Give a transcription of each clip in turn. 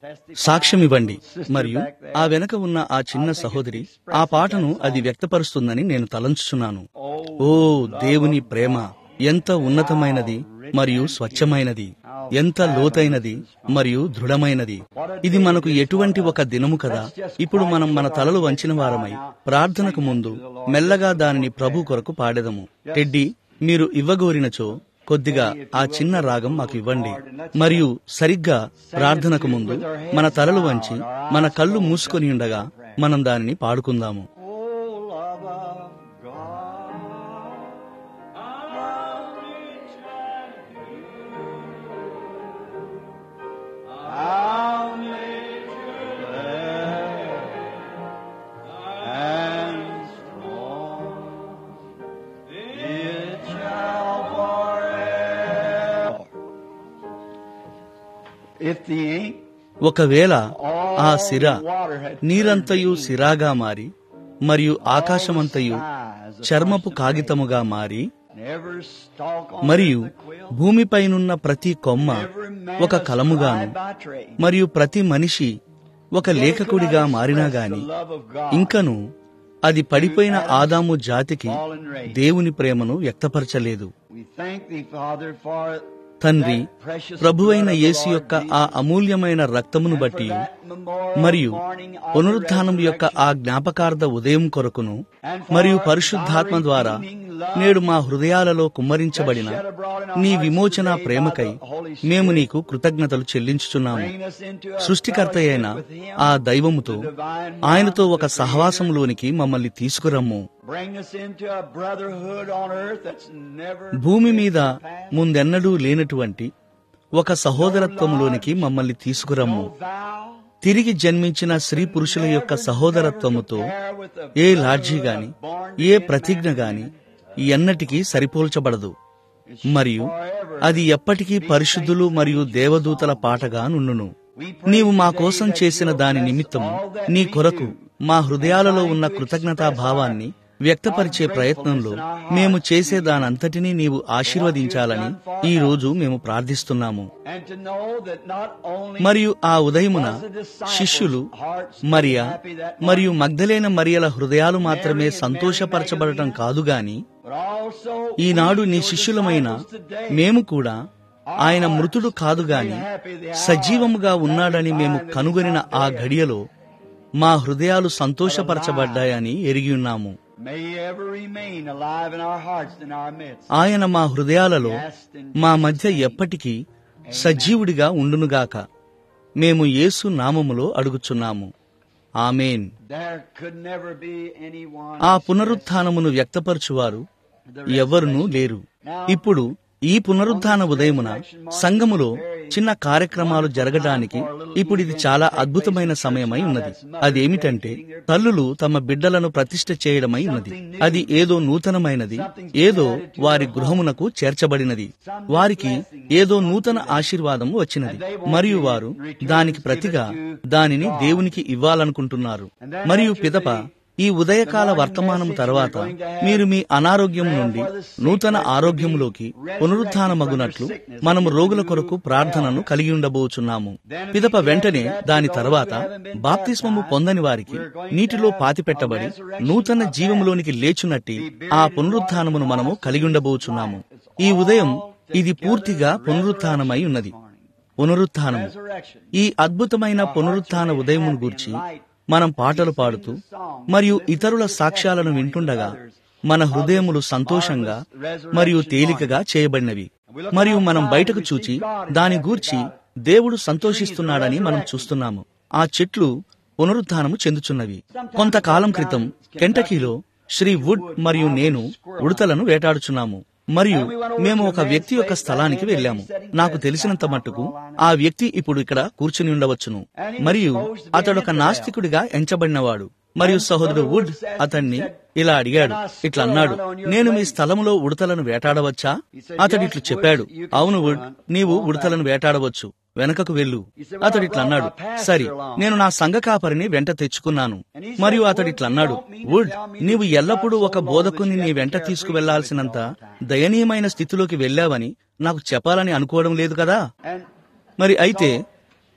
సాక్ష్యమివ్వండి మరియు ఆ వెనక ఉన్న ఆ చిన్న సహోదరి ఆ పాటను అది వ్యక్తపరుస్తుందని నేను తలంచుచున్నాను ఓ దేవుని ప్రేమ ఎంత ఉన్నతమైనది మరియు స్వచ్ఛమైనది ఎంత లోతైనది మరియు దృఢమైనది ఇది మనకు ఎటువంటి ఒక దినము కదా ఇప్పుడు మనం మన తలలు వంచిన వారమై ప్రార్థనకు ముందు మెల్లగా దానిని ప్రభు కొరకు పాడెదము టెడ్డీ మీరు ఇవ్వగోరినచో కొద్దిగా ఆ చిన్న రాగం మాకు ఇవ్వండి మరియు సరిగ్గా ప్రార్థనకు ముందు మన తలలు వంచి మన కళ్ళు మూసుకొని ఉండగా మనం దానిని పాడుకుందాము Oh, love of God. How made you glad and strong, it shall forever. If the ink ఒకవేళ ఆ all సిర water had నీరంతయు turned to ink, సిరాగా మారి మరియు ఆకాశమంతయు చర్మపు కాగితముగా మారి Every stalk on మరియు the quill, భూమిపైనున్న ప్రతి కొమ్మ every man ఒక a కలముగాను scribe by trade. మరియు ప్రతి మనిషి ఒక లేఖకుడిగా మారినా గాని ఇంకను అది పడిపోయిన ఆదాము జాతికి దేవుని ప్రేమను వ్యక్తపరచలేదు We thank thee, Father, for తండ్రి that precious ప్రభువైన blood of the Yesu Lord యొక్క ఆ Jesus, అమూల్యమైన రక్తమును and for బట్టి that memorial మరియు morning of the పునరుత్థానం యొక్క ఆ resurrection, జ్ఞాపకార్థ ఉదయం కొరకును and for మరియు thy పరిశుద్ధాత్మ ద్వారా redeeming love నేడు మా హృదయాలలో కుమ్మరించబడిన that shed abroad in our నీ hearts విమోచన today by ప్రేమకై the Holy Spirit. మేము నీకు కృతజ్ఞతలు చెల్లించుచున్నాము Bring us into a సృష్టికర్త అయిన fellowship with him, ఆ దైవముతో the divine ఆయనతో one, ఒక the Creator. సహవాసములోనికి మమ్మల్ని తీసుకురమ్ము Bring us into a brotherhood on earth that's never భూమి been మీద surpassed. ముందెన్నడూ లేనటువంటి ఒక సహోదరత్వములోనికి మమ్మల్ని తీసుకురమ్ము No vow, తిరిగి జన్మించిన స్త్రీ పురుషుల యొక్క సహోదరత్వముతో ఏ లాడ్జీ గాని ఏ ప్రతిజ్ఞ గాని ఎన్నటికీ సరిపోల్చబడదు మరియు అది ఎప్పటికీ పరిశుద్ధులు మరియు దేవదూతల పాటగా నుండును నీవు మా కోసం చేసిన దాని నిమిత్తము నీ కొరకు మా హృదయాలలో ఉన్న కృతజ్ఞతా భావాన్ని వ్యక్తపరిచే ప్రయత్నంలో మేము చేసే దానంతటినీ నీవు ఆశీర్వదించాలని ఈ రోజు మేము ప్రార్థిస్తున్నాము and to know that not only మరియు ఆ ఉదయమున శిష్యులు మరియా మరియు మగ్ధలేన మరియల హృదయాలు మాత్రమే సంతోషపరచబడటం కాదు గాని but also ఈనాడు we, నీ your శిష్యులమైన disciples today, మేము కూడా ఆయన మృతుడు కాదు గాని సజీవముగా ఉన్నాడని మేము కనుగొనిన ఆ ఘడియలో మా హృదయాలు సంతోషపరచబడ్డాయని ఎరిగి ఉన్నాము may he ever remain alive in our hearts and our midst. ఆయన మా హృదయాలలో మా మధ్య ఎప్పటికీ సజీవుడిగా ఉండునుగాక మేము యేసు నామములో అడుగుచున్నాము amen There could never be anyone ఆ పునరుత్థానమును వ్యక్తపరచువారు ఎవరునూ లేరు ఇప్పుడు ఈ పునరుత్థాన ఉదయమున సంఘములో చిన్న కార్యక్రమాలు జరగడానికి ఇప్పుడు ఇది చాలా అద్భుతమైన సమయమై ఉన్నది అదేమిటంటే తల్లులు తమ బిడ్డలను ప్రతిష్ఠ చేయడమై ఉన్నది అది ఏదో నూతనమైనది ఏదో వారి గృహమునకు చేర్చబడినది వారికి ఏదో నూతన ఆశీర్వాదం వచ్చినది మరియు వారు దానికి ప్రతిగా దానిని దేవునికి ఇవ్వాలనుకుంటున్నారు మరియు పిదప ఈ ఉదయకాల వర్తమానం తర్వాత మీరు మీ అనారోగ్యం నుండి నూతన ఆరోగ్యములోకి పునరుత్నమగునట్లు మనము రోగుల కొరకు ప్రార్థనను కలిగి ఉండబోచున్నాము పిదప వెంటనే దాని తర్వాత బాప్తిస్మము పొందని వారికి నీటిలో పాతిపెట్టబడి నూతన జీవములోనికి లేచునట్టి ఆ పునరుత్నమును మనము కలిగి ఉండబోచున్నాము ఈ ఉదయం ఇది పూర్తిగా పునరుత్నమై ఉన్నది పునరుత్నము ఈ అద్భుతమైన పునరుత్న ఉదయమును గూర్చి మనం పాటలు పాడుతూ మరియు ఇతరుల సాక్ష్యాలను వింటుండగా మన హృదయములు సంతోషంగా మరియు తేలికగా చేయబడినవి మరియు మనం బయటకు చూచి దాని గూర్చి దేవుడు సంతోషిస్తున్నాడని మనం చూస్తున్నాము ఆ చెట్లు పునరుత్నము చెందుచున్నవి కొంతకాలం క్రితం కెంటకీలో శ్రీ వుడ్ మరియు నేను ఉడతలను వేటాడుచున్నాము మరియు మేము ఒక వ్యక్తి యొక్క స్థలానికి వెళ్ళాము నాకు తెలిసినంత మట్టుకు ఆ వ్యక్తి ఇప్పుడు ఇక్కడ కూర్చుని ఉండవచ్చును మరియు అతడు ఒక నాస్తికుడిగా ఎంచబడినవాడు మరియు సహోదరుడు వుడ్ అతన్ని ఇలా అడిగాడు ఇట్లా అన్నాడు నేను మీ స్థలంలో ఉడతలను వేటాడవచ్చా అతడు ఇట్లు చెప్పాడు అవును వుడ్ నీవు ఉడతలను వేటాడవచ్చు వెనకకు వెళ్ళు అతడు ఇట్లా అన్నాడు సరి నేను నా సంఘ కాపరిని వెంట తెచ్చుకున్నాను మరియు అతడు ఇట్లా అన్నాడు వుడ్ నీవు ఎల్లప్పుడూ ఒక బోధకుని నీ వెంట తీసుకువెళ్లాల్సినంత దయనీయమైన స్థితిలోకి వెళ్ళావని నాకు చెప్పాలని అనుకోవడం లేదు కదా And మరి అయితే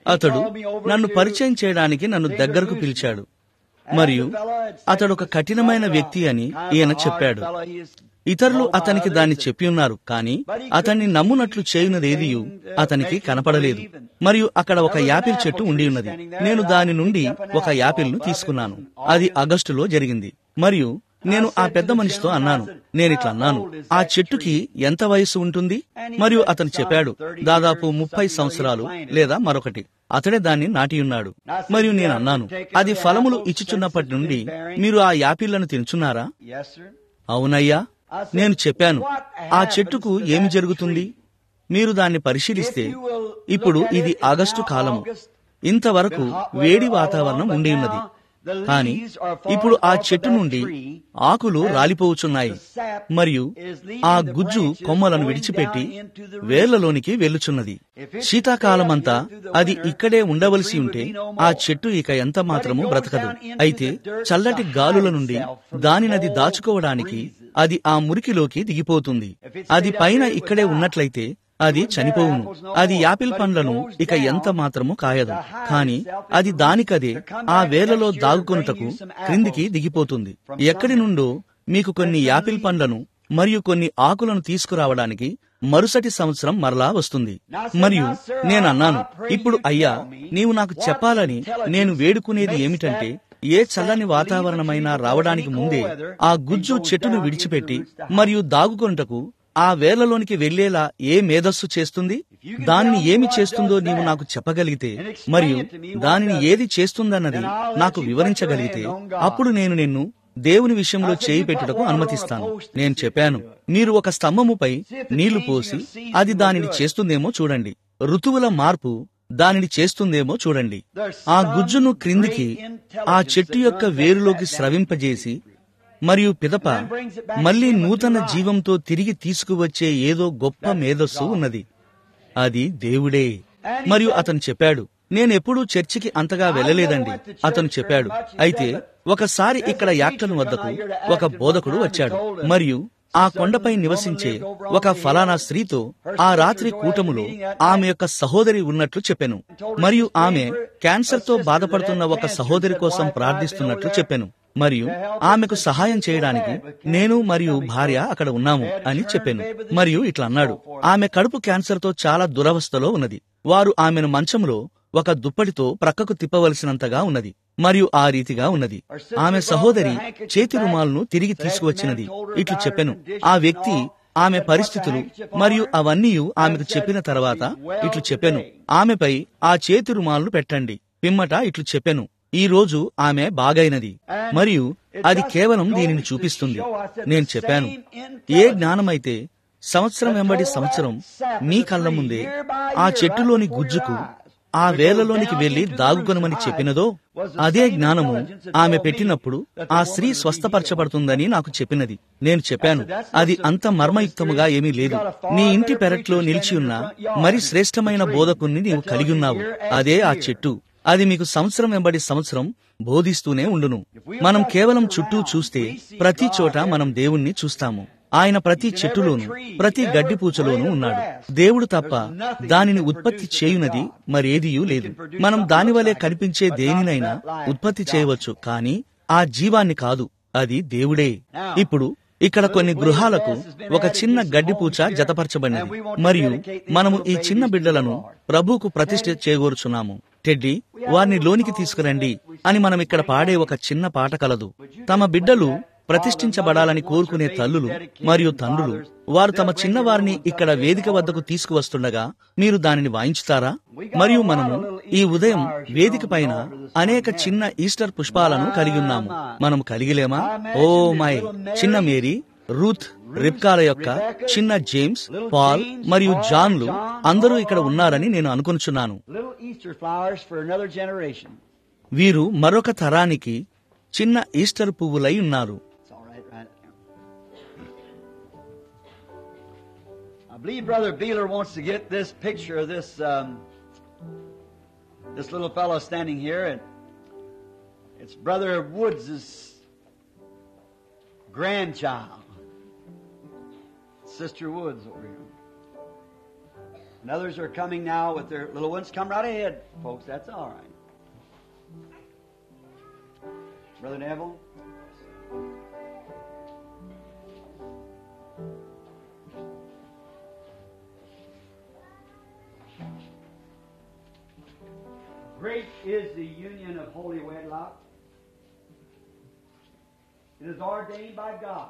అతడు నన్ను పరిచయం చేయడానికి నన్ను దగ్గరకు పిలిచాడు మరియు అతడు ఒక కఠినమైన వ్యక్తి అని ఈయన చెప్పాడు ఇతరులు అతనికి దాన్ని చెప్పి ఉన్నారు కానీ అతన్ని నమ్మునట్లు చేయునదేది అతనికి కనపడలేదు మరియు అక్కడ ఒక యాపిల్ చెట్టు ఉండి ఉన్నది నేను దాని నుండి ఒక యాపిల్ను తీసుకున్నాను అది ఆగస్టులో జరిగింది మరియు నేను ఆ పెద్ద మనిషితో అన్నాను నేనిట్లా అన్నాను ఆ చెట్టుకి ఎంత వయసు ఉంటుంది మరియు అతను చెప్పాడు దాదాపు ముప్పై సంవత్సరాలు లేదా మరొకటి అతడే దాన్ని నాటియున్నాడు మరియు నేను అన్నాను అది ఫలములు ఇచ్చుచున్నప్పటి నుండి మీరు ఆ యాపిళ్లను తినుచున్నారా Yes, sir. అవునయ్యా నేను చెప్పాను ఆ చెట్టుకు ఏమి జరుగుతుంది మీరు దాన్ని పరిశీలిస్తే ఇప్పుడు ఇది ఆగస్టు కాలము ఇంతవరకు వేడి వాతావరణం ఉండి ఉన్నది కానీ ఇప్పుడు ఆ చెట్టు నుండి ఆకులు రాలిపోవచున్నాయి మరియు ఆ గుజ్జు కొమ్మలను విడిచిపెట్టి వేర్లలోనికి వెళ్ళుచున్నది శీతాకాలమంతా అది ఇక్కడే ఉండవలసి ఉంటే ఆ చెట్టు ఇక ఎంత మాత్రము బ్రతకదు అయితే చల్లటి గాలుల నుండి దానినది దాచుకోవడానికి అది ఆ మురికిలోకి దిగిపోతుంది అది పైన ఇక్కడే ఉన్నట్లయితే అది చనిపోవును అది యాపిల్ పండ్లను ఇక ఎంత మాత్రము కాయదు కాని అది దానికదే ఆ వేర్లలో దాగుకొనుటకు క్రిందికి దిగిపోతుంది ఎక్కడి నుండో మీకు కొన్ని యాపిల్ పండ్లను మరియు కొన్ని ఆకులను తీసుకురావడానికి మరుసటి సంవత్సరం మరలా వస్తుంది మరియు నేను అన్నాను ఇప్పుడు అయ్యా నీవు నాకు చెప్పాలని నేను వేడుకునేది ఏమిటంటే ఏ చల్లని వాతావరణమైనా రావడానికి ముందే ఆ గుజ్జు చెట్టును విడిచిపెట్టి మరియు దాగుకొనుటకు ఆ వేర్లలోనికి వెళ్లేలా ఏ మేధస్సు చేస్తుంది దానిని ఏమి చేస్తుందో నీవు నాకు చెప్పగలిగితే మరియు దానిని ఏది చేస్తుందన్నది నాకు వివరించగలిగితే అప్పుడు నేను నిన్ను దేవుని విషయంలో చేయి పెట్టుటకు అనుమతిస్తాను నేను చెప్పాను మీరు ఒక స్తంభముపై నీళ్లు పోసి అది దానిని చేస్తుందేమో చూడండి ఋతువుల మార్పు దానిని చేస్తుందేమో చూడండి ఆ గుజ్జును క్రిందికి ఆ చెట్టు యొక్క వేరులోకి స్రవింపజేసి మరియు పిదప మళ్ళీ నూతన జీవంతో తిరిగి తీసుకువచ్చే ఏదో గొప్ప మేధస్సు ఉన్నది అది దేవుడే మరియు అతను చెప్పాడు నేనెప్పుడూ చర్చికి అంతగా వెళ్ళలేదండి అతను చెప్పాడు అయితే ఒకసారి ఇక్కడ యాక్టన్ వద్దకు ఒక బోధకుడు వచ్చాడు మరియు ఆ కొండపై నివసించే ఒక ఫలానా స్త్రీతో ఆ రాత్రి కూటములో ఆమె యొక్క సహోదరి ఉన్నట్లు చెప్పాను మరియు ఆమె క్యాన్సర్ తో బాధపడుతున్న ఒక సహోదరి కోసం ప్రార్థిస్తున్నట్లు చెప్పాను మరియు ఆమెకు సహాయం చేయడానికి నేను మరియు భార్య అక్కడ ఉన్నాము అని చెప్పాను మరియు ఇట్లా అన్నాడు ఆమె కడుపు క్యాన్సర్ తో చాలా దురవస్థలో ఉన్నది వారు ఆమెను మంచంలో ఒక దుప్పటితో ప్రక్కకు తిప్పవలసినంతగా ఉన్నది మరియు ఆ రీతిగా ఉన్నది ఆమె సహోదరి చేతి రుమాలను తిరిగి తీసుకువచ్చినది ఇట్లు చెప్పెను ఆ వ్యక్తి ఆమె పరిస్థితులు మరియు అవన్నీ ఆమెకు చెప్పిన తర్వాత ఇట్లు చెప్పెను ఆమెపై ఆ చేతి రుమాలను పెట్టండి పిమ్మట ఇట్లు చెప్పెను ఈ రోజు ఆమె బాగైనది మరియు అది కేవలం దీనిని చూపిస్తుంది నేను చెప్పాను ఏ జ్ఞానమైతే సంవత్సరం వెంబడి సంవత్సరం మీ కళ్ళ ముందే ఆ చెట్టులోని గుజ్జుకు ఆ వేలలోనికి వెళ్లి దాగుకొనమని చెప్పినదో అదే జ్ఞానము ఆమె పెట్టినప్పుడు ఆ స్త్రీ స్వస్థపరచబడుతుందని నాకు చెప్పినది నేను చెప్పాను అది అంత మర్మయుక్తముగా ఏమీ లేదు నీ ఇంటి పెరట్లో నిలిచి ఉన్న మరి శ్రేష్టమైన బోధకుణ్ణి నీవు కలిగి ఉన్నావు అదే ఆ చెట్టు అది మీకు సంవత్సరం వెంబడి సంవత్సరం బోధిస్తూనే ఉండును మనం కేవలం చుట్టూ చూస్తే ప్రతి చోట మనం దేవుణ్ణి చూస్తాము ఆయన ప్రతి చెట్టులోను ప్రతి గడ్డి పూచలోనూ ఉన్నాడు దేవుడు తప్ప దానిని ఉత్పత్తి చేయునది మరేదియూ లేదు మనం దాని వలె కనిపించే దేనినైనా ఉత్పత్తి చేయవచ్చు కానీ ఆ జీవాన్ని కాదు అది దేవుడే ఇప్పుడు ఇక్కడ కొన్ని గృహాలకు ఒక చిన్న గడ్డిపూచ జతపరచబడినది మరియు మనము ఈ చిన్న బిడ్డలను ప్రభువుకు ప్రతిష్ఠ చేయగోరుచున్నాము టెడ్డి వారిని లోనికి తీసుకురండి అని మనం ఇక్కడ పాడే ఒక చిన్న పాట కలదు తమ బిడ్డలు ప్రతిష్ఠించబడాలని కోరుకునే తల్లులు మరియు తండ్రులు వారు తమ చిన్నవారిని ఇక్కడ వేదిక వద్దకు తీసుకువస్తుండగా మీరు దానిని వాయించుతారా మరియు మనము ఈ ఉదయం వేదిక పైన అనేక చిన్న ఈస్టర్ పుష్పాలను కలిగి ఉన్నాము మనం కలిగిలేమా ఓ మై చిన్న మేరీ రూత్ రిప్కాల యొక్క చిన్న జేమ్స్ పాల్ మరియు జాన్లు అందరూ ఇక్కడ ఉన్నారని నేను అనుకుంటున్నాను Little Easter flowers for another generation. వీరు మరొక తరానికి చిన్న ఈస్టర్ పువ్వులై ఉన్నారు It's all right, right there. I believe Brother Beeler wants to get this picture of this um, this little fellow standing here, and it's Brother Woods' grandchild, Sister Woods over here. And others are coming now with their little ones. Come right ahead, folks. That's all right. Brother Neville. Great is the union of holy wedlock. It is ordained by God.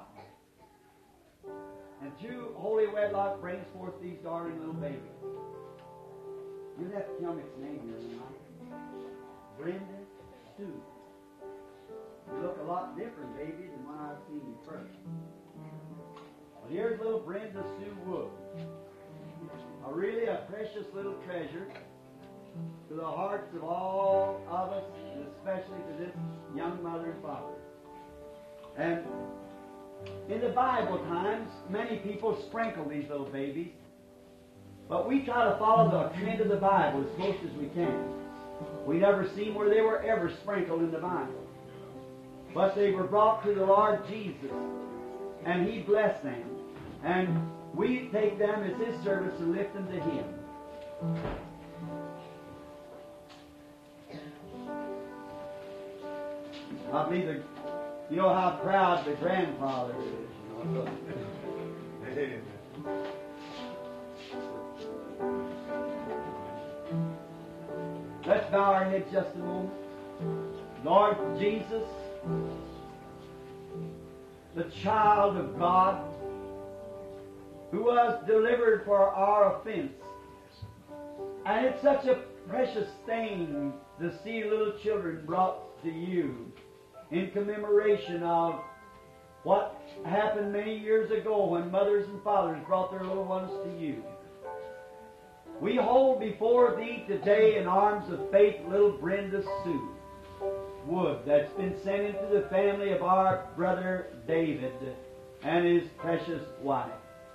And two holy wedlock brings forth these darling little babies. You have to tell me its name here tonight. Brenda Sue. You look a lot different, baby, than when I've seen you first. Well, here's little Brenda Sue Wood. A really a precious little treasure to the hearts of all of us, and especially to this young mother and father. And in the Bible times, many people sprinkle these little babies, but we try to follow the trend of the Bible as close as we can. We never seen where they were ever sprinkled in the Bible. But they were brought to the Lord Jesus, and He blessed them. And we take them as His service and lift them to Him. I believe the, you know how proud the grandfather is. You know, Let's bow our heads just a moment. Lord Jesus, the child of God, who was delivered for our offense. And it's such a precious thing to see little children brought to you in commemoration of what happened many years ago when mothers and fathers brought their little ones to you. We hold before thee today in arms of faith little Brenda Sue Wood that's been sent into the family of our brother David and his precious wife.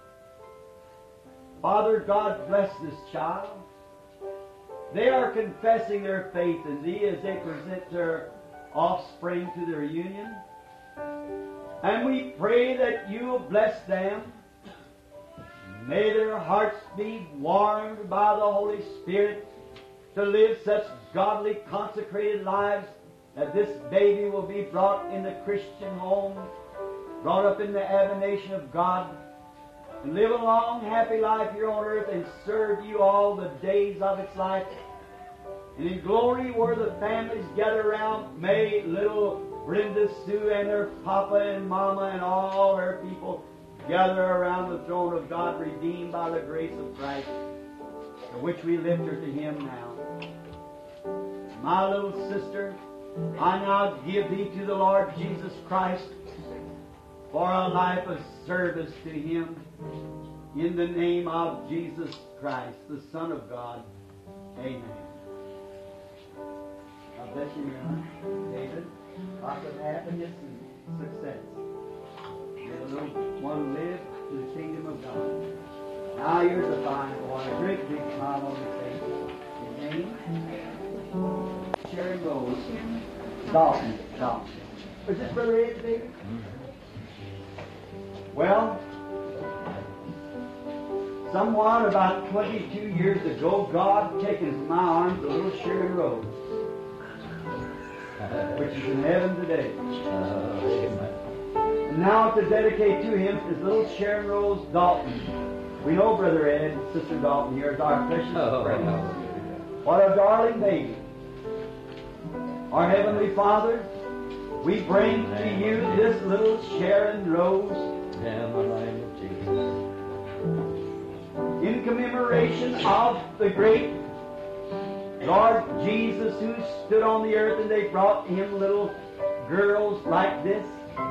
Father, God bless this child. They are confessing their faith in thee as they present their offspring to their union. And we pray that you will bless them. May their hearts be warmed by the Holy Spirit to live such godly, consecrated lives that this baby will be brought in the Christian home, brought up in the admonition of God, and live a long, happy life here on earth and serve you all the days of its life. And in glory, where the families gather around, may little Brenda Sue and her papa and mama and all her people gather around the throne of God, redeemed by the grace of Christ, for which we lift her to Him now. My little sister, I now give thee to the Lord Jesus Christ for a life of service to Him in the name of Jesus Christ, the Son of God. Amen. God bless you, Mary. David. Lots of happiness and success. May the little one live to the kingdom of God. Now you're the fine boy. A great big smile on your face. Your name? Sharon Rose. Dalton. Dalton. Was this Brother Ed today? Well, somewhat about 22 years ago, God taken into my arms a little Sharon Rose, which is in heaven today. And now to dedicate to him is little Sharon Rose Dalton. We know Brother Ed and Sister Dalton here is our precious friend. What a darling baby. Our Heavenly Father, we bring to you this little Sharon Rose in commemoration of the great Lord Jesus who stood on the earth and they brought him little girls like this.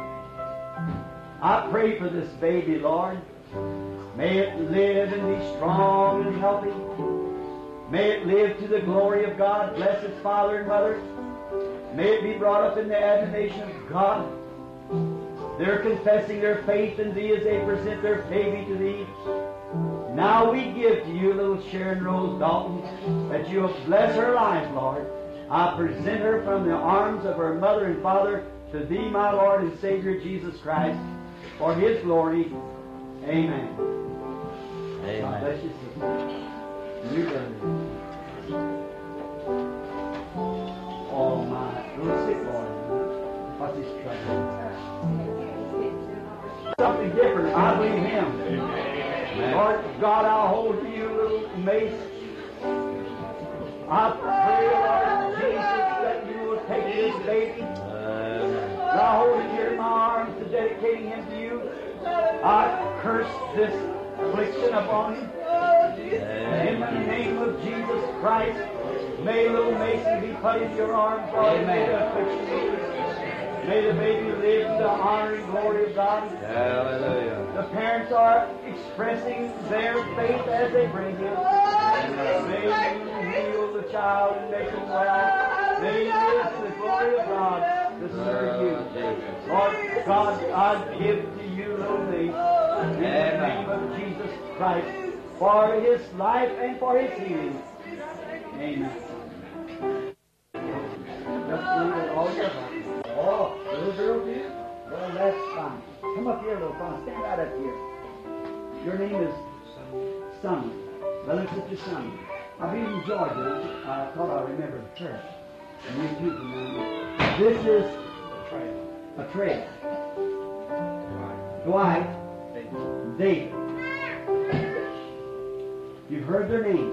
I pray for this baby, Lord. May it live and be strong and healthy. May it live to the glory of God. Bless its father and mother. May it be brought up in the admonition of God. They're confessing their faith in Thee as they present their baby to Thee. Now we give to you little Sharon Rose Dalton that you will bless her life, Lord. I present her from the arms of her mother and father to Thee, my Lord and Savior Jesus Christ, for His glory. Amen. God bless you, sister. You brother. Oh my, little sick boy. What's his trouble? Something different. I believe him. Lord God, I'll hold you, little mace. I pray, Lord Jesus, that you will take this baby. I hold it here in my arms to dedicating him to you. I curse this affliction upon him. In the name of Jesus Christ, may little Mason be put in your arms, Lord. May the affliction May the baby live to the honor and glory of God. Hallelujah. The parents are expressing their faith as they bring him. May you heal the child and make him well. May he live to the glory of God to serve you. Lord God, I give to you little me in the name of Jesus Christ for his life and for his healing. Amen. Just leave it all your heart. Oh, little girl, dear? Well, that's fine. Come up here, little fella. Stand right up here. Your name is Summer. Well, let's get your son. I've been in Georgia. I thought I remembered the church. And you too from now. This is a trail. Dwight, David. You've heard their names.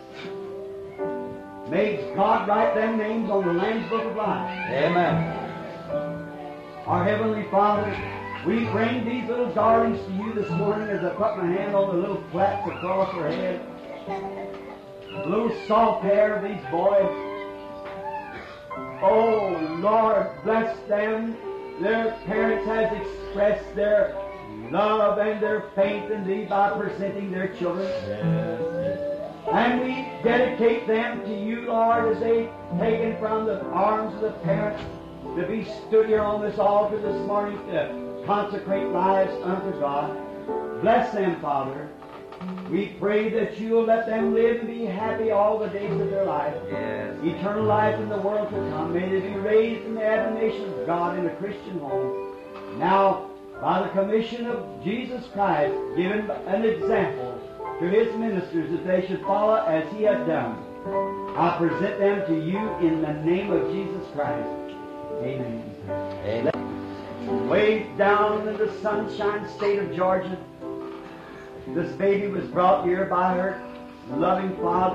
May God write them names on the Lamb's Book of Life. Amen. Our Heavenly Father, we bring these little darlings to you this morning as I put my hand on the little plaits across their head. The little soft hair of these boys. Oh, Lord, bless them. Their parents has expressed their love and their faith in Thee by presenting their children. And we dedicate them to you, Lord, as they taken from the arms of the parents to be stood here on this altar this morning to consecrate lives unto God. Bless them, Father. We pray that you will let them live and be happy all the days of their life. Yes. Eternal life in the world to come. May they be raised in the admonition of God in a Christian home. Now, by the commission of Jesus Christ, given an example to his ministers that they should follow as he has done. I present them to you in the name of Jesus Christ. Amen. Amen. Way down in the sunshine state of Georgia, this baby was brought here by her loving father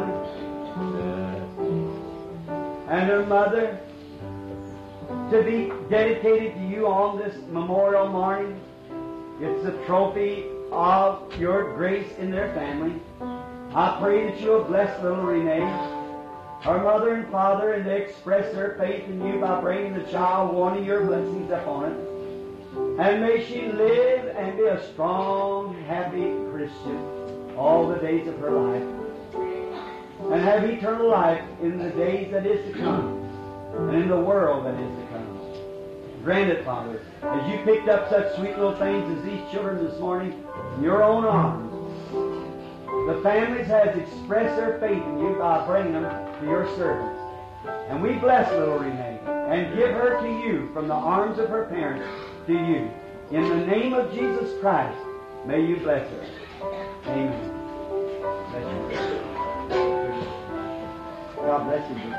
and her mother to be dedicated to you on this memorial morning. It's a trophy of your grace in their family. I pray that you'll bless little Renee, her mother and father, and they express their faith in you by bringing the child wanting your blessings upon it. And may she live and be a strong, happy Christian all the days of her life. And have eternal life in the days that is to come and in the world that is to come. Grant it, Father, as you picked up such sweet little things as these children this morning in your own arms. The families has expressed their faith in you by bringing them to your servants. And we bless little Renee and give her to you from the arms of her parents to you. In the name of Jesus Christ, may you bless her. Amen. Bless you. God bless you.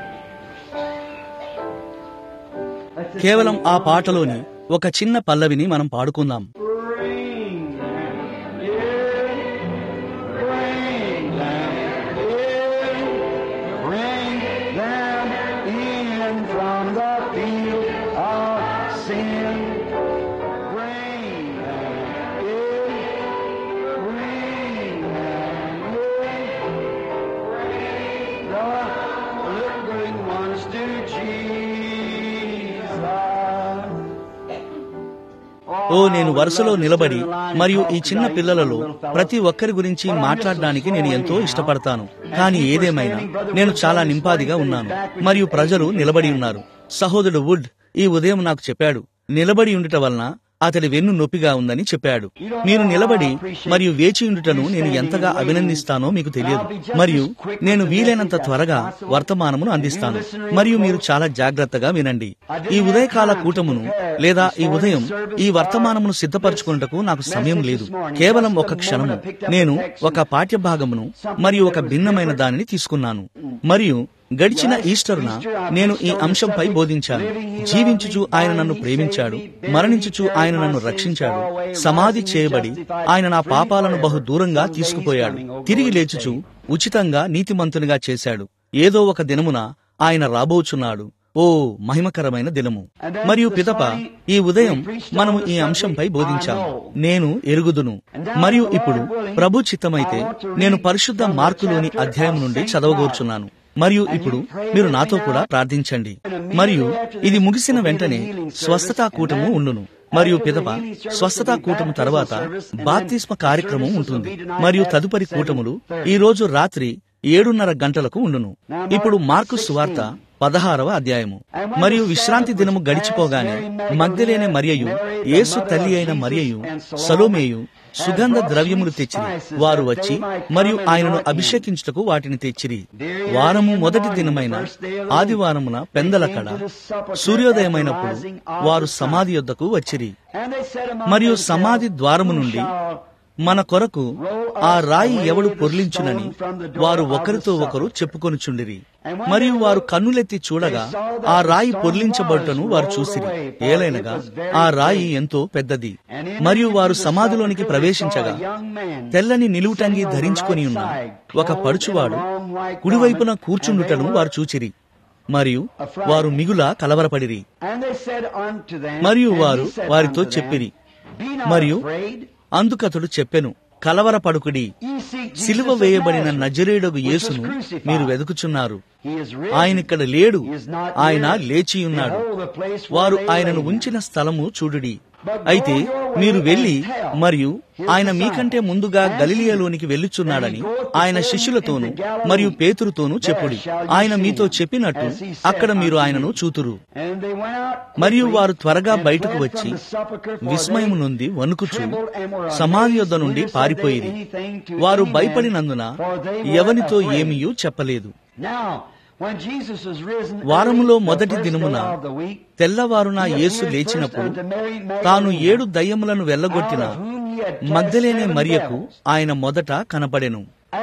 Let's just కేవలం sing ఆ along పాటలోని with that. ఒక చిన్న పల్లవిని మనం పాడుకుందాం Bring them in, bring them in, bring them in from the field of sin. Bring them in, bring them in, bring the lingering ones to Jesus. ఓ నేను వరుసలో నిలబడి మరియు ఈ చిన్న పిల్లలలో ప్రతి ఒక్కరి గురించి మాట్లాడడానికి నేను ఎంతో ఇష్టపడతాను కానీ ఏదేమైనా నేను చాలా నింపాదిగా ఉన్నాను మరియు ప్రజలు నిలబడి ఉన్నారు సహోదరుడు వుడ్ ఈ ఉదయం నాకు చెప్పాడు నిలబడి ఉండుట వలన అతడి వెన్ను నొప్పిగా ఉందని చెప్పాడు మీరు నిలబడి మరియు వేచి ఉండుటను నేను ఎంతగా అభినందిస్తానో మీకు తెలియదు మరియు నేను వీలైనంత త్వరగా వర్తమానమును అందిస్తాను మరియు మీరు చాలా జాగ్రత్తగా వినండి ఈ ఉదయకాల కూటమును లేదా ఈ ఉదయం ఈ వర్తమానమును సిద్ధపరచుకున్నటకు నాకు సమయం లేదు కేవలం ఒక క్షణము నేను ఒక పాఠ్య భాగమును మరియు ఒక భిన్నమైన దానిని తీసుకున్నాను మరియు గడిచిన ఈస్టర్న నేను ఈ అంశంపై బోధించాను జీవించుచు ఆయన నన్ను ప్రేమించాడు మరణించుచు ఆయన నన్ను రక్షించాడు సమాధి చేయబడి ఆయన నా పాపాలను బహు దూరంగా తీసుకుపోయాడు తిరిగి లేచుచు ఉచితంగా నీతిమంతునిగా చేశాడు ఏదో ఒక దినమున ఆయన రాబోచున్నాడు ఓ మహిమకరమైన దినము మరియు పిదప ఈ ఉదయం మనము ఈ అంశంపై బోధించాము నేను ఎరుగుదును మరియు ఇప్పుడు ప్రభు చిత్తమైతే నేను పరిశుద్ధ మార్కులోని అధ్యాయం నుండి చదవగోర్చున్నాను మరియు ఇప్పుడు మీరు నాతో కూడా ప్రార్థించండి మరియు ఇది ముగిసిన వెంటనే స్వస్థతా కూటము ఉండును మరియు పిదప స్వస్థతా కూటము తర్వాత బాప్తిస్మ కార్యక్రమం ఉంటుంది మరియు తదుపరి కూటములు ఈ రోజు రాత్రి ఏడున్నర గంటలకు ఉండును ఇప్పుడు మార్కు సువార్త పదహారవ అధ్యాయము మరియు విశ్రాంతి దినము గడిచిపోగానే మగ్ధలేని మరియయు యేసు తల్లి అయిన మరియయు సలోమేయు సుగంధ ద్రవ్యములు తెచ్చిరి వారు వచ్చి మరియు ఆయనను అభిషేకించుటకు వాటిని తెచ్చిరి వారము మొదటి దినమైన ఆదివారమున పెందలకడ సూర్యోదయమైనప్పుడు వారు సమాధి యొద్దకు వచ్చిరి మరియు సమాధి ద్వారము నుండి మన కొరకు ఆ రాయి ఎవడు పొర్లించునని వారు ఒకరితో ఒకరు చెప్పుకొనుచుండిరి మరియు వారు కన్నులెత్తి చూడగా ఆ రాయి పొర్లించబడుటను వారు చూసిరి ఏలైనగా ఆ రాయి ఎంతో పెద్దది మరియు వారు సమాధిలోనికి ప్రవేశించగా తెల్లని నిలువుటంగి ధరించుకొని ఉన్న ఒక పడుచువాడు కుడివైపున కూర్చుండుటను వారు చూచిరి మరియు వారు మిగుల కలవరపడిరి మరియు వారు వారితో చెప్పిరి మరియు అందుకతడు చెప్పెను కలవరపడుకుడి సిలువ వేయబడిన నజరేడగు యేసును మీరు వెదుకుచున్నారు ఆయనిక్కడ లేడు ఆయన లేచియున్నాడు వారు ఆయనను ఉంచిన స్థలము చూడుడి అయితే మీరు వెళ్లి మరియు ఆయన మీకంటే ముందుగా గలిలియలోనికి వెళ్ళుచున్నాడని ఆయన శిష్యులతోనూ మరియు పేతురుతోనూ చెప్పుడి ఆయన మీతో చెప్పినట్టు అక్కడ మీరు ఆయనను చూతురు మరియు వారు త్వరగా బయటకు వచ్చి విస్మయము నుండి వణుకుచు సమాధి యొద్ద నుండి పారిపోయిరి వారు భయపడినందున ఎవనితో ఏమీయూ చెప్పలేదు వారములో మొదటి దినమున తెల్లవారున యేసు లేచినప్పుడు తాను ఏడు దయ్యములను వెళ్లగొట్టిన మగ్ధలేనే మరియకు ఆయన మొదట కనపడెను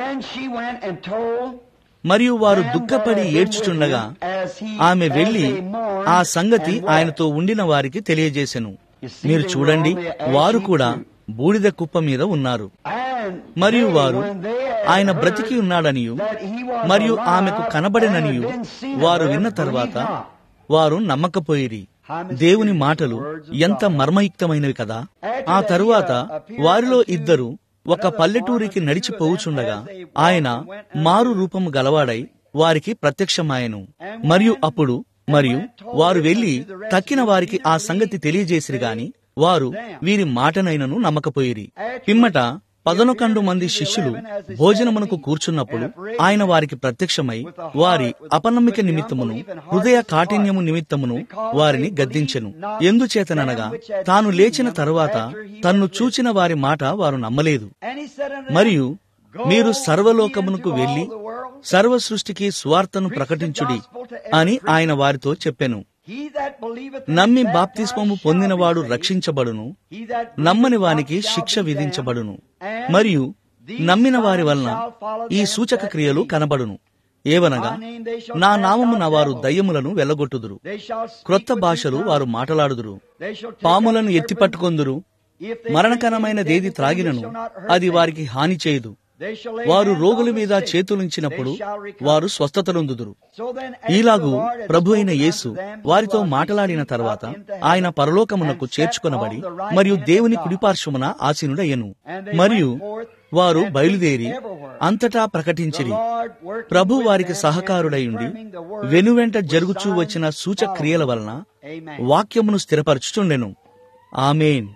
మరియు వారు దుఃఖపడి ఏడ్చుచుండగా ఆమె వెళ్లి ఆ సంగతి ఆయనతో ఉండిన వారికి తెలియజేసెను మీరు చూడండి వారు కూడా బూడిద కుప్ప మీద ఉన్నారు మరియు వారు ఆయన బ్రతికి ఉన్నాడనియు మరియు ఆమెకు కనబడిననియు వారు విన్న తర్వాత వారు నమ్మకపోయిరి దేవుని మాటలు ఎంత మర్మయుక్తమైనవి కదా ఆ తరువాత వారిలో ఇద్దరు ఒక పల్లెటూరికి నడిచిపోవుచుండగా ఆయన మారు రూపము గలవాడై వారికి ప్రత్యక్షమాయను మరియు అప్పుడు మరియు వారు వెళ్లి తక్కిన వారికి ఆ సంగతి తెలియజేసిరి గాని వారు వీరి మాటనైనను నమ్మకపోయిరి పిమ్మట పదనొకండు మంది శిష్యులు భోజనమునకు కూర్చున్నప్పుడు ఆయన వారికి ప్రత్యక్షమై వారి అపనమ్మిక నిమిత్తమును హృదయ కాఠిన్యము నిమిత్తమును వారిని గద్దించెను ఎందుచేతననగా తాను లేచిన తరువాత తన్ను చూచిన వారి మాట వారు నమ్మలేదు మరియు మీరు సర్వలోకమునకు వెళ్లి సర్వ సృష్టికి స్వార్థను ప్రకటించుడి అని ఆయన వారితో చెప్పెను నమ్మి బాప్తిస్మము పొందినవాడు రక్షించబడును నమ్మని వానికి శిక్ష విధించబడును మరియు నమ్మిన వారి వలన ఈ సూచక క్రియలు కనబడును ఏవనగా నా నామమున వారు దయ్యములను వెళ్ళగొట్టుదురు క్రొత్త భాషలు వారు మాట్లాడుదురు పాములను ఎత్తిపట్టుకొందురు మరణకరమైనదేది త్రాగినను అది వారికి హాని చేయదు వారు రోగుల మీద చేతులుంచినప్పుడు వారు స్వస్థతలుందుదురు ఈలాగు ప్రభు అయిన యేసు వారితో మాట్లాడిన తర్వాత ఆయన పరలోకమునకు చేర్చుకొనబడి మరియు దేవుని కుడిపార్శ్వమున ఆసీనుడయ్యను మరియు వారు బయలుదేరి అంతటా ప్రకటించిరి ప్రభు వారికి సహకారుడయుండి వెనువెంట జరుగుచూ వచ్చిన సూచక్రియల వలన వాక్యమును స్థిరపరచుచుండెను ఆమెన్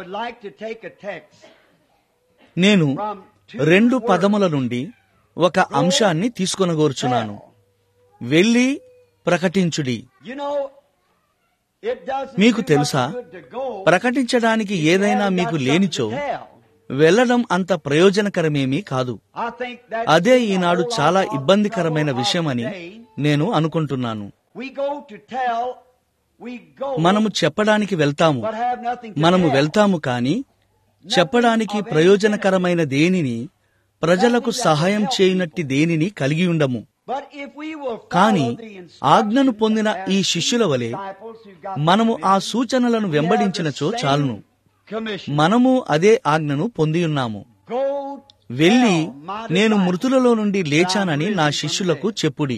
నేను రెండు పదముల నుండి ఒక అంశాన్ని తీసుకొనగోర్చున్నాను వెళ్ళి ప్రకటించుడి It doesn't మీకు do తెలుసా much good to go ప్రకటించడానికి if you ఏదైనా haven't మీకు got లేనిచో something to tell. వెళ్ళడం అంత ప్రయోజనకరమేమీ కాదు I think that's అదే a ఈనాడు whole చాలా lot of ఇబ్బందికరమైన trouble of విషయమని today. నేను అనుకుంటున్నాను We go to tell, we go, మనము చెప్పడానికి వెళ్తాము but have nothing to మనము tell. వెళ్తాము కానీ చెప్పడానికి ప్రయోజనకరమైన దేనిని ప్రజలకు సహాయం చేయనట్టి దేనిని కలిగి ఉండము But if we will కానీ follow the instructions ఆజ్ఞను పొందిన ఈ as శిష్యుల వలె disciples who got మనము ఆ commission, సూచనలను we have వెంబడించినచో the same చాలును commission. మనము అదే ఆజ్ఞను పొంది ఉన్నాము Go వెళ్ళి tell my నేను disciples మృతులలో నుండి లేచానని నా శిష్యులకు చెప్పుడి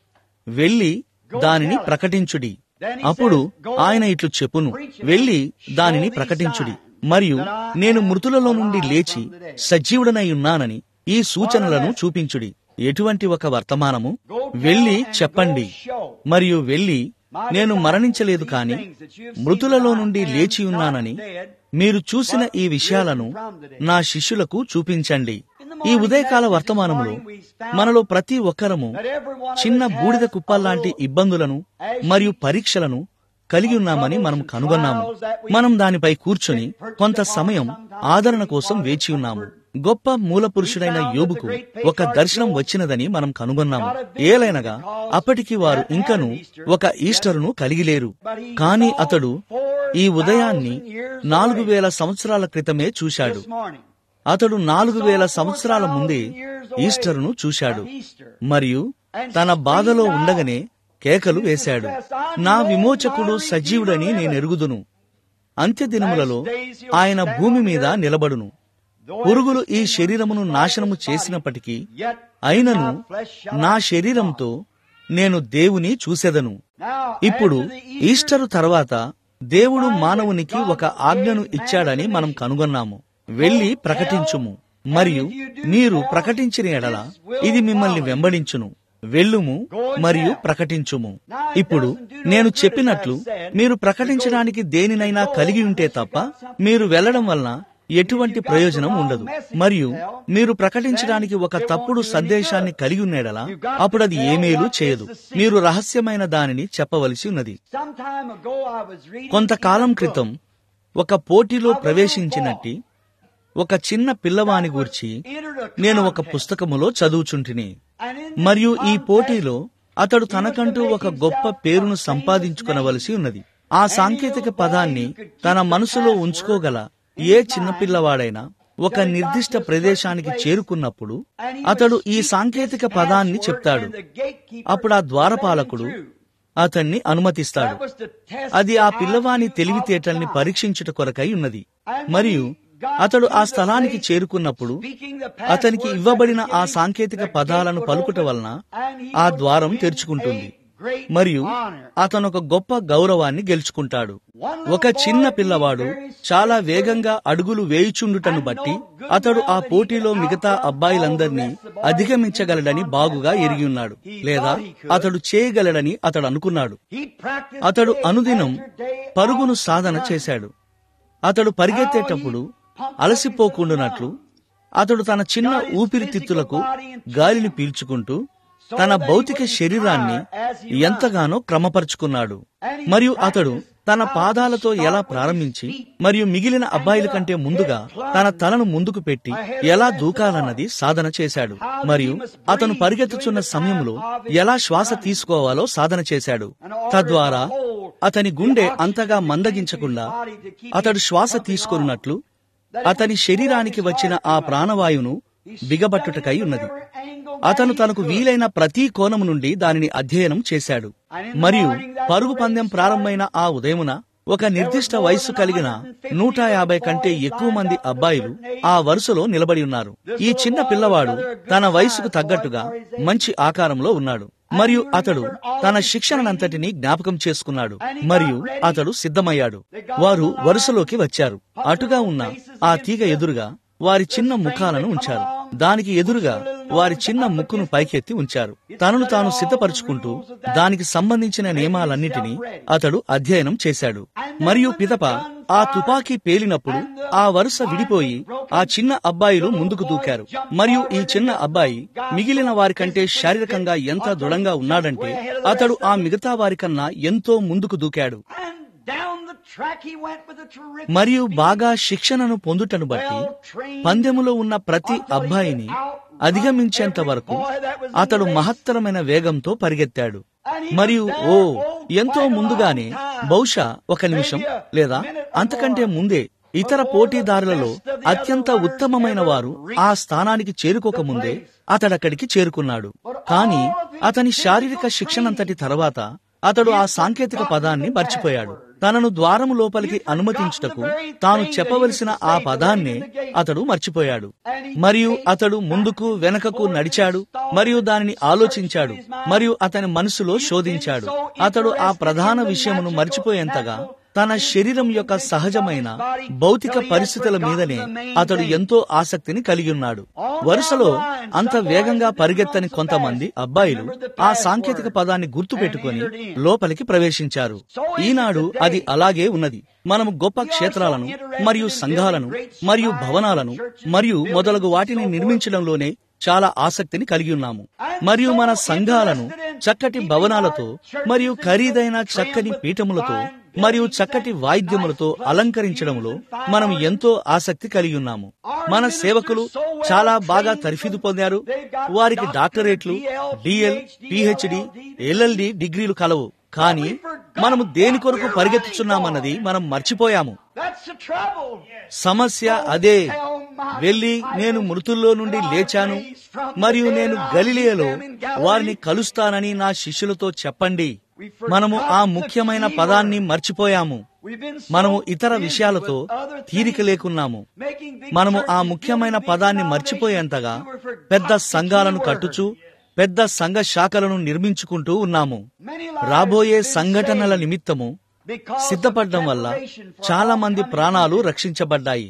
వెళ్ళి దానిని ప్రకటించుడి అప్పుడు ఆయన ఇట్లు చెప్పును వెళ్ళి దానిని ప్రకటించుడి మరియు నేను మృతులలో నుండి లేచి సజీవుడనై ఉన్నానని ఈ సూచనలను చూపించుడి ఎటువంటి ఒక వర్తమానము వెళ్ళి చెప్పండి మరియు వెళ్ళి నేను మరణించలేదు కాని మృతులలో నుండి లేచి ఉన్నానని మీరు చూసిన ఈ విషయాలను నా శిష్యులకు చూపించండి ఈ ఉదయకాల వర్తమానములో మనలో ప్రతి ఒక్కరము చిన్న బూడిద కుప్పల్లాంటి ఇబ్బందులను మరియు పరీక్షలను కలిగి ఉన్నామని మనం కనుగొన్నాము మనం దానిపై కూర్చొని కొంత సమయం ఆదరణ కోసం వేచి ఉన్నాము గొప్ప మూల పురుషుడైన యోబుకు ఒక దర్శనం వచ్చినదని మనం కనుగొన్నాము ఏలైనగా అప్పటికి వారు ఇంకను ఒక ఈస్టరును కలిగి లేరు కాని అతడు ఈ ఉదయాన్ని నాలుగు వేల సంవత్సరాల క్రితమే చూశాడు this morning. అతడు నాలుగు వేల సంవత్సరాల ముందే ఈస్టరును చూశాడు మరియు తన బాధలో ఉండగానే కేకలు వేశాడు నా విమోచకుడు సజీవుడని నేనెరుగుదును అంత్యదినములలో ఆయన భూమి మీద నిలబడును పురుగులు ఈ శరీరమును నాశనము చేసినప్పటికీ Yet అయినను my flesh shall నా శరీరంతో నేను దేవుని చూసెదను Now, ఇప్పుడు after the Easter, ఈస్టరు తర్వాత దేవుడు మానవునికి ఒక ఆజ్ఞను ఇచ్చాడని మనం కనుగొన్నాము వెళ్లి ప్రకటించుము మరియు మీరు ప్రకటించిన ఎడల ఇది మిమ్మల్ని వెంబడించును వెళ్ళుము మరియు ప్రకటించుము ఇప్పుడు నేను చెప్పినట్లు మీరు ప్రకటించడానికి దేనినైనా కలిగి ఉంటే తప్ప మీరు వెళ్ళడం వలన ఎటువంటి ప్రయోజనం ఉండదు మరియు మీరు ప్రకటించడానికి ఒక తప్పుడు సందేశాన్ని కలిగి ఉన్నేడలా అప్పుడు అది ఏమేలు చేయదు మీరు రహస్యమైన దానిని చెప్పవలసి ఉన్నది some time ago I was reading కొంతకాలం in a book క్రితం ఒక పోటీలో ప్రవేశించినట్టి ఒక చిన్న పిల్లవాని గూర్చి entered a నేను ఒక contest, పుస్తకములో చదువుచుంటిని and in this మరియు ఈ contest, పోటీలో అతడు తనకంటూ ఒక గొప్ప పేరును సంపాదించుకొనవలసి ఉన్నది ఆ సాంకేతిక పదాన్ని తన మనసులో ఉంచుకోగల ఏ చిన్నపిల్లవాడైనా ఒక నిర్దిష్ట ప్రదేశానికి చేరుకున్నప్పుడు అతడు ఈ సాంకేతిక పదాన్ని చెప్తాడు అప్పుడు ఆ ద్వారపాలకుడు అతన్ని అనుమతిస్తాడు అది ఆ పిల్లవాని తెలివితేటల్ని పరీక్షించుట కొరకై ఉన్నది మరియు అతడు ఆ స్థలానికి చేరుకున్నప్పుడు అతనికి ఇవ్వబడిన ఆ సాంకేతిక పదాలను పలుకుట వలన ఆ ద్వారం తెరుచుకుంటుంది మరియు అతను ఒక గొప్ప గౌరవాన్ని గెలుచుకుంటాడు ఒక చిన్న పిల్లవాడు చాలా వేగంగా అడుగులు వేయుచుండుటను బట్టి అతడు ఆ పోటీలో మిగతా అబ్బాయిలందరినీ అధిగమించగలడని బాగుగా ఎరిగి ఉన్నాడు లేదా అతడు చేయగలడని అతడు అనుకున్నాడు అతడు అనుదినం పరుగును సాధన చేశాడు అతడు పరిగెత్తేటప్పుడు అలసిపోకుండునట్లు అతడు తన చిన్న ఊపిరితిత్తులకు గాలిని పీల్చుకుంటూ తన భౌతిక శరీరాన్ని ఎంతగానో క్రమపరుచుకున్నాడు మరియు అతడు తన పాదాలతో ఎలా ప్రారంభించి మరియు మిగిలిన అబ్బాయిల కంటే ముందుగా తన తలను ముందుకు పెట్టి ఎలా దూకాలన్నది సాధన చేశాడు మరియు అతను పరిగెత్తుచున్న సమయంలో ఎలా శ్వాస తీసుకోవాలో సాధన చేశాడు తద్వారా అతని గుండె అంతగా మందగించకుండా అతడు శ్వాస తీసుకొనున్నట్లు అతని శరీరానికి వచ్చిన ఆ ప్రాణవాయువును బిగబట్టుటకై ఉన్నది అతను తనకు వీలైన ప్రతి కోణము నుండి దానిని అధ్యయనం చేశాడు మరియు పరుగు పందెం ప్రారంభమైన ఆ ఉదయమున ఒక నిర్దిష్ట వయస్సు కలిగిన నూట యాభై కంటే ఎక్కువ మంది అబ్బాయిలు ఆ వరుసలో నిలబడి ఉన్నారు ఈ చిన్న పిల్లవాడు తన వయసుకు తగ్గట్టుగా మంచి ఆకారంలో ఉన్నాడు మరియు అతడు తన శిక్షణనంతటిని జ్ఞాపకం చేసుకున్నాడు మరియు అతడు సిద్ధమయ్యాడు వారు వరుసలోకి వచ్చారు అటుగా ఉన్న ఆ తీగ ఎదురుగా వారి చిన్న ముఖాలను ఉంచారు దానికి ఎదురుగా వారి చిన్న ముక్కును పైకెత్తి ఉంచారు తనను తాను సిద్ధపరుచుకుంటూ దానికి సంబంధించిన నియమాలన్నిటినీ అతడు అధ్యయనం చేశాడు మరియు పిదప ఆ తుపాకీ పేలినప్పుడు ఆ వరుస విడిపోయి ఆ చిన్న అబ్బాయిలు ముందుకు దూకారు మరియు ఈ చిన్న అబ్బాయి మిగిలిన వారికంటే శారీరకంగా ఎంత దృఢంగా ఉన్నాడంటే అతడు ఆ మిగతా వారికన్నా ఎంతో ముందుకు దూకాడు track he went with a terrific మరియు speed. బాగా శిక్షణను పొందుటను బట్టి పందెములో ఉన్న ప్రతి అబ్బాయిని అధిగమించేంత వరకు అతడు మహత్తరమైన వేగంతో పరిగెత్తాడు మరియు ఓ ఎంతో ముందుగానే బహుశా ఒక నిమిషం లేదా అంతకంటే ముందే ఇతర పోటీదారులలో అత్యంత ఉత్తమమైన వారు ఆ స్థానానికి చేరుకోకముందే అతడక్కడికి చేరుకున్నాడు కానీ అతని శారీరక శిక్షణంతటి తర్వాత అతడు ఆ సాంకేతిక పదాన్ని మర్చిపోయాడు తనను ద్వారము లోపలికి అనుమతించుటకు తాను చెప్పవలసిన ఆ పదాన్నే అతడు మర్చిపోయాడు మరియు అతడు ముందుకు వెనకకు నడిచాడు మరియు దానిని ఆలోచించాడు మరియు అతని మనసులో శోధించాడు అతడు ఆ ప్రధాన విషయమును మర్చిపోయేంతగా తన శరీరం యొక్క సహజమైన భౌతిక పరిస్థితుల మీదనే అతడు ఎంతో ఆసక్తిని కలిగి ఉన్నాడు వరుసలో అంత వేగంగా పరిగెత్తని కొంతమంది అబ్బాయిలు ఆ సాంకేతిక పదాన్ని గుర్తు పెట్టుకుని లోపలికి ప్రవేశించారు ఈనాడు అది అలాగే ఉన్నది మనము గొప్ప క్షేత్రాలను మరియు సంఘాలను మరియు భవనాలను మరియు మొదలగు వాటిని నిర్మించడంలోనే చాలా ఆసక్తిని కలిగి ఉన్నాము మరియు మన సంఘాలను చక్కటి భవనాలతో మరియు ఖరీదైన చక్కని పీఠములతో మరియు చక్కటి వాయిద్యములతో అలంకరించడంలో మనం ఎంతో ఆసక్తి కలిగి ఉన్నాము మన సేవకులు చాలా బాగా తర్ఫీదు పొందారు వారికి డాక్టరేట్లు డిఎల్ పిహెచ్డి ఎల్ఎల్డి డిగ్రీలు కలవు కానీ మనము దేని కొరకు పరిగెత్తుచున్నామన్నది మనం మర్చిపోయాము That's the trouble. సమస్య అదే వెళ్ళి నేను మృతుల్లో నుండి లేచాను మరియు నేను గలిలియలో వారిని కలుస్తానని నా శిష్యులతో చెప్పండి మనము ఆ ముఖ్యమైన పదాన్ని మర్చిపోయాము We've been so మనము ఇతర busy విషయాలతో with other things, తీరిక లేకున్నాము making big మనము ఆ churches, ముఖ్యమైన building big పదాన్ని denominations, మర్చిపోయేంతగా we were forgot పెద్ద the సంఘాలను key word. కట్టుచు పెద్ద సంఘ శాఖలను నిర్మించుకుంటూ ఉన్నాము Many lives రాబోయే have been సంఘటనల saved నిమిత్తము because of సిద్ధపడడం వల్ల preparation for చాలా our మంది coming ప్రాణాలు year. రక్షించబడ్డాయి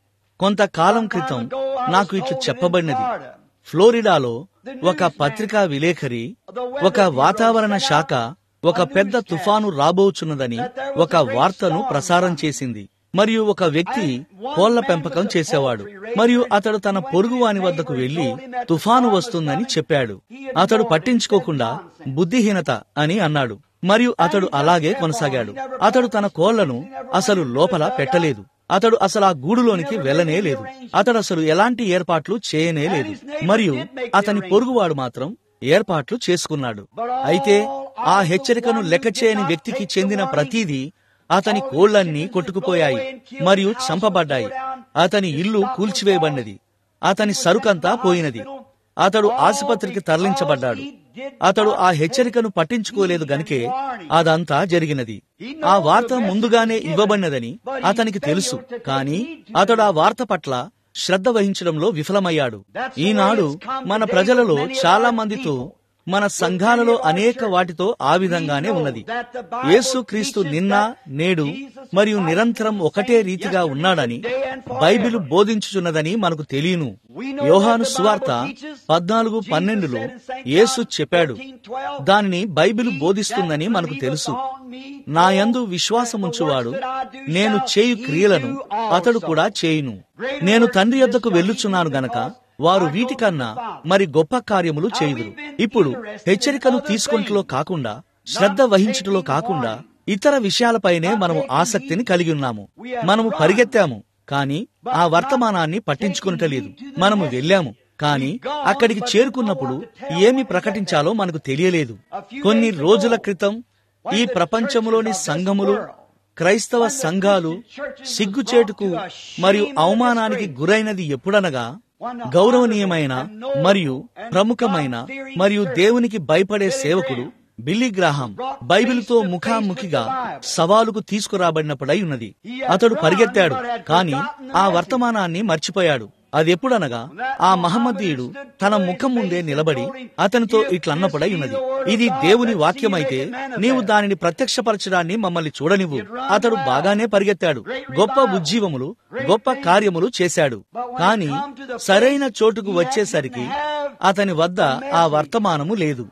కొంతకాలం Some క్రితం time ago, I was నాకు ఇట్లు told చెప్పబడినది in Florida, ఫ్లోరిడాలో the ఒక newsman, పత్రికా విలేఖరి the weather ఒక bureau వాతావరణ sent శాఖ out ఒక a పెద్ద newscast తుఫాను రాబోచున్నదని that there was ఒక a great వార్తను storm ప్రసారం coming. చేసింది మరియు ఒక వ్యక్తి And one కోళ్ల man పెంపకం was a చేసేవాడు poultry raiser, మరియు and అతడు తన he went పొరుగు to his వాని వద్దకు neighbor and వెళ్లి told him that the తుఫాను storm was వస్తుందని coming. చెప్పాడు He ignored అతడు it and పట్టించుకోకుండా said nonsense. బుద్ధిహీనత అని అన్నాడు మరియు అతడు అలాగే కొనసాగాడు అతడు తన కోళ్లను అసలు లోపల పెట్టలేదు అతడు అసలు ఆ గూడులోనికి వెళ్ళనే లేదు అతడు అసలు ఎలాంటి ఏర్పాట్లు చేయనే లేదు మరియు అతని పొరుగువాడు మాత్రం ఏర్పాట్లు చేసుకున్నాడు అయితే ఆ హెచ్చరికను లెక్క చేయని వ్యక్తికి చెందిన ప్రతిదీ అతని కోళ్లన్నీ కొట్టుకుపోయాయి మరియు చంపబడ్డాయి అతని ఇల్లు కూల్చివేయబడినది అతని సరుకంతా పోయినది అతడు ఆసుపత్రికి తరలించబడ్డాడు అతడు ఆ హెచ్చరికను పట్టించుకోలేదు గనుకే అదంతా జరిగినది ఆ వార్త ముందుగానే ఇవ్వబడినదని అతనికి తెలుసు కానీ అతడు ఆ వార్త పట్ల శ్రద్ధ వహించడంలో విఫలమయ్యాడు ఈనాడు మన ప్రజలలో చాలా మందితో మన సంఘాలలో అనేక వాటితో ఆ విధంగానే ఉన్నది యేసుక్రీస్తు నిన్న నేడు మరియు నిరంతరం ఒకటే రీతిగా ఉన్నాడని బైబిల్ బోధించుచున్నదని మనకు తెలియను యోహాను సువార్త పద్నాలుగు పన్నెండులో యేసు చెప్పాడు దానిని బైబిల్ బోధిస్తుందని మనకు తెలుసు నా యందు విశ్వాసముంచువాడు నేను చేయు క్రియలను అతడు కూడా చేయును నేను తండ్రి యొద్దకు వెళ్ళుచున్నాను గనక వారు వీటికన్నా మరి గొప్ప కార్యములు చేయుదురు ఇప్పుడు హెచ్చరికను తీసుకుంటలో కాకుండా శ్రద్ధ వహించుటలో కాకుండా ఇతర విషయాలపైనే మనము ఆసక్తిని కలిగి ఉన్నాము మనము పరిగెత్తాము కానీ ఆ వర్తమానాన్ని పట్టించుకునటలేదు మనము వెళ్ళాము కానీ అక్కడికి చేరుకున్నప్పుడు ఏమి ప్రకటించాలో మనకు తెలియలేదు కొన్ని రోజుల క్రితం ఈ ప్రపంచంలోని సంఘములు క్రైస్తవ సంఘాలు సిగ్గుచేటుకు మరియు అవమానానికి గురైనది ఎప్పుడనగా గౌరవనీయమైన మరియు ప్రముఖమైన మరియు దేవునికి భయపడే సేవకుడు బిల్లీ గ్రాహం బైబిల్తో ముఖాముఖిగా సవాలుకు తీసుకురాబడినప్పుడై ఉన్నది అతడు పరిగెత్తాడు కాని ఆ వర్తమానాన్ని మర్చిపోయాడు అది ఎప్పుడనగా ఆ మహమ్మదీయుడు తన ముఖం ముందే నిలబడి అతనితో ఇట్లన్నప్పుడై ఉన్నది ఇది దేవుని వాక్యమైతే నీవు దానిని ప్రత్యక్షపరచడాన్ని మమ్మల్ని చూడనివ్వు అతడు బాగానే పరిగెత్తాడు గొప్ప ఉజ్జీవములు గొప్ప కార్యములు చేశాడు కాని సరైన చోటుకు వచ్చేసరికి అతని వద్ద ఆ వర్తమానము లేదు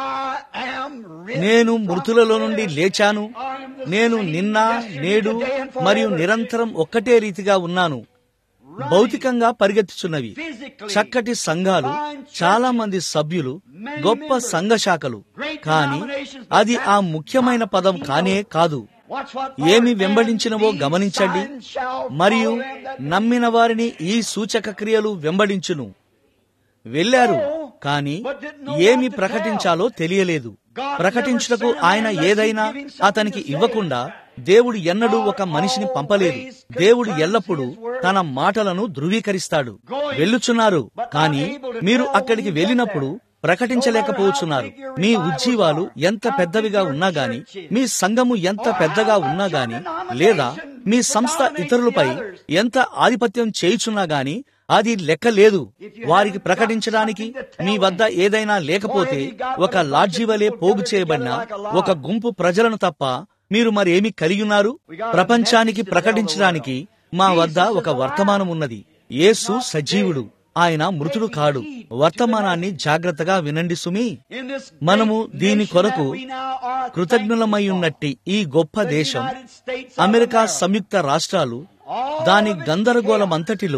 నేను మృతులలో నుండి లేచాను నేను నిన్న నేడు మరియు నిరంతరం ఒక్కటే రీతిగా ఉన్నాను భౌతికంగా పరిగెత్తుచున్నవి చక్కటి సంఘాలు చాలా మంది సభ్యులు గొప్ప సంఘ శాఖలు కానీ అది ఆ ముఖ్యమైన పదం కానే కాదు ఏమి వెంబడించినవో గమనించండి మరియు నమ్మిన వారిని ఈ సూచక క్రియలు వెంబడించును వెళ్ళారు కాని ఏమి ప్రకటించాలో తెలియలేదు ప్రకటించుటకు ఆయన ఏదైనా అతనికి ఇవ్వకుండా దేవుడు ఎన్నడూ ఒక మనిషిని పంపలేదు దేవుడు ఎల్లప్పుడూ తన మాటలను ధృవీకరిస్తాడు వెళ్ళుచున్నారు కానీ మీరు అక్కడికి వెళ్ళినప్పుడు ప్రకటించలేకపోవచ్చున్నారు మీ ఉజ్జీవాలు ఎంత పెద్దవిగా ఉన్నా గాని మీ సంఘము ఎంత పెద్దగా ఉన్నా గాని లేదా మీ సంస్థ ఇతరులపై ఎంత ఆధిపత్యం చేయుచున్నా గాని అది లెక్క లేదు వారికి ప్రకటించడానికి మీ వద్ద ఏదైనా లేకపోతే ఒక లాడ్జి వలె పోగు చేయబడిన ఒక గుంపు ప్రజలను తప్ప మీరు మరేమి కలిగి ఉన్నారు ప్రపంచానికి ప్రకటించడానికి మా వద్ద ఒక వర్తమానం ఉన్నది యేసు సజీవుడు ఆయన మృతుడు కాడు వర్తమానాన్ని జాగ్రత్తగా వినండి సుమి మనము దీని కొరకు కృతజ్ఞులమై ఉన్నట్టి ఈ గొప్ప దేశం అమెరికా సంయుక్త రాష్ట్రాలు దాని గందరగోళమంతటిలో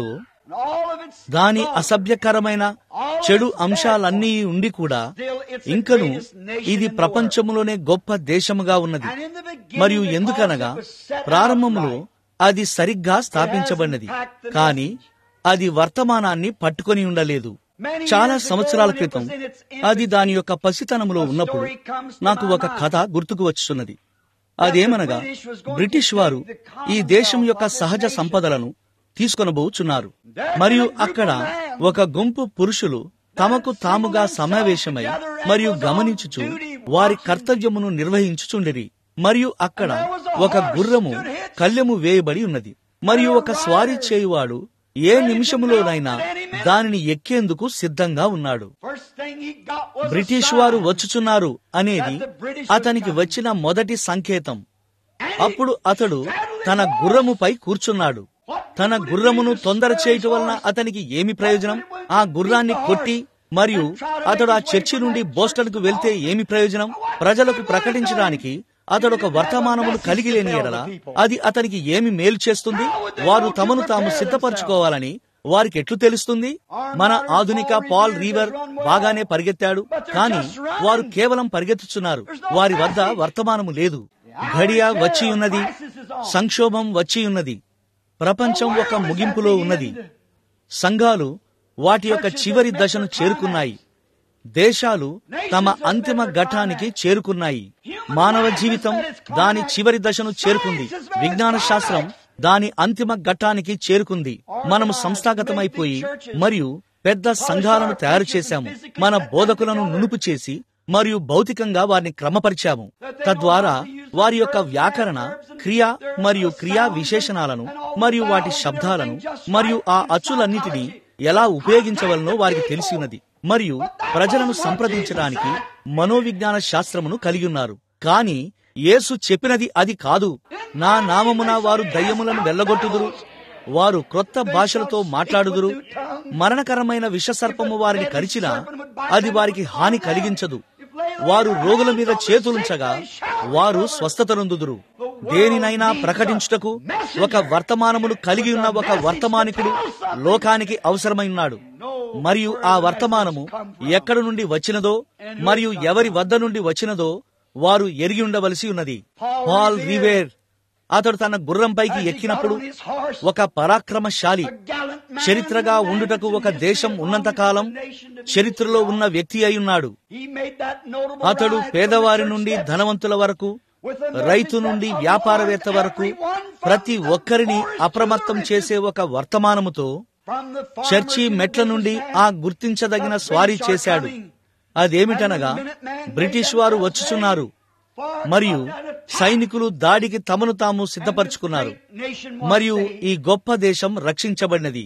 దాని అసభ్యకరమైన చెడు అంశాలన్నీ ఉండి కూడా ఇంకను ఇది ప్రపంచంలోనే గొప్ప దేశముగా ఉన్నది మరియు ఎందుకనగా ప్రారంభంలో అది సరిగ్గా స్థాపించబడినది కానీ అది వర్తమానాన్ని పట్టుకొని ఉండలేదు చాలా సంవత్సరాల క్రితం అది దాని యొక్క పసితనంలో ఉన్నప్పుడు నాకు ఒక కథ గుర్తుకు వచ్చున్నది అదేమనగా బ్రిటిష్ వారు ఈ దేశం యొక్క సహజ సంపదలను తీసుకొనబోచున్నారు మరియు అక్కడ ఒక గుంపు పురుషులు తమకు తాముగా సమావేశమై మరియు గమనించుచు వారి కర్తవ్యమును నిర్వహించుచుండిరి మరియు అక్కడ ఒక గుర్రము కళ్ళెము వేయబడి ఉన్నది మరియు ఒక స్వారీ చేయువాడు ఏ నిమిషములోనైనా దానిని ఎక్కేందుకు సిద్ధంగా ఉన్నాడు బ్రిటిష్ వారు వచ్చుచున్నారు అనేది అతనికి వచ్చిన మొదటి సంకేతం అప్పుడు అతడు తన గుర్రముపై కూర్చున్నాడు తన గుర్రమును తొందర చేయటం వలన అతనికి ఏమి ప్రయోజనం ఆ గుర్రాన్ని కొట్టి మరియు అతడు ఆ చర్చి నుండి బోస్టన్ కు వెళ్తే ఏమి ప్రయోజనం ప్రజలకు ప్రకటించడానికి అతడు ఒక వర్తమానమును కలిగి లేని ఎడల అది అతనికి ఏమి మేలు చేస్తుంది వారు తమను తాము సిద్ధపరచుకోవాలని వారికి ఎట్లు తెలుస్తుంది మన ఆధునిక పాల్ రీవర్ బాగానే పరిగెత్తాడు కానీ వారు కేవలం పరిగెత్తుచున్నారు వారి వద్ద వర్తమానము లేదు ఘడియ వచ్చి ఉన్నది సంక్షోభం వచ్చి ఉన్నది ప్రపంచం ఒక ముగింపులో ఉన్నది సంఘాలు వాటి యొక్క చివరి దశను చేరుకున్నాయి దేశాలు తమ అంతిమ ఘట్టానికి చేరుకున్నాయి మానవ జీవితం దాని చివరి దశను చేరుకుంది విజ్ఞాన శాస్త్రం దాని అంతిమ ఘట్టానికి చేరుకుంది మనము సంస్థాగతమైపోయి మరియు పెద్ద సంఘాలను తయారు చేశాము మన బోధకులను నునుపు చేసి మరియు భౌతికంగా వారిని క్రమపరిచాము తద్వారా వారి యొక్క వ్యాకరణ క్రియ మరియు క్రియా విశేషణాలను మరియు వాటి శబ్దాలను మరియు ఆ అచ్చులన్నిటినీ ఎలా ఉపయోగించవలనో వారికి తెలిసి ఉన్నది మరియు ప్రజలను సంప్రదించడానికి మనోవిజ్ఞాన శాస్త్రమును కలిగి ఉన్నారు కానీ యేసు చెప్పినది అది కాదు నా నామమున వారు దయ్యములను వెళ్ళగొట్టుదురు వారు క్రొత్త భాషలతో మాట్లాడుదురు మరణకరమైన విషసర్పము వారిని కరిచినా అది వారికి హాని కలిగించదు వారు రోగుల మీద చేతులుంచగా వారు స్వస్థత నొందుదురు దేనినైనా ప్రకటించుటకు ఒక వర్తమానమును కలిగి ఉన్న ఒక వర్తమానికుడు లోకానికి అవసరమైనాడు మరియు ఆ వర్తమానము ఎక్కడ నుండి వచ్చినదో మరియు ఎవరి వద్ద నుండి వచ్చినదో వారు ఎరిగి ఉండవలసి ఉన్నది పాల్ రివేర్ అతడు తన గుర్రంపైకి ఎక్కినప్పుడు ఒక పరాక్రమశాలి చరిత్రగా ఉండుటకు ఒక దేశం ఉన్నంతకాలం చరిత్రలో ఉన్న వ్యక్తి అయి ఉన్నాడు అతడు పేదవారి నుండి ధనవంతుల వరకు రైతు నుండి వ్యాపారవేత్త వరకు ప్రతి ఒక్కరిని అప్రమత్తం చేసే ఒక వర్తమానముతో చర్చి మెట్ల నుండి ఆ గుర్తించదగిన స్వారీ చేశాడు అదేమిటనగా బ్రిటిష్ వారు వచ్చుచున్నారు మరియు సైనికులు దాడికి తమను తాము సిద్ధపరచుకున్నారు మరియు ఈ గొప్ప దేశం రక్షించబడినది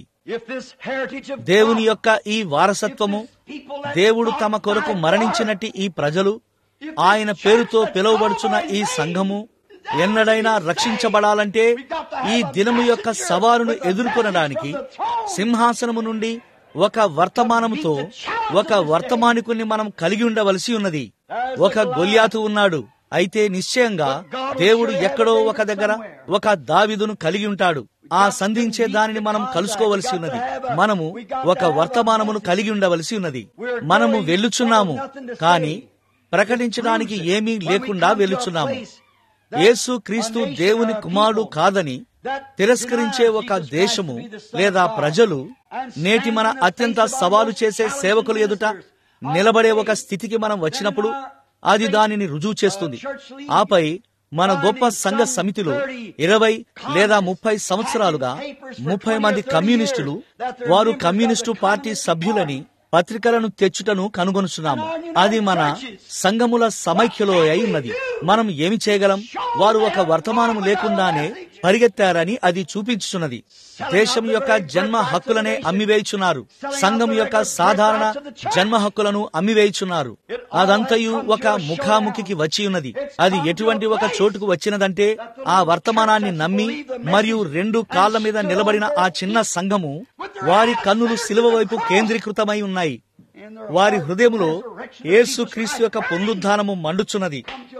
దేవుని యొక్క ఈ వారసత్వము దేవుడు తమ కొరకు మరణించినట్టి ఈ ప్రజలు ఆయన పేరుతో పిలువబడుచున్న ఈ సంఘము ఎన్నడైనా రక్షించబడాలంటే ఈ దినము యొక్క సవాలును ఎదుర్కొనడానికి సింహాసనము నుండి ఒక వర్తమానముతో ఒక వర్తమానికుని మనం కలిగి ఉండవలసి ఉన్నది ఒక గొల్యాతు ఉన్నాడు అయితే నిశ్చయంగా దేవుడు ఎక్కడో ఒక దగ్గర ఒక దావిదును కలిగి ఉంటాడు ఆ సంధించే దానిని మనం కలుసుకోవలసి ఉన్నది మనము ఒక వర్తమానమును కలిగి ఉండవలసి ఉన్నది మనము వెళ్ళుచున్నాము కానీ ప్రకటించడానికి ఏమీ లేకుండా వెళ్ళుచున్నాము యేసు క్రీస్తు దేవుని కుమారుడు కాదని తిరస్కరించే ఒక దేశము లేదా ప్రజలు నేటి మన అత్యంత సవాలు చేసే సేవకుల ఎదుట నిలబడే ఒక స్థితికి మనం వచ్చినప్పుడు అది దానిని రుజువు చేస్తుంది ఆపై మన గొప్ప సంఘ సమితిలో ఇరవై లేదా ముప్పై సంవత్సరాలుగా ముప్పై మంది కమ్యూనిస్టులు వారు కమ్యూనిస్టు పార్టీ సభ్యులని పత్రికలను తెచ్చుటను కనుగొనుచున్నాము అది మన సంఘముల సమైక్యలో అయి ఉన్నది మనం ఏమి చేయగలం వారు ఒక వర్తమానం లేకుండానే పరిగెత్తారని అది చూపించుచున్నది దేశం యొక్క జన్మ హక్కులనే అమ్మివేయుచున్నారు సంఘం యొక్క సాధారణ జన్మ హక్కులను అమ్మివేయుచున్నారు అదంతయు ఒక ముఖాముఖికి వచ్చి ఉన్నది అది ఎటువంటి ఒక చోటుకు వచ్చినదంటే ఆ వర్తమానాన్ని నమ్మి మరియు రెండు కాళ్ల మీద నిలబడిన ఆ చిన్న సంఘము వారి కన్నులు సిలువ వైపు కేంద్రీకృతమై ఉన్నాయి వారి హృదయములో యేసు క్రీస్తు యొక్క పునరుద్ధానము మండుచున్నది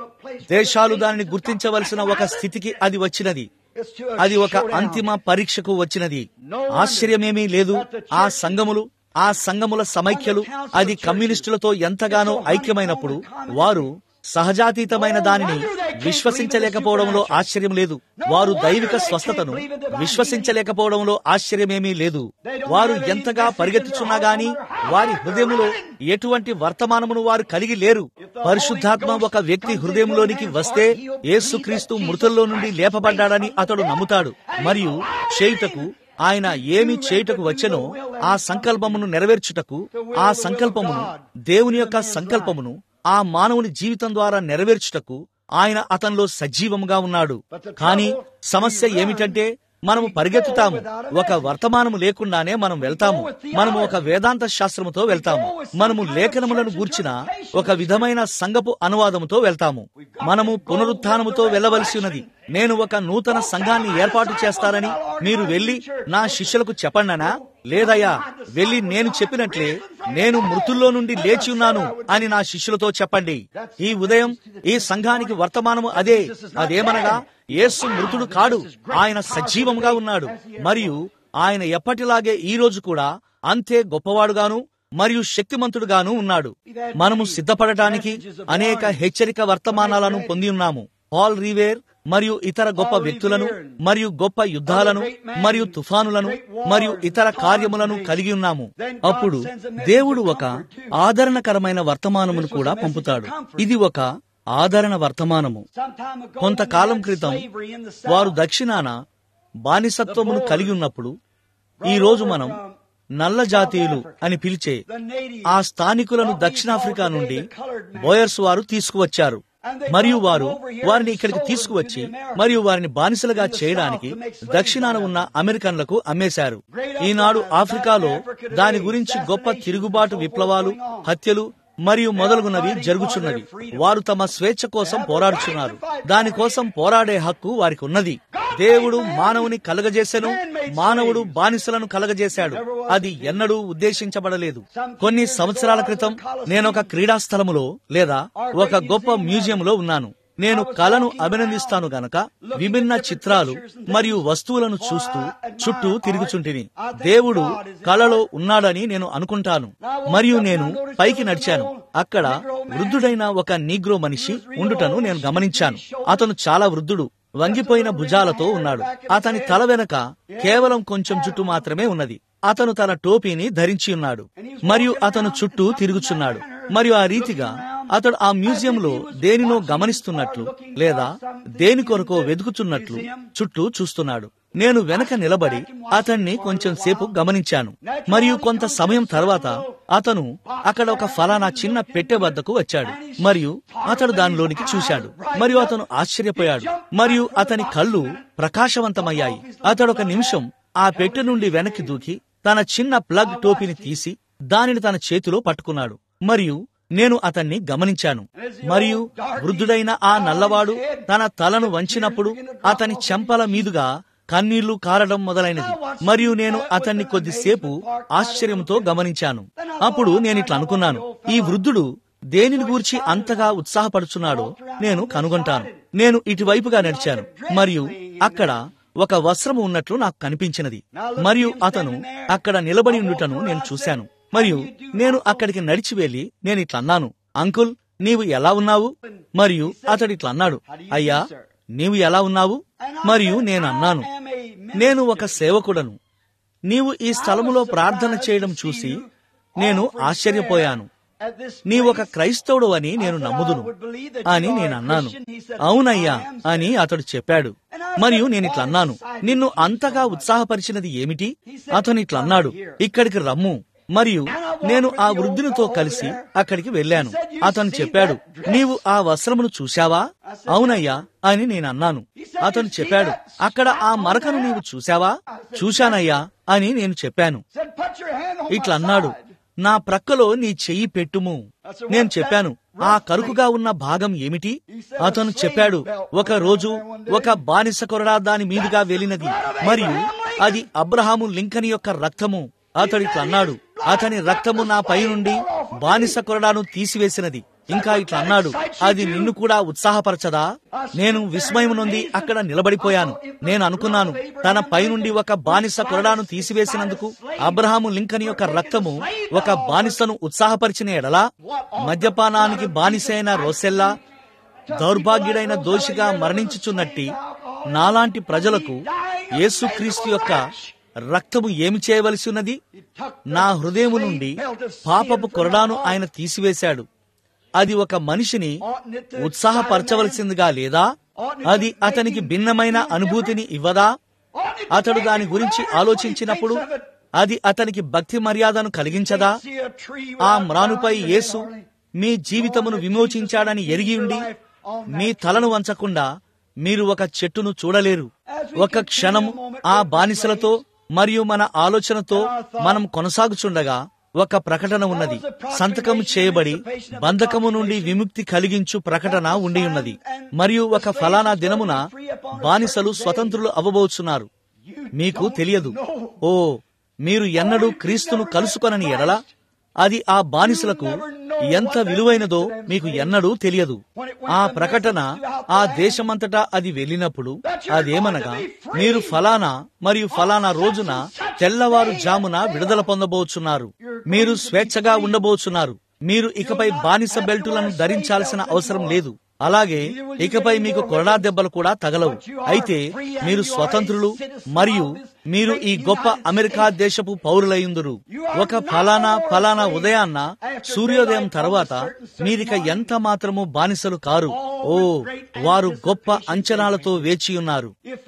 దేశాలు దానిని గుర్తించవలసిన ఒక స్థితికి అది వచ్చినది అది ఒక అంతిమ పరీక్షకు వచ్చినది ఆశ్చర్యమేమీ లేదు ఆ సంఘములు ఆ సంఘముల సమైక్యలు అది కమ్యూనిస్టులతో ఎంతగానో ఐక్యమైనప్పుడు వారు సహజాతీతమైన దానిని విశ్వసించలేకపోవడంలో ఆశ్చర్యం లేదు వారు దైవిక స్వస్థతను విశ్వసించలేకపోవడంలో ఆశ్చర్యమేమీ లేదు వారు ఎంతగా పరిగెత్తుచున్నా గాని వారి హృదయములో ఎటువంటి వర్తమానమును వారు కలిగి లేరు పరిశుద్ధాత్మ ఒక వ్యక్తి హృదయంలోనికి వస్తే యేసుక్రీస్తు మృతుల్లో నుండి లేపబడ్డాడని అతడు నమ్ముతాడు మరియు చేయుటకు ఆయన ఏమి చేయుటకు వచ్చెనో ఆ సంకల్పమును నెరవేర్చుటకు ఆ సంకల్పమును దేవుని యొక్క సంకల్పమును ఆ మానవుని జీవితం ద్వారా నెరవేర్చుటకు ఆయన అతనిలో సజీవముగా ఉన్నాడు కానీ సమస్య ఏమిటంటే మనము పరిగెత్తుతాము ఒక వర్తమానము లేకుండానే మనం వెళ్తాము మనము ఒక వేదాంత శాస్త్రముతో వెళ్తాము మనము లేఖనములను గూర్చిన ఒక విధమైన సంగపు అనువాదముతో వెళ్తాము మనము పునరుత్నముతో వెళ్ళవలసి ఉన్నది నేను ఒక నూతన సంఘాన్ని ఏర్పాటు చేస్తారని మీరు వెళ్లి నా శిష్యులకు చెప్పండనా లేదయ్యా వెళ్లి నేను చెప్పినట్లే నేను మృతుల్లో నుండి లేచి ఉన్నాను అని నా శిష్యులతో చెప్పండి ఈ ఉదయం ఈ సంఘానికి వర్తమానము అదే అదేమనగా యేసు మృతుడు కాడు ఆయన సజీవంగా ఉన్నాడు మరియు ఆయన ఎప్పటిలాగే ఈ రోజు కూడా అంతే గొప్పవాడుగాను మరియు శక్తిమంతుడుగాను ఉన్నాడు మనము సిద్ధపడటానికి అనేక హెచ్చరిక వర్తమానాలను పొంది ఉన్నాము పాల్ రీవేర్ మరియు ఇతర గొప్ప వ్యక్తులను మరియు గొప్ప యుద్ధాలను మరియు తుఫానులను మరియు ఇతర కార్యములను కలిగి ఉన్నాము అప్పుడు దేవుడు ఒక ఆదరణకరమైన వర్తమానమును కూడా పంపుతాడు ఇది ఒక ఆదరణ వర్తమానము కొంతకాలం క్రితం వారు దక్షిణాన బానిసత్వమును కలిగి ఉన్నప్పుడు ఈ రోజు మనం నల్ల జాతీయులు అని పిలిచే ఆ స్థానికులను దక్షిణాఫ్రికా నుండి బోయర్స్ వారు తీసుకువచ్చారు మరియు వారు వారిని ఇక్కడికి తీసుకువచ్చి మరియు వారిని బానిసలుగా చేయడానికి దక్షిణాన ఉన్న అమెరికన్లకు అమ్మేశారు ఈనాడు ఆఫ్రికాలో దాని గురించి గొప్ప తిరుగుబాటు విప్లవాలు హత్యలు మరియు మొదలుగున్నవి జరుగుచున్నవి వారు తమ స్వేచ్ఛ కోసం పోరాడుచున్నారు దానికోసం పోరాడే హక్కు వారికి ఉన్నది దేవుడు మానవుని కలగజేసెను మానవుడు బానిసలను కలగజేశాడు అది ఎన్నడూ ఉద్దేశించబడలేదు కొన్ని సంవత్సరాల క్రితం నేను ఒక క్రీడా స్థలములో లేదా ఒక గొప్ప మ్యూజియంలో ఉన్నాను నేను కళను అభినందిస్తాను గనక విభిన్న చిత్రాలు మరియు వస్తువులను చూస్తూ చుట్టూ తిరుగుచుంటిని దేవుడు కళలో ఉన్నాడని నేను అనుకుంటాను మరియు నేను పైకి నడిచాను అక్కడ వృద్ధుడైన ఒక నీగ్రో మనిషి ఉండుటను నేను గమనించాను అతను చాలా వృద్ధుడు వంగిపోయిన భుజాలతో ఉన్నాడు అతని తల వెనక కేవలం కొంచెం జుట్టు మాత్రమే ఉన్నది అతను తన టోపీని ధరించి ఉన్నాడు మరియు అతను చుట్టూ తిరుగుచున్నాడు మరియు ఆ రీతిగా అతడు ఆ మ్యూజియంలో దేనినో గమనిస్తున్నట్లు లేదా దేని కొరకో వెతుకుతున్నట్లు చుట్టూ చూస్తున్నాడు నేను వెనక నిలబడి అతన్ని కొంచెం సేపు గమనించాను మరియు కొంత సమయం తర్వాత అతను అక్కడ ఒక ఫలానా చిన్న పెట్టె వద్దకు వచ్చాడు మరియు అతడు దానిలోనికి చూశాడు మరియు అతను ఆశ్చర్యపోయాడు మరియు అతని కళ్ళు ప్రకాశవంతమయ్యాయి అతడు ఒక నిమిషం ఆ పెట్టె నుండి వెనక్కి దూకి తన చిన్న ప్లగ్ టోపీని తీసి దానిని తన చేతిలో పట్టుకున్నాడు మరియు నేను అతన్ని గమనించాను మరియు వృద్ధుడైన ఆ నల్లవాడు తన తలను వంచినప్పుడు అతని చెంపల మీదుగా కన్నీళ్లు కారడం మొదలైనది మరియు నేను అతన్ని కొద్దిసేపు ఆశ్చర్యంతో గమనించాను అప్పుడు నేను ఇట్లా అనుకున్నాను ఈ వృద్ధుడు దేనిని గూర్చి అంతగా ఉత్సాహపడుచున్నాడో నేను కనుగొంటాను నేను ఇటువైపుగా నడిచాను మరియు అక్కడ ఒక వస్త్రము ఉన్నట్లు నాకు కనిపించినది మరియు అతను అక్కడ నిలబడి ఉండుటను నేను చూశాను మరియు నేను అక్కడికి నడిచి వెళ్లి నేను ఇట్లా అన్నాను అంకుల్ నీవు ఎలా ఉన్నావు మరియు అతడు ఇట్లా అన్నాడు అయ్యా నీవు ఎలా ఉన్నావు మరియు నేను అన్నాను నేను ఒక సేవకుడను నీవు ఈ స్థలములో ప్రార్థన చేయడం చూసి నేను ఆశ్చర్యపోయాను నీ ఒక క్రైస్తవుడు అని నేను నమ్ముదును అని నేను అన్నాను అవునయ్యా అని అతడు చెప్పాడు మరియు నేను ఇట్లా అన్నాను నిన్ను అంతగా ఉత్సాహపరిచినది ఏమిటి అతను ఇట్లా అన్నాడు ఇక్కడికి రమ్ము మరియు నేను ఆ వృద్ధునితో కలిసి అక్కడికి వెళ్ళాను అతను చెప్పాడు నీవు ఆ వస్త్రమును చూశావా అవునయ్యా అని నేను అన్నాను అతను చెప్పాడు అక్కడ ఆ మరకను నీవు చూశావా చూశానయ్యా అని నేను చెప్పాను ఇట్లా అన్నాడు నా ప్రక్కలో నీ చెయ్యి పెట్టుము నేను చెప్పాను ఆ కరుకుగా ఉన్న భాగం ఏమిటి అతను చెప్పాడు ఒక రోజు ఒక బానిస కొరడా దాని మీదుగా వెళ్ళినది మరియు అది అబ్రహాము లింకన్ యొక్క రక్తము అతడు ఇట్లా అన్నాడు అతని రక్తము నా పై నుండి బానిస కొరడాను తీసివేసినది ఇంకా ఇట్లా అన్నాడు అది నిన్ను కూడా ఉత్సాహపరచదా నేను విస్మయం నుండి అక్కడ నిలబడిపోయాను నేను అనుకున్నాను తన పైనుండి ఒక బానిస కొరడాను తీసివేసినందుకు అబ్రహాము లింకన్ యొక్క రక్తము ఒక బానిసను ఉత్సాహపరిచిన ఎడలా మద్యపానానికి బానిసైన రోసెల్లా దౌర్భాగ్యుడైన దోషిగా మరణించుచున్నట్టి నాలాంటి ప్రజలకు యేసుక్రీస్తు యొక్క రక్తము ఏమి చేయవలసి ఉన్నది నా హృదయము నుండి పాపపు కొరడాను ఆయన తీసివేశాడు అది ఒక మనిషిని ఉత్సాహపరచవలసిందిగా లేదా అది అతనికి భిన్నమైన అనుభూతిని ఇవ్వదా అతడు దాని గురించి ఆలోచించినప్పుడు అది అతనికి భక్తి మర్యాదను కలిగించదా ఆ మ్రానుపై యేసు మీ జీవితమును విమోచించాడని ఎరిగి ఉండి మీ తలను వంచకుండా మీరు ఒక చెట్టును చూడలేరు ఒక క్షణం ఆ బానిసలతో మరియు మన ఆలోచనతో మనం కొనసాగుచుండగా ఒక ప్రకటన ఉన్నది సంతకం చేయబడి బంధకము నుండి విముక్తి కలిగించు ప్రకటన ఉండి ఉన్నది మరియు ఒక ఫలానా దినమున బానిసలు స్వతంత్రులు అవ్వబోచున్నారు మీకు తెలియదు ఓ మీరు ఎన్నడూ క్రీస్తును కలుసుకొనని ఎడల అది ఆ బానిసలకు ఎంత విలువైనదో మీకు ఎన్నడూ తెలియదు ఆ ప్రకటన ఆ దేశమంతటా అది వెళ్ళినప్పుడు అదేమనగా మీరు ఫలానా మరియు ఫలానా రోజున తెల్లవారు జామున విడుదల పొందబోచున్నారు మీరు స్వేచ్ఛగా ఉండబోచున్నారు మీరు ఇకపై బానిస బెల్టులను ధరించాల్సిన అవసరం లేదు అలాగే ఇకపై మీకు కొరడా దెబ్బలు కూడా తగలవు అయితే మీరు స్వతంత్రులు మరియు మీరు ఈ గొప్ప అమెరికా దేశపు పౌరులయ్యుందురు ఒక ఫలానా ఫలానా ఉదయాన్న సూర్యోదయం తర్వాత మీరిక ఎంత మాత్రము బానిసలు కారు ఓ వారు గొప్ప అంచనాలతో వేచి ఉన్నారు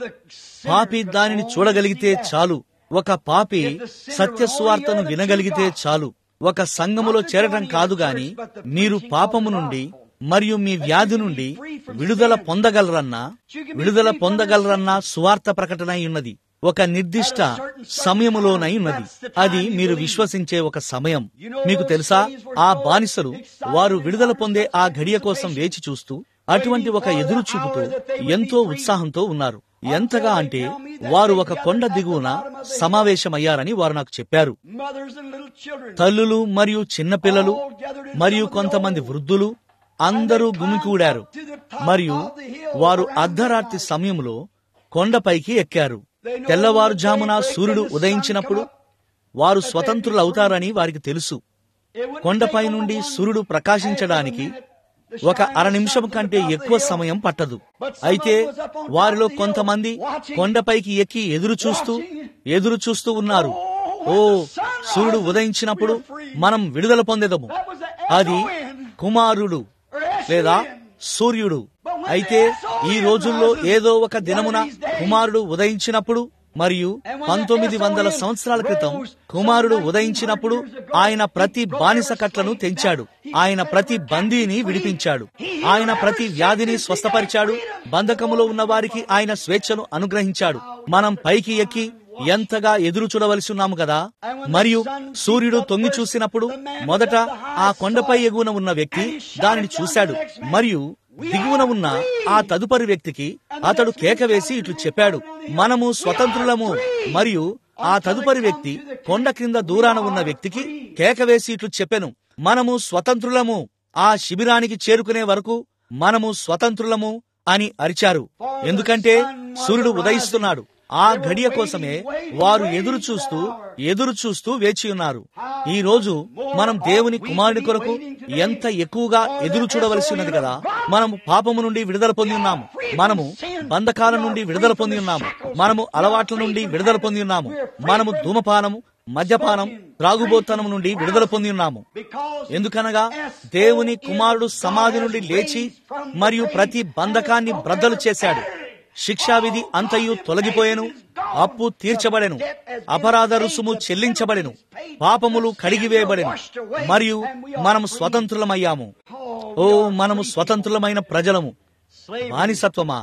పాపి దానిని చూడగలిగితే చాలు ఒక పాపి సత్య సువార్తను వినగలిగితే చాలు ఒక సంఘములో చేరటం కాదు గాని మీరు పాపము నుండి మరియు మీ వ్యాధి నుండి విడుదల పొందగలరన్నా విడుదల పొందగలరన్నా సువార్త ప్రకటన అయి ఉన్నది ఒక నిర్దిష్ట సమయములోనై ఉన్నది అది మీరు విశ్వసించే ఒక సమయం మీకు తెలుసా ఆ బానిసలు వారు విడుదల పొందే ఆ ఘడియ కోసం వేచి చూస్తూ అటువంటి ఒక ఎదురు చూపుతో ఎంతో ఉత్సాహంతో ఉన్నారు ఎంతగా అంటే వారు ఒక కొండ దిగువన సమావేశమయ్యారని వారు నాకు చెప్పారు తల్లులు మరియు చిన్నపిల్లలు మరియు కొంతమంది వృద్ధులు అందరూ గుమికూడారు మరియు వారు అర్ధరాత్రి సమయంలో కొండపైకి ఎక్కారు తెల్లవారుజామున సూర్యుడు ఉదయించినప్పుడు వారు స్వతంత్రులవుతారని వారికి తెలుసు కొండపై నుండి సూర్యుడు ప్రకాశించడానికి ఒక అర నిమిషం కంటే ఎక్కువ సమయం పట్టదు అయితే వారిలో కొంతమంది కొండపైకి ఎక్కి ఎదురు చూస్తూ ఎదురు చూస్తూ ఉన్నారు ఓ సూర్యుడు ఉదయించినప్పుడు మనం విడుదల పొందేదము అది కుమారుడు లేదా సూర్యుడు అయితే ఈ రోజుల్లో ఏదో ఒక దినమున కుమారుడు ఉదయించినప్పుడు మరియు పంతొమ్మిది వందల సంవత్సరాల క్రితం కుమారుడు ఉదయించినప్పుడు ఆయన ప్రతి బానిస కట్లను తెంచాడు ఆయన ప్రతి బందీని విడిపించాడు ఆయన ప్రతి వ్యాధిని స్వస్థపరిచాడు బంధకములో ఉన్న వారికి ఆయన స్వేచ్ఛను అనుగ్రహించాడు మనం పైకి ఎక్కి ఎంతగా ఎదురు చూడవలసి ఉన్నాము కదా మరియు సూర్యుడు తొంగి చూసినప్పుడు మొదట ఆ కొండపై ఎగువన ఉన్న వ్యక్తి దానిని చూశాడు మరియు దిగువన ఉన్న ఆ తదుపరి వ్యక్తికి అతడు కేక వేసి ఇట్లు చెప్పాడు మనము స్వతంత్రులము మరియు ఆ తదుపరి వ్యక్తి కొండ క్రింద దూరాన ఉన్న వ్యక్తికి కేక వేసి ఇట్లు చెప్పెను మనము స్వతంత్రులము ఆ శిబిరానికి చేరుకునే వరకు మనము స్వతంత్రులము అని అరిచారు ఎందుకంటే సూర్యుడు ఉదయిస్తున్నాడు ఆ గడియ కోసమే వారు ఎదురు చూస్తూ ఎదురు చూస్తూ వేచి ఉన్నారు ఈ రోజు మనం దేవుని కుమారుడి కొరకు ఎంత ఎక్కువగా ఎదురు చూడవలసి ఉన్నది కదా మనము పాపము నుండి విడుదల పొంది ఉన్నాము మనము బంధకాల నుండి విడుదల పొంది ఉన్నాము మనము అలవాట్ల నుండి విడుదల పొంది ఉన్నాము మనము ధూమపానము మద్యపానం త్రాగుబోతనం నుండి విడుదల పొంది ఉన్నాము ఎందుకనగా దేవుని కుమారుడు సమాధి నుండి లేచి మరియు ప్రతి బంధకాన్ని బ్రద్దలు చేశాడు శిక్షావిధి అంతయు తొలగిపోయెను అప్పు తీర్చబడెను అపరాధ రుసుము చెల్లించబడెను పాపములు కడిగివేయబడెను మరియు మనము స్వతంత్రులమయ్యాము ఓ మనము స్వతంత్రులమైన ప్రజలము బానిసత్వమా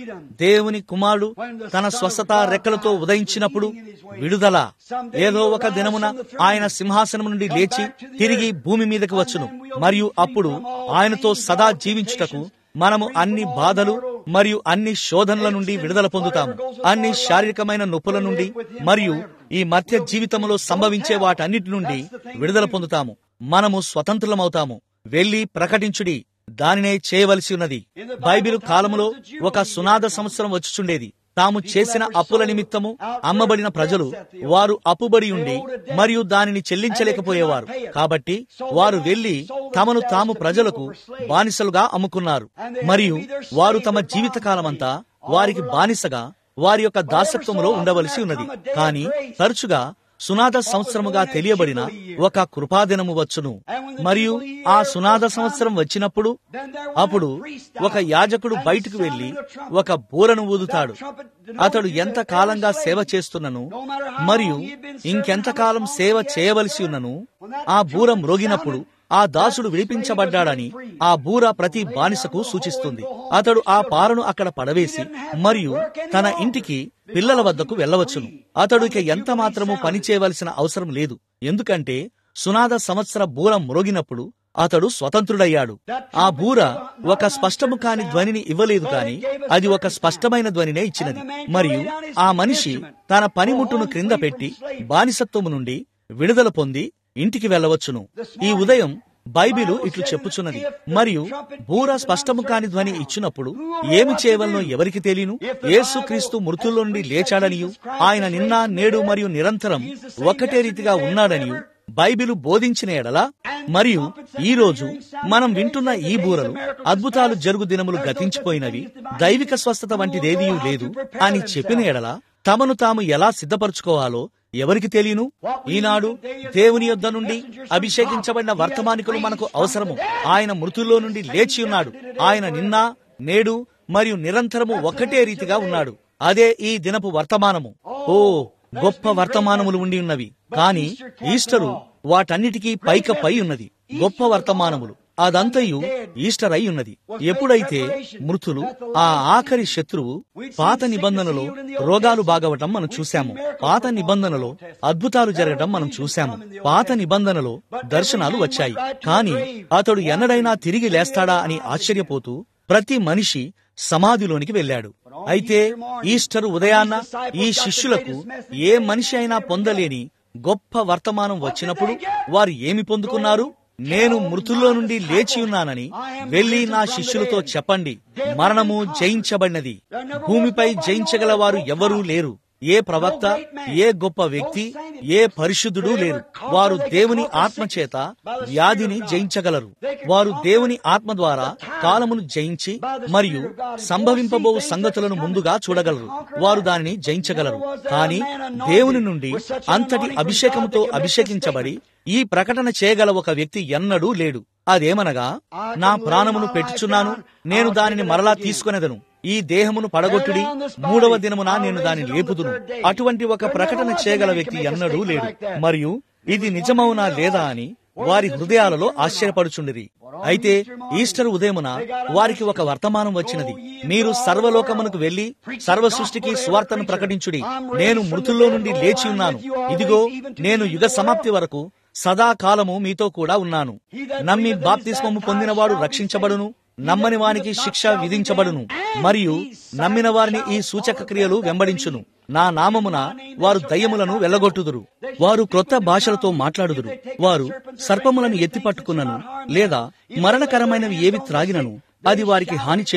దేవుని కుమారుడు తన స్వస్థత రెక్కలతో ఉదయించినప్పుడు విడుదల ఏదో ఒక దినమున ఆయన సింహాసనం నుండి లేచి తిరిగి భూమి మీదకి వచ్చును మరియు అప్పుడు ఆయనతో సదా జీవించుటకు మనము అన్ని బాధలు మరియు అన్ని శోధనల నుండి విడుదల పొందుతాము అన్ని శారీరకమైన నొప్పుల నుండి మరియు ఈ మధ్య జీవితంలో సంభవించే వాటన్నిటి నుండి విడుదల పొందుతాము మనము స్వతంత్రులమవుతాము వెళ్లి ప్రకటించుడి దానినే చేయవలసి ఉన్నది బైబిల్ కాలములో ఒక సునాద సంవత్సరం వచ్చుచుండేది తాము చేసిన అప్పుల నిమిత్తము అమ్మబడిన ప్రజలు వారు అప్పుబడి ఉండి మరియు దానిని చెల్లించలేకపోయేవారు కాబట్టి వారు వెళ్లి తమను తాము ప్రజలకు బానిసలుగా అమ్ముకున్నారు మరియు వారు తమ జీవితకాలమంతా వారికి బానిసగా వారి యొక్క దాసత్వములో ఉండవలసి ఉన్నది కానీ తరచుగా సునాద సంవత్సరముగా తెలియబడిన ఒక కృపాదినము వచ్చును మరియు ఆ సునాద సంవత్సరం వచ్చినప్పుడు అప్పుడు ఒక యాజకుడు బయటకు వెళ్లి ఒక బూరను ఊదుతాడు అతడు ఎంత కాలంగా సేవ చేస్తున్నను మరియు ఇంకెంతకాలం సేవ చేయవలసి ఉన్నను ఆ బూర మ్రోగినప్పుడు ఆ దాసుడు విడిపించబడ్డాడని ఆ బూర ప్రతి బానిసకు సూచిస్తుంది అతడు ఆ పారను అక్కడ పడవేసి మరియు తన ఇంటికి పిల్లల వద్దకు వెళ్ళవచ్చును అతడు ఇక ఎంత మాత్రము పని చేయవలసిన అవసరం లేదు ఎందుకంటే సునాద సంవత్సర బూర మ్రోగినప్పుడు అతడు స్వతంత్రుడయ్యాడు ఆ బూర ఒక స్పష్టము కాని ధ్వనిని ఇవ్వలేదు కాని అది ఒక స్పష్టమైన ధ్వనినే ఇచ్చినది మరియు ఆ మనిషి తన పనిముట్టును క్రింద పెట్టి బానిసత్వము నుండి విడుదల పొంది ఇంటికి వెళ్ళవచ్చును ఈ ఉదయం బైబిలు ఇట్లు చెప్పుచున్నది మరియు బూర స్పష్టము కాని ధ్వని ఇచ్చినప్పుడు ఏమి చేయవలనో ఎవరికి తెలియను యేసుక్రీస్తు మృతుల్లో నుండి లేచాడనియు ఆయన నిన్న నేడు మరియు నిరంతరం ఒక్కటే రీతిగా ఉన్నాడనియు బైబిలు బోధించిన ఎడల మరియు ఈ రోజు మనం వింటున్న ఈ బూరలు అద్భుతాలు జరుగు దినములు గతించిపోయినవి దైవిక స్వస్థత వంటిదేదీ లేదు అని చెప్పిన ఎడల తమను తాము ఎలా సిద్ధపరచుకోవాలో ఎవరికి తెలియను ఈనాడు దేవుని యొద్ద నుండి అభిషేకించబడిన వర్తమానికులు మనకు అవసరము ఆయన మృతుల్లో నుండి లేచి ఉన్నాడు ఆయన నిన్న నేడు మరియు నిరంతరము ఒక్కటే రీతిగా ఉన్నాడు అదే ఈ దినపు వర్తమానము ఓ గొప్ప వర్తమానములు ఉండి ఉన్నవి కాని ఈస్టరు వాటన్నిటికీ పైక పై ఉన్నది గొప్ప వర్తమానములు అదంతయు ఈస్టర్ అయి ఉన్నది ఎప్పుడైతే మృతులు ఆ ఆఖరి శత్రువు పాత నిబంధనలో రోగాలు బాగవటం మనం చూశాము పాత నిబంధనలో అద్భుతాలు జరగటం మనం చూశాము పాత నిబంధనలో దర్శనాలు వచ్చాయి కాని అతడు ఎన్నడైనా తిరిగి లేస్తాడా అని ఆశ్చర్యపోతూ ప్రతి మనిషి సమాధిలోనికి వెళ్ళాడు అయితే ఈస్టర్ ఉదయాన్న ఈ శిష్యులకు ఏ మనిషి అయినా పొందలేని గొప్ప వర్తమానం వచ్చినప్పుడు వారు ఏమి పొందుకున్నారు నేను మృతుల్లో నుండి లేచి ఉన్నానని వెళ్లి నా శిష్యులతో చెప్పండి మరణము జయించబడినది భూమిపై జయించగల వారు ఎవరూ లేరు ఏ ప్రవక్త ఏ గొప్ప వ్యక్తి ఏ పరిశుద్ధుడు లేరు వారు దేవుని ఆత్మ చేత వ్యాధిని జయించగలరు వారు దేవుని ఆత్మ ద్వారా కాలమును జయించి మరియు సంభవింపబో సంగతులను ముందుగా చూడగలరు వారు దానిని జయించగలరు కానీ దేవుని నుండి అంతటి అభిషేకముతో అభిషేకించబడి ఈ ప్రకటన చేయగల ఒక వ్యక్తి ఎన్నడూ లేడు అదేమనగా నా ప్రాణమును పెట్టుచున్నాను నేను దానిని మరలా తీసుకునేదను ఈ దేహమును పడగొట్టుడి మూడవ దినమున నేను దానిని లేపుదును అటువంటి ఒక ప్రకటన చేయగల వ్యక్తి ఎన్నడూ లేడు మరియు ఇది నిజమవునా లేదా అని వారి హృదయాలలో ఆశ్చర్యపడుచుండిరి అయితే ఈస్టర్ ఉదయమున వారికి ఒక వర్తమానం వచ్చినది మీరు సర్వలోకమునకు వెళ్లి సర్వ సృష్టికి సువార్తను ప్రకటించుడి నేను మృతుల్లో నుండి లేచి ఉన్నాను ఇదిగో నేను యుగ సమాప్తి వరకు సదాకాలము మీతో కూడా ఉన్నాను నమ్మి బాప్తిస్మము పొందినవాడు రక్షించబడును నమ్మని వానికి శిక్ష విధించబడును మరియు నమ్మిన వారిని ఈ సూచక క్రియలు వెంబడించును నా నామమున వారు దయ్యములను వెళ్ళగొట్టుదురు వారు క్రొత్త భాషలతో మాట్లాడుదురు వారు సర్పములను ఎత్తి పట్టుకున్నను లేదా మరణకరమైనవి ఏవి త్రాగినను అది వారికి హాని చేయదు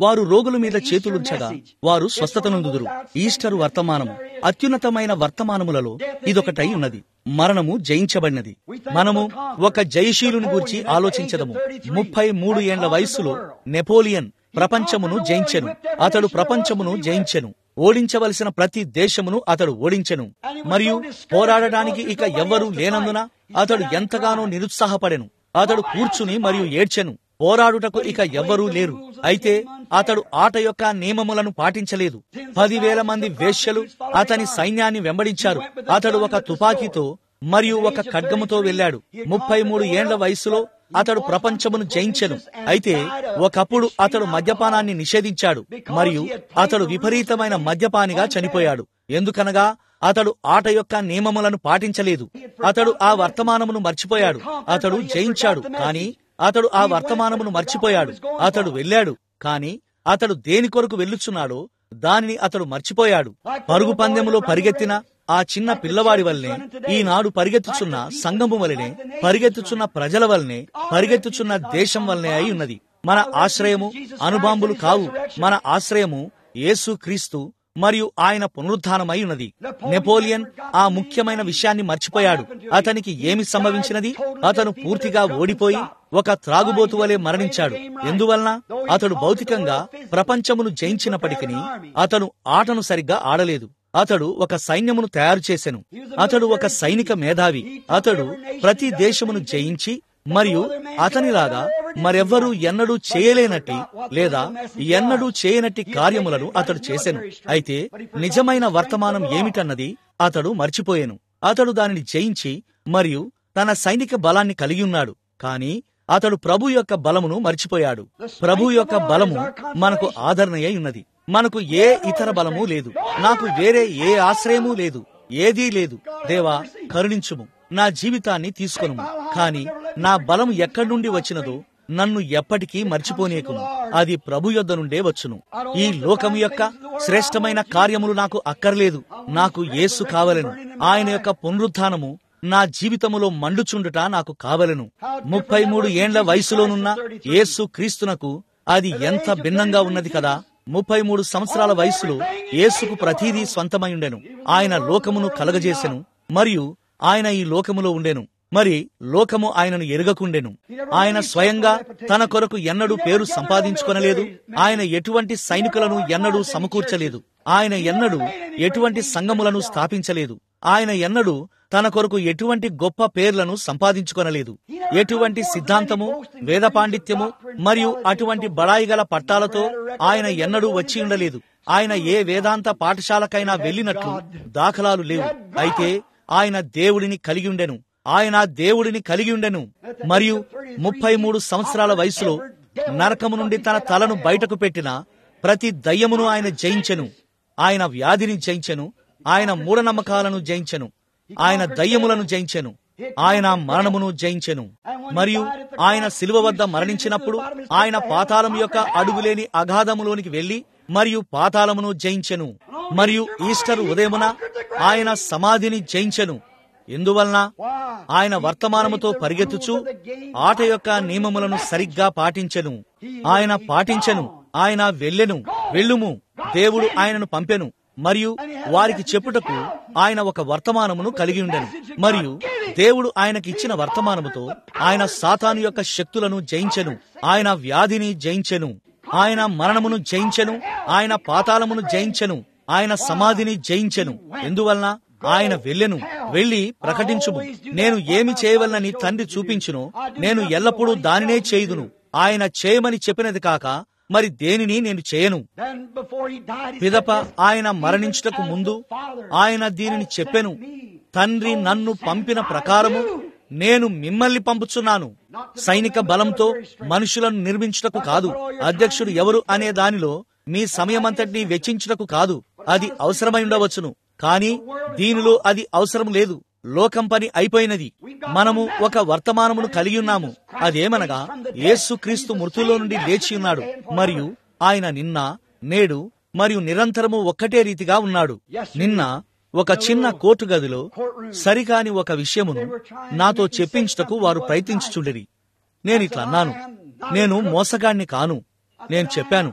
వారు రోగుల మీద చేతులుంచగా వారు స్వస్థత నొందుదురు ఈస్టర్ వర్తమానము అత్యున్నతమైన వర్తమానములలో ఇదొకటై ఉన్నది మరణము జయించబడినది మనము ఒక జయశీలుని గురించి ఆలోచించదము ముప్పై మూడు ఏండ్ల వయస్సులో నెపోలియన్ ప్రపంచమును జయించెను అతడు ప్రపంచమును జయించెను ఓడించవలసిన ప్రతి దేశమును అతడు ఓడించెను మరియు పోరాడటానికి ఇక ఎవ్వరూ లేనందున అతడు ఎంతగానో నిరుత్సాహపడెను అతడు కూర్చుని మరియు ఏడ్చెను పోరాడుటకు ఇక ఎవ్వరూ లేరు అయితే అతడు ఆట యొక్క నియమములను పాటించలేదు పదివేల మంది వేశ్యలు అతని సైన్యాన్ని వెంబడించారు అతడు ఒక తుపాకీతో మరియు ఒక ఖడ్గముతో వెళ్ళాడు ముప్పై మూడు ఏండ్ల వయసులో అతడు ప్రపంచమును జయించెను అయితే ఒకప్పుడు అతడు మద్యపానాన్ని నిషేధించాడు మరియు అతడు విపరీతమైన మద్యపానిగా చనిపోయాడు ఎందుకనగా అతడు ఆట యొక్క నియమములను పాటించలేదు అతడు ఆ వర్తమానమును మర్చిపోయాడు అతడు జయించాడు కాని అతడు ఆ వర్తమానమును మర్చిపోయాడు అతడు వెళ్ళాడు కాని అతడు దేని కొరకు వెళ్ళుచున్నాడో దానిని అతడు మర్చిపోయాడు పరుగు పందెములో పరిగెత్తిన ఆ చిన్న పిల్లవాడి వల్లనే ఈనాడు పరిగెత్తుచున్న సంఘము వలనే పరిగెత్తుచున్న ప్రజల వల్లనే పరిగెత్తుచున్న దేశం వల్లనే అయి ఉన్నది మన ఆశ్రయము అనుబాంబులు కావు మన ఆశ్రయము యేసు క్రీస్తు మరియు ఆయన పునరుద్ధానమై ఉన్నది నెపోలియన్ ఆ ముఖ్యమైన విషయాన్ని మర్చిపోయాడు అతనికి ఏమి సంభవించినది అతను పూర్తిగా ఓడిపోయి ఒక త్రాగుబోతు వలె మరణించాడు ఎందువలన అతడు భౌతికంగా ప్రపంచమును జయించినప్పటికీ అతను ఆటను సరిగ్గా ఆడలేదు అతడు ఒక సైన్యమును తయారు చేసెను అతడు ఒక సైనిక మేధావి అతడు ప్రతి దేశమును జయించి మరియు అతనిలాగా మరెవ్వరూ ఎన్నడూ చేయలేనట్టి లేదా ఎన్నడూ చేయనట్టి కార్యములను అతడు చేసెను అయితే నిజమైన వర్తమానం ఏమిటన్నది అతడు మర్చిపోయెను అతడు దానిని జయించి మరియు తన సైనిక బలాన్ని కలిగి ఉన్నాడు కాని అతడు ప్రభు యొక్క బలమును మర్చిపోయాడు ప్రభు యొక్క బలము మనకు ఆదరణయ్య ఉన్నది మనకు ఏ ఇతర బలము లేదు నాకు వేరే ఏ ఆశ్రయము లేదు ఏదీ లేదు దేవా కరుణించుము నా జీవితాన్ని తీసుకొను కాని నా బలం ఎక్కడి నుండి వచ్చినదో నన్ను ఎప్పటికీ మర్చిపోనీయకును అది ప్రభు యొద్ద నుండే వచ్చును ఈ లోకము యొక్క శ్రేష్టమైన కార్యములు నాకు అక్కర్లేదు నాకు యేసు కావలెను ఆయన యొక్క పునరుద్ధానము నా జీవితములో మండుచుండుట నాకు కావలెను ముప్పై మూడు ఏండ్ల వయసులోనున్న యేసు క్రీస్తునకు అది ఎంత భిన్నంగా ఉన్నది కదా ముప్పై మూడు సంవత్సరాల వయసులో యేసుకు ప్రతీదీ స్వంతమైండెను ఆయన లోకమును కలగజేసెను మరియు ఆయన ఈ లోకములో ఉండెను మరి లోకము ఆయనను ఎరగకుండెను ఆయన స్వయంగా తన కొరకు ఎన్నడూ పేరు సంపాదించుకొనలేదు ఆయన ఎటువంటి సైనికులను ఎన్నడూ సమకూర్చలేదు ఆయన ఎన్నడూ ఎటువంటి సంఘములను స్థాపించలేదు ఆయన ఎన్నడూ తన కొరకు ఎటువంటి గొప్ప పేర్లను సంపాదించుకొనలేదు ఎటువంటి సిద్ధాంతము వేద పాండిత్యము మరియు అటువంటి బడాయి గల పట్టాలతో ఆయన ఎన్నడూ వచ్చి ఉండలేదు ఆయన ఏ వేదాంత పాఠశాలకైనా వెళ్ళినట్లు దాఖలాలు లేవు అయితే ఆయన దేవుడిని కలిగి ఉండెను ఆయన దేవుడిని కలిగి ఉండెను మరియు ముప్పై మూడు సంవత్సరాల వయసులో నరకము నుండి తన తలను బయటకు పెట్టిన ప్రతి దయ్యమును ఆయన జయించెను ఆయన వ్యాధిని జయించెను ఆయన మూఢనమ్మకాలను జయించెను ఆయన దయ్యములను జయించెను ఆయన మరణమును జయించెను మరియు ఆయన శిలువ వద్ద మరణించినప్పుడు ఆయన పాతాళం యొక్క అడుగులేని అగాధములోనికి వెళ్లి మరియు పాతాళమును జయించెను మరియు ఈస్టర్ ఉదయమున ఆయన సమాధిని జయించెను ఎందువలన ఆయన వర్తమానముతో పరిగెత్తుచు ఆట యొక్క నియమములను సరిగ్గా పాటించెను ఆయన పాటించెను ఆయన వెళ్ళెను వెళ్ళుము దేవుడు ఆయనను పంపెను మరియు వారికి చెప్పుటకు ఆయన ఒక వర్తమానమును కలిగి ఉండెను మరియు దేవుడు ఆయనకిచ్చిన వర్తమానముతో ఆయన సాతాను యొక్క శక్తులను జయించెను ఆయన వ్యాధిని జయించెను ఆయన మరణమును జయించెను ఆయన పాతాళమును జయించెను ఆయన సమాధిని జయించెను ఎందువలన ఆయన వెళ్ళెను వెళ్లి ప్రకటించుము నేను ఏమి చేయవలనని తండ్రి చూపించును నేను ఎల్లప్పుడూ దానినే చేయుదును ఆయన చేయమని చెప్పినది కాక మరి దేనిని నేను చేయను పిదప ఆయన మరణించుటకు ముందు ఆయన దీనిని చెప్పెను తండ్రి నన్ను పంపిన ప్రకారము నేను మిమ్మల్ని పంపుచున్నాను సైనిక బలంతో మనుషులను నిర్మించుటకు కాదు అధ్యక్షుడు ఎవరు అనే దానిలో మీ సమయమంతటినీ వెచ్చించుటకు కాదు అది అవసరమై ఉండవచ్చును కానీ దీనిలో అది అవసరం లేదు లోకం పని అయిపోయినది మనము ఒక వర్తమానమును కలిగి ఉన్నాము అదేమనగా యేసు క్రీస్తు మృతుల్లో నుండి లేచి ఉన్నాడు మరియు ఆయన నిన్న నేడు మరియు నిరంతరము ఒక్కటే రీతిగా ఉన్నాడు నిన్న ఒక చిన్న కోర్టు గదిలో సరికాని ఒక విషయమును నాతో చెప్పించుటకు వారు ప్రయత్నించుచుండిరి నేను ఇట్లా అన్నాను నేను మోసగాడిని కాను నేను చెప్పాను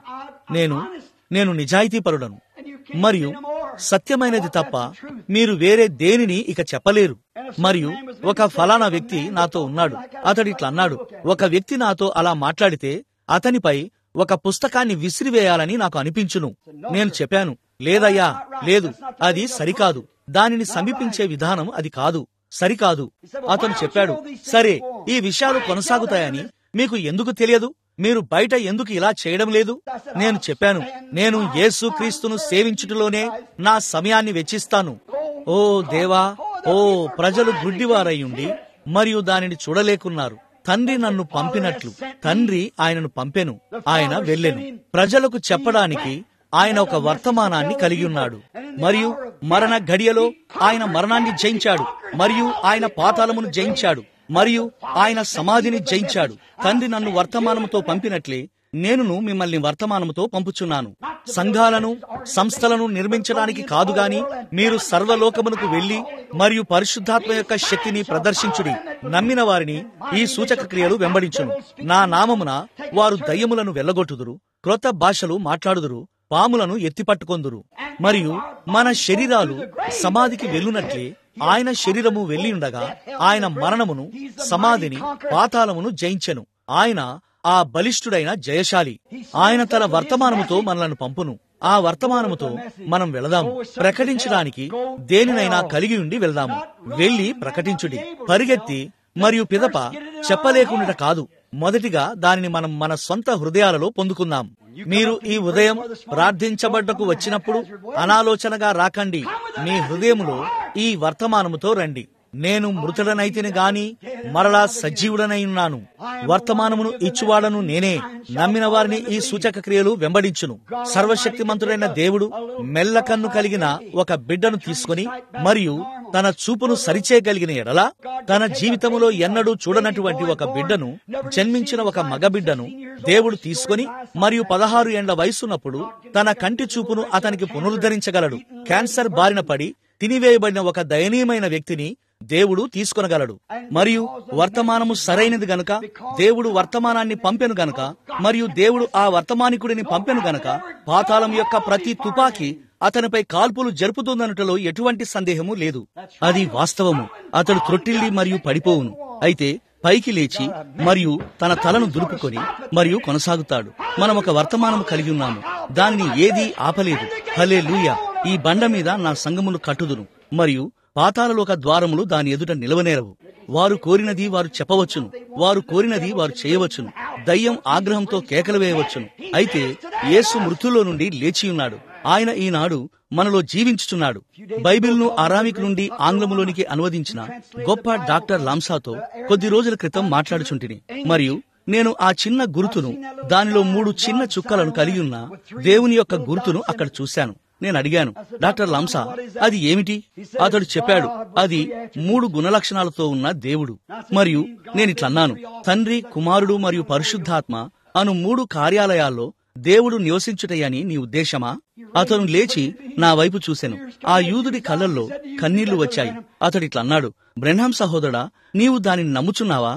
నేను నేను నిజాయితీపరుడను మరియు సత్యమైనది తప్ప మీరు వేరే దేనిని ఇక చెప్పలేరు మరియు ఒక ఫలానా వ్యక్తి నాతో ఉన్నాడు అతడు ఇట్లా అన్నాడు ఒక వ్యక్తి నాతో అలా మాట్లాడితే అతనిపై ఒక పుస్తకాన్ని విసిరివేయాలని నాకు అనిపించును నేను చెప్పాను లేదయ్యా లేదు అది సరికాదు దానిని సమీపించే విధానం అది కాదు సరికాదు అతను చెప్పాడు సరే ఈ విషయాలు కొనసాగుతాయని మీకు ఎందుకు తెలియదు మీరు బయట ఎందుకు ఇలా చేయడం లేదు నేను చెప్పాను నేను యేసు క్రీస్తును సేవించుటలోనే నా సమయాన్ని వెచ్చిస్తాను ఓ దేవా ఓ ప్రజలు గుడ్డివారయ్యుండి మరియు దానిని చూడలేకున్నారు తండ్రి నన్ను పంపినట్లు తండ్రి ఆయనను పంపెను ఆయన వెళ్ళెను ప్రజలకు చెప్పడానికి ఆయన ఒక వర్తమానాన్ని కలిగి ఉన్నాడు మరియు మరణ గడియలో ఆయన మరణాన్ని జయించాడు మరియు ఆయన పాతాళమును జయించాడు మరియు ఆయన సమాధిని జయించాడు తండ్రి నన్ను వర్తమానముతో పంపినట్లే నేనును మిమ్మల్ని వర్తమానముతో పంపుచున్నాను సంఘాలను సంస్థలను నిర్మించడానికి కాదు గాని మీరు సర్వలోకమునకు వెళ్లి మరియు పరిశుద్ధాత్మ యొక్క శక్తిని ప్రదర్శించుడి నమ్మిన వారిని ఈ సూచక క్రియలు వెంబడించును నా నామమున వారు దయ్యములను వెళ్ళగొట్టుదురు క్రొత్త భాషలు మాట్లాడుదురు పాములను ఎత్తిపట్టుకొందురు మరియు మన శరీరాలు సమాధికి వెళ్ళునట్లే ఆయన శరీరము వెళ్ళి ఉండగా ఆయన మరణమును సమాధిని పాతాళమును జయించెను ఆయన ఆ బలిష్ఠుడైన జయశాలి ఆయన తన వర్తమానముతో మనలను పంపును ఆ వర్తమానముతో మనం వెళదాము ప్రకటించడానికి దేనినైనా కలిగి ఉండి వెళ్దాము వెళ్లి ప్రకటించుడి పరిగెత్తి మరియు పిదప చెప్పలేకుండా కాదు మొదటిగా దానిని మనం మన సొంత హృదయాలలో పొందుకుందాం మీరు ఈ ఉదయం ప్రార్థించబడ్డకు వచ్చినప్పుడు అనాలోచనగా రాకండి మీ హృదయములో ఈ వర్తమానముతో రండి నేను మృతుడనైతిని గాని మరలా సజీవుడనై ఉన్నాను వర్తమానమును ఇచ్చువాడను నేనే నమ్మిన వారిని ఈ సూచక క్రియలు వెంబడించును సర్వశక్తిమంతుడైన దేవుడు మెల్లకన్ను కలిగిన ఒక బిడ్డను తీసుకుని మరియు తన చూపును సరిచేయగలిగిన ఎడల తన జీవితములో ఎన్నడూ చూడనటువంటి ఒక బిడ్డను జన్మించిన ఒక మగబిడ్డను దేవుడు తీసుకొని మరియు పదహారు ఏండ్ల వయసున్నప్పుడు తన కంటి చూపును అతనికి పునరుద్ధరించగలడు క్యాన్సర్ బారిన పడి తినివేయబడిన ఒక దయనీయమైన వ్యక్తిని దేవుడు తీసుకొనగలడు మరియు వర్తమానము సరైనది గనుక దేవుడు వర్తమానాన్ని పంపెను గనుక మరియు దేవుడు ఆ వర్తమానికుడిని పంపెను గనుక పాతాళం యొక్క ప్రతి తుపాకీ అతనిపై కాల్పులు జరుపుతుందనుటలో ఎటువంటి సందేహము లేదు అది వాస్తవము అతడు త్రొట్టిల్లి మరియు పడిపోవును అయితే పైకి లేచి మరియు తన తలను దులుపుకొని మరియు కొనసాగుతాడు మనం ఒక వర్తమానం కలిగి ఉన్నాము దానిని ఏదీ ఆపలేదు హలే ఈ బండ మీద నా సంగమును కట్టుదును మరియు పాతాలలోక ద్వారములు దాని ఎదుట నిలవనేరవు వారు కోరినది వారు చెప్పవచ్చును వారు కోరినది వారు చేయవచ్చును దయ్యం ఆగ్రహంతో కేకలు వేయవచ్చును అయితే యేసు మృతుల్లో నుండి లేచి ఉన్నాడు ఆయన ఈనాడు మనలో జీవించుచున్నాడు బైబిల్ను అరామిక్ నుండి ఆంగ్లములోనికి అనువదించిన గొప్ప డాక్టర్ లాంసాతో కొద్ది రోజుల క్రితం మాట్లాడుచుంటిని మరియు నేను ఆ చిన్న గుర్తును దానిలో మూడు చిన్న చుక్కలను కలిగి ఉన్న దేవుని యొక్క గుర్తును అక్కడ చూశాను నేను అడిగాను డాక్టర్ లంసా అది ఏమిటి అతడు చెప్పాడు అది మూడు గుణలక్షణాలతో ఉన్న దేవుడు మరియు నేను ఇట్లన్నాను తండ్రి కుమారుడు మరియు పరిశుద్ధాత్మ అను మూడు కార్యాలయాల్లో దేవుడు నివసించుటయని నీ ఉద్దేశమా అతను లేచి నా వైపు చూశాను ఆ యూదుడి కళ్ళల్లో కన్నీళ్లు వచ్చాయి అతడిట్లన్నాడు బ్రెన్హాం సహోదరా నీవు దానిని నమ్ముచున్నావా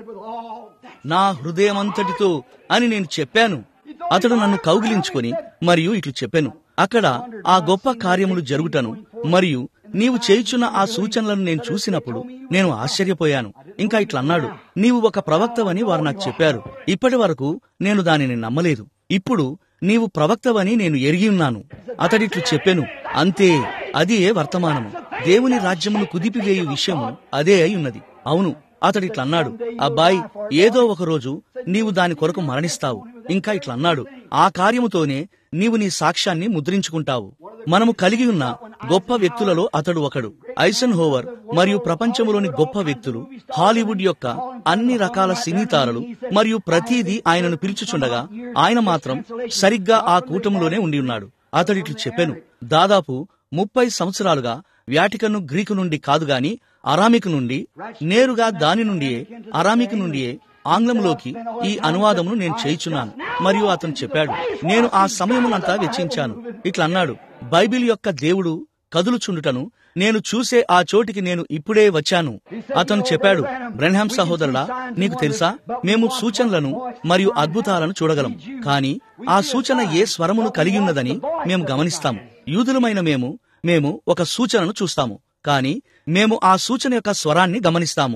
నా హృదయమంతటితో అని నేను చెప్పాను అతడు నన్ను కౌగిలించుకొని మరియు ఇట్లు చెప్పాను అక్కడ ఆ గొప్ప కార్యములు జరుగుటను మరియు నీవు చేయుచున్న ఆ సూచనలను నేను చూసినప్పుడు నేను ఆశ్చర్యపోయాను ఇంకా ఇట్లా అన్నాడు నీవు ఒక ప్రవక్తవని వారు నాకు చెప్పారు ఇప్పటి వరకు నేను దానిని నమ్మలేదు ఇప్పుడు నీవు ప్రవక్తవని నేను ఎరిగి ఉన్నాను అతడిట్లు చెప్పాను అంతే అది ఏ వర్తమానము దేవుని రాజ్యమును కుదిపివేయు విషయము అదే అయి ఉన్నది అవును అతడిట్లా అన్నాడు అబ్బాయి ఏదో ఒక రోజు నీవు దాని కొరకు మరణిస్తావు ఇంకా ఇట్లా అన్నాడు ఆ కార్యముతోనే నీవు నీ సాక్ష్యాన్ని ముద్రించుకుంటావు మనము కలిగి ఉన్న గొప్ప వ్యక్తులలో అతడు ఒకడు ఐసన్ హోవర్ మరియు ప్రపంచంలోని గొప్ప వ్యక్తులు హాలీవుడ్ యొక్క అన్ని రకాల సినీ తారలు మరియు ప్రతిదీ ఆయనను పిలుచుచుండగా ఆయన మాత్రం సరిగ్గా ఆ కూటంలోనే ఉండి ఉన్నాడు అతడిట్లు చెప్పాను దాదాపు ముప్పై సంవత్సరాలుగా వ్యాటికను గ్రీకు నుండి కాదు గాని అరామిక్ నుండి నేరుగా దాని నుండియే అరామిక్ నుండియే ఆంగ్లంలోకి ఈ అనువాదమును నేను చేయుచున్నాను మరియు అతను చెప్పాడు నేను ఆ సమయమునంతా వెచ్చించాను ఇట్లా అన్నాడు బైబిల్ యొక్క దేవుడు కదులుచుండుటను నేను చూసే ఆ చోటికి నేను ఇప్పుడే వచ్చాను అతను చెప్పాడు బ్రెన్హాం సహోదరుడా నీకు తెలుసా మేము సూచనలను మరియు అద్భుతాలను చూడగలం కానీ ఆ సూచన ఏ స్వరమును కలిగి ఉన్నదని మేము గమనిస్తాము యూదులమైన మేము మేము ఒక సూచనను చూస్తాము కానీ మేము ఆ సూచన యొక్క స్వరాన్ని గమనిస్తాము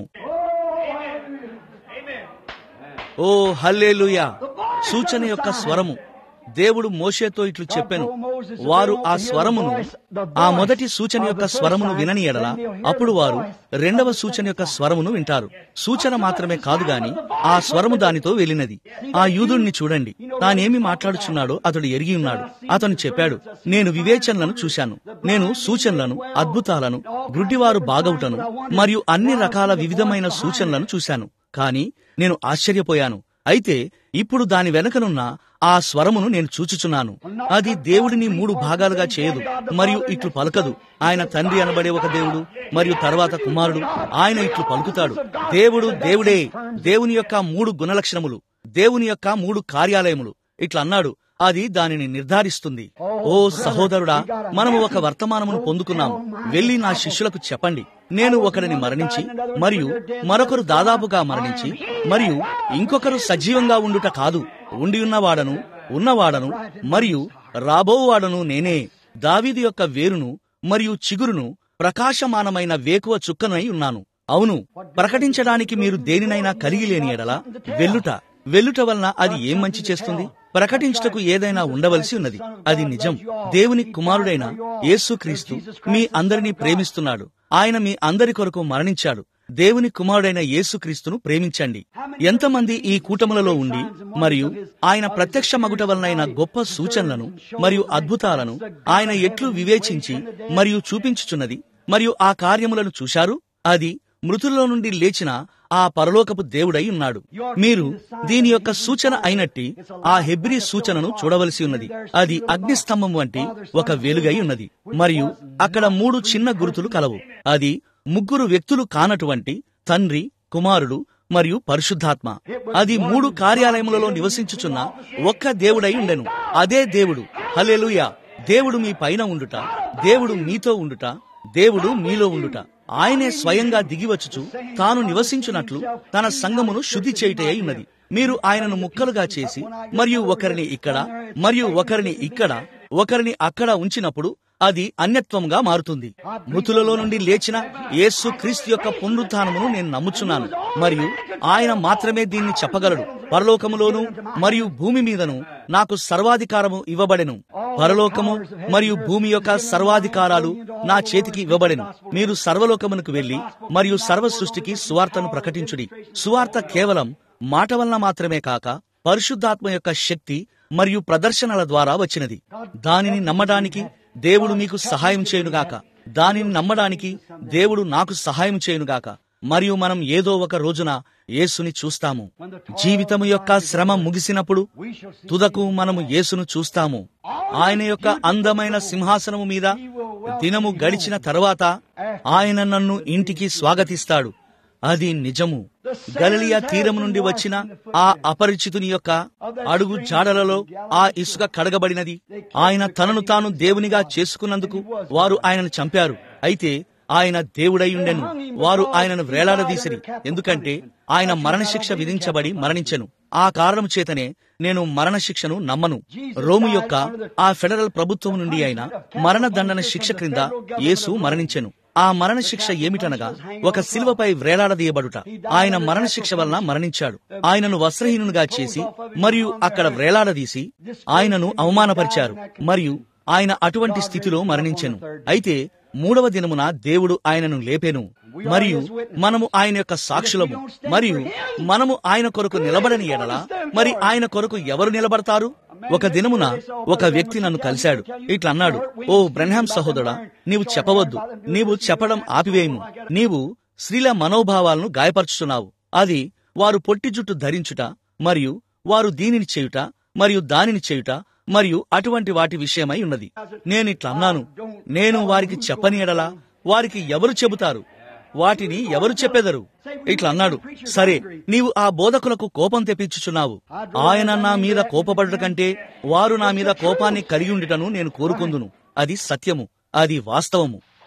ఓ హల్లేలుయా సూచన యొక్క స్వరము దేవుడు మోషేతో ఇట్లు చెప్పెను వారు ఆ స్వరమును ఆ మొదటి సూచన యొక్క స్వరమును వినని ఎడల అప్పుడు వారు రెండవ సూచన యొక్క స్వరమును వింటారు సూచన మాత్రమే కాదు గాని ఆ స్వరము దానితో వెళ్ళినది ఆ యూదుణ్ణి చూడండి తానేమి మాట్లాడుచున్నాడో అతడు ఎరిగి ఉన్నాడు అతను చెప్పాడు నేను వివేచనలను చూశాను నేను సూచనలను అద్భుతాలను గుడ్డివారు బాగవుటను మరియు అన్ని రకాల వివిధమైన సూచనలను చూశాను కానీ నేను ఆశ్చర్యపోయాను అయితే ఇప్పుడు దాని వెనకనున్న ఆ స్వరమును నేను చూచుచున్నాను అది దేవుడిని మూడు భాగాలుగా చేయదు మరియు ఇట్లు పలకదు ఆయన తండ్రి అనబడే ఒక దేవుడు మరియు తర్వాత కుమారుడు ఆయన ఇట్లు పలుకుతాడు దేవుడు దేవుడే దేవుని యొక్క మూడు గుణలక్షణములు దేవుని యొక్క మూడు కార్యాలయములు ఇట్లా అన్నాడు అది దానిని నిర్ధారిస్తుంది ఓ సహోదరుడా మనము ఒక వర్తమానమును పొందుకున్నాము వెళ్లి నా శిష్యులకు చెప్పండి నేను ఒకరిని మరణించి మరియు మరొకరు దాదాపుగా మరణించి మరియు ఇంకొకరు సజీవంగా ఉండుట కాదు ఉండి ఉన్నవాడను ఉన్నవాడను మరియు రాబోవాడను నేనే దావీది యొక్క వేరును మరియు చిగురును ప్రకాశమానమైన వేకువ చుక్కనై ఉన్నాను అవును ప్రకటించడానికి మీరు దేనినైనా కలిగి లేని ఎడల వెల్లుట వెల్లుట వలన అది ఏం మంచి చేస్తుంది ప్రకటించుటకు ఏదైనా ఉండవలసి ఉన్నది అది నిజం దేవుని కుమారుడైన యేసుక్రీస్తు మీ అందరినీ ప్రేమిస్తున్నాడు ఆయన మీ అందరి కొరకు మరణించాడు దేవుని కుమారుడైన యేసుక్రీస్తును ప్రేమించండి ఎంతమంది ఈ కూటములలో ఉండి మరియు ఆయన ప్రత్యక్ష మగుట వలనైన గొప్ప సూచనలను మరియు అద్భుతాలను ఆయన ఎట్లు వివేచించి మరియు చూపించుచున్నది మరియు ఆ కార్యములను చూశారు అది మృతుల్లో నుండి లేచిన ఆ పరలోకపు దేవుడై ఉన్నాడు మీరు దీని యొక్క సూచన అయినట్టి ఆ హెబ్రీ సూచనను చూడవలసి ఉన్నది అది అగ్నిస్తంభం వంటి ఒక వెలుగై ఉన్నది మరియు అక్కడ మూడు చిన్న గుర్తులు కలవు అది ముగ్గురు వ్యక్తులు కానటువంటి తండ్రి కుమారుడు మరియు పరిశుద్ధాత్మ అది మూడు కార్యాలయములలో నివసించుచున్న ఒక్క దేవుడై ఉండెను అదే దేవుడు హల్లెలూయా దేవుడు మీ పైన ఉండుట దేవుడు మీతో ఉండుట దేవుడు మీలో ఉండుట ఆయనే స్వయంగా దిగివచ్చుచు తాను నివసించున్నట్లు తన సంగమును శుద్ధి చేయుటై ఉన్నది మీరు ఆయనను ముక్కలుగా చేసి మరియు ఒకరిని ఇక్కడ మరియు ఒకరిని ఇక్కడ ఒకరిని అక్కడ ఉంచినప్పుడు అది అన్యత్వంగా మారుతుంది మృతులలో నుండి లేచిన యేసు క్రీస్తు యొక్క పునరుత్థానమును నేను నమ్ముచున్నాను మరియు ఆయన మాత్రమే దీన్ని చెప్పగలడు పరలోకములోను మరియు భూమి మీదను నాకు సర్వాధికారము ఇవ్వబడెను పరలోకము మరియు భూమి యొక్క సర్వాధికారాలు నా చేతికి ఇవ్వబడెను మీరు సర్వలోకమునకు వెళ్లి మరియు సర్వ సృష్టికి సువార్తను ప్రకటించుడి సువార్త కేవలం మాట వలన మాత్రమే కాక పరిశుద్ధాత్మ యొక్క శక్తి మరియు ప్రదర్శనల ద్వారా వచ్చినది దానిని నమ్మడానికి దేవుడు మీకు సహాయం చేయునుగాక దానిని నమ్మడానికి దేవుడు నాకు సహాయం చేయునుగాక మరియు మనం ఏదో ఒక రోజున యేసుని చూస్తాము జీవితము యొక్క శ్రమ ముగిసినప్పుడు తుదకు మనము యేసును చూస్తాము ఆయన యొక్క అందమైన సింహాసనము మీద దినము గడిచిన తరువాత ఆయన నన్ను ఇంటికి స్వాగతిస్తాడు అది నిజము గలిలియా తీరము నుండి వచ్చిన ఆ అపరిచితుని యొక్క అడుగు జాడలలో ఆ ఇసుక కడగబడినది ఆయన తనను తాను దేవునిగా చేసుకున్నందుకు వారు ఆయనను చంపారు అయితే ఆయన దేవుడై ఉండెను వారు ఆయనను వేలాడదీసిరి ఎందుకంటే ఆయన మరణశిక్ష విధించబడి మరణించెను ఆ కారణం చేతనే నేను మరణశిక్షను నమ్మను రోము యొక్క ఆ ఫెడరల్ ప్రభుత్వం నుండి అయిన మరణ దండన శిక్ష క్రింద యేసు మరణించెను ఆ మరణ శిక్ష ఏమిటనగా ఒక శిల్వపై వ్రేలాడదీయబడుట ఆయన మరణ శిక్ష వలన మరణించాడు ఆయనను వస్త్రహీనునిగా చేసి మరియు అక్కడ వ్రేలాడదీసి ఆయనను అవమానపరిచారు మరియు ఆయన అటువంటి స్థితిలో మరణించెను అయితే మూడవ దినమున దేవుడు ఆయనను లేపెను మరియు మనము ఆయన యొక్క సాక్షులము మరియు మనము ఆయన కొరకు నిలబడని ఎడల మరి ఆయన కొరకు ఎవరు నిలబడతారు ఒక దినమున ఒక వ్యక్తి నన్ను కలిశాడు ఇట్లా అన్నాడు ఓ బ్రహ్మాం సహోదరా నీవు చెప్పవద్దు నీవు చెప్పడం ఆపివేయము నీవు స్త్రీల మనోభావాలను గాయపరుచుతున్నావు అది వారు పొట్టి జుట్టు ధరించుట మరియు వారు దీనిని చేయుట మరియు దానిని చేయుట మరియు అటువంటి వాటి విషయమై ఉన్నది నేనిట్లా అన్నాను నేను వారికి చెప్పని ఎడలా వారికి ఎవరు చెబుతారు వాటిని ఎవరు చెప్పెదరు ఇట్లా అన్నాడు సరే నీవు ఆ బోధకులకు కోపం తెప్పించుచున్నావు ఆయన నా మీద కోపపడట కంటే వారు నా మీద కోపాన్ని కలిగి ఉండుటను నేను కోరుకుందును అది సత్యము అది వాస్తవము సరి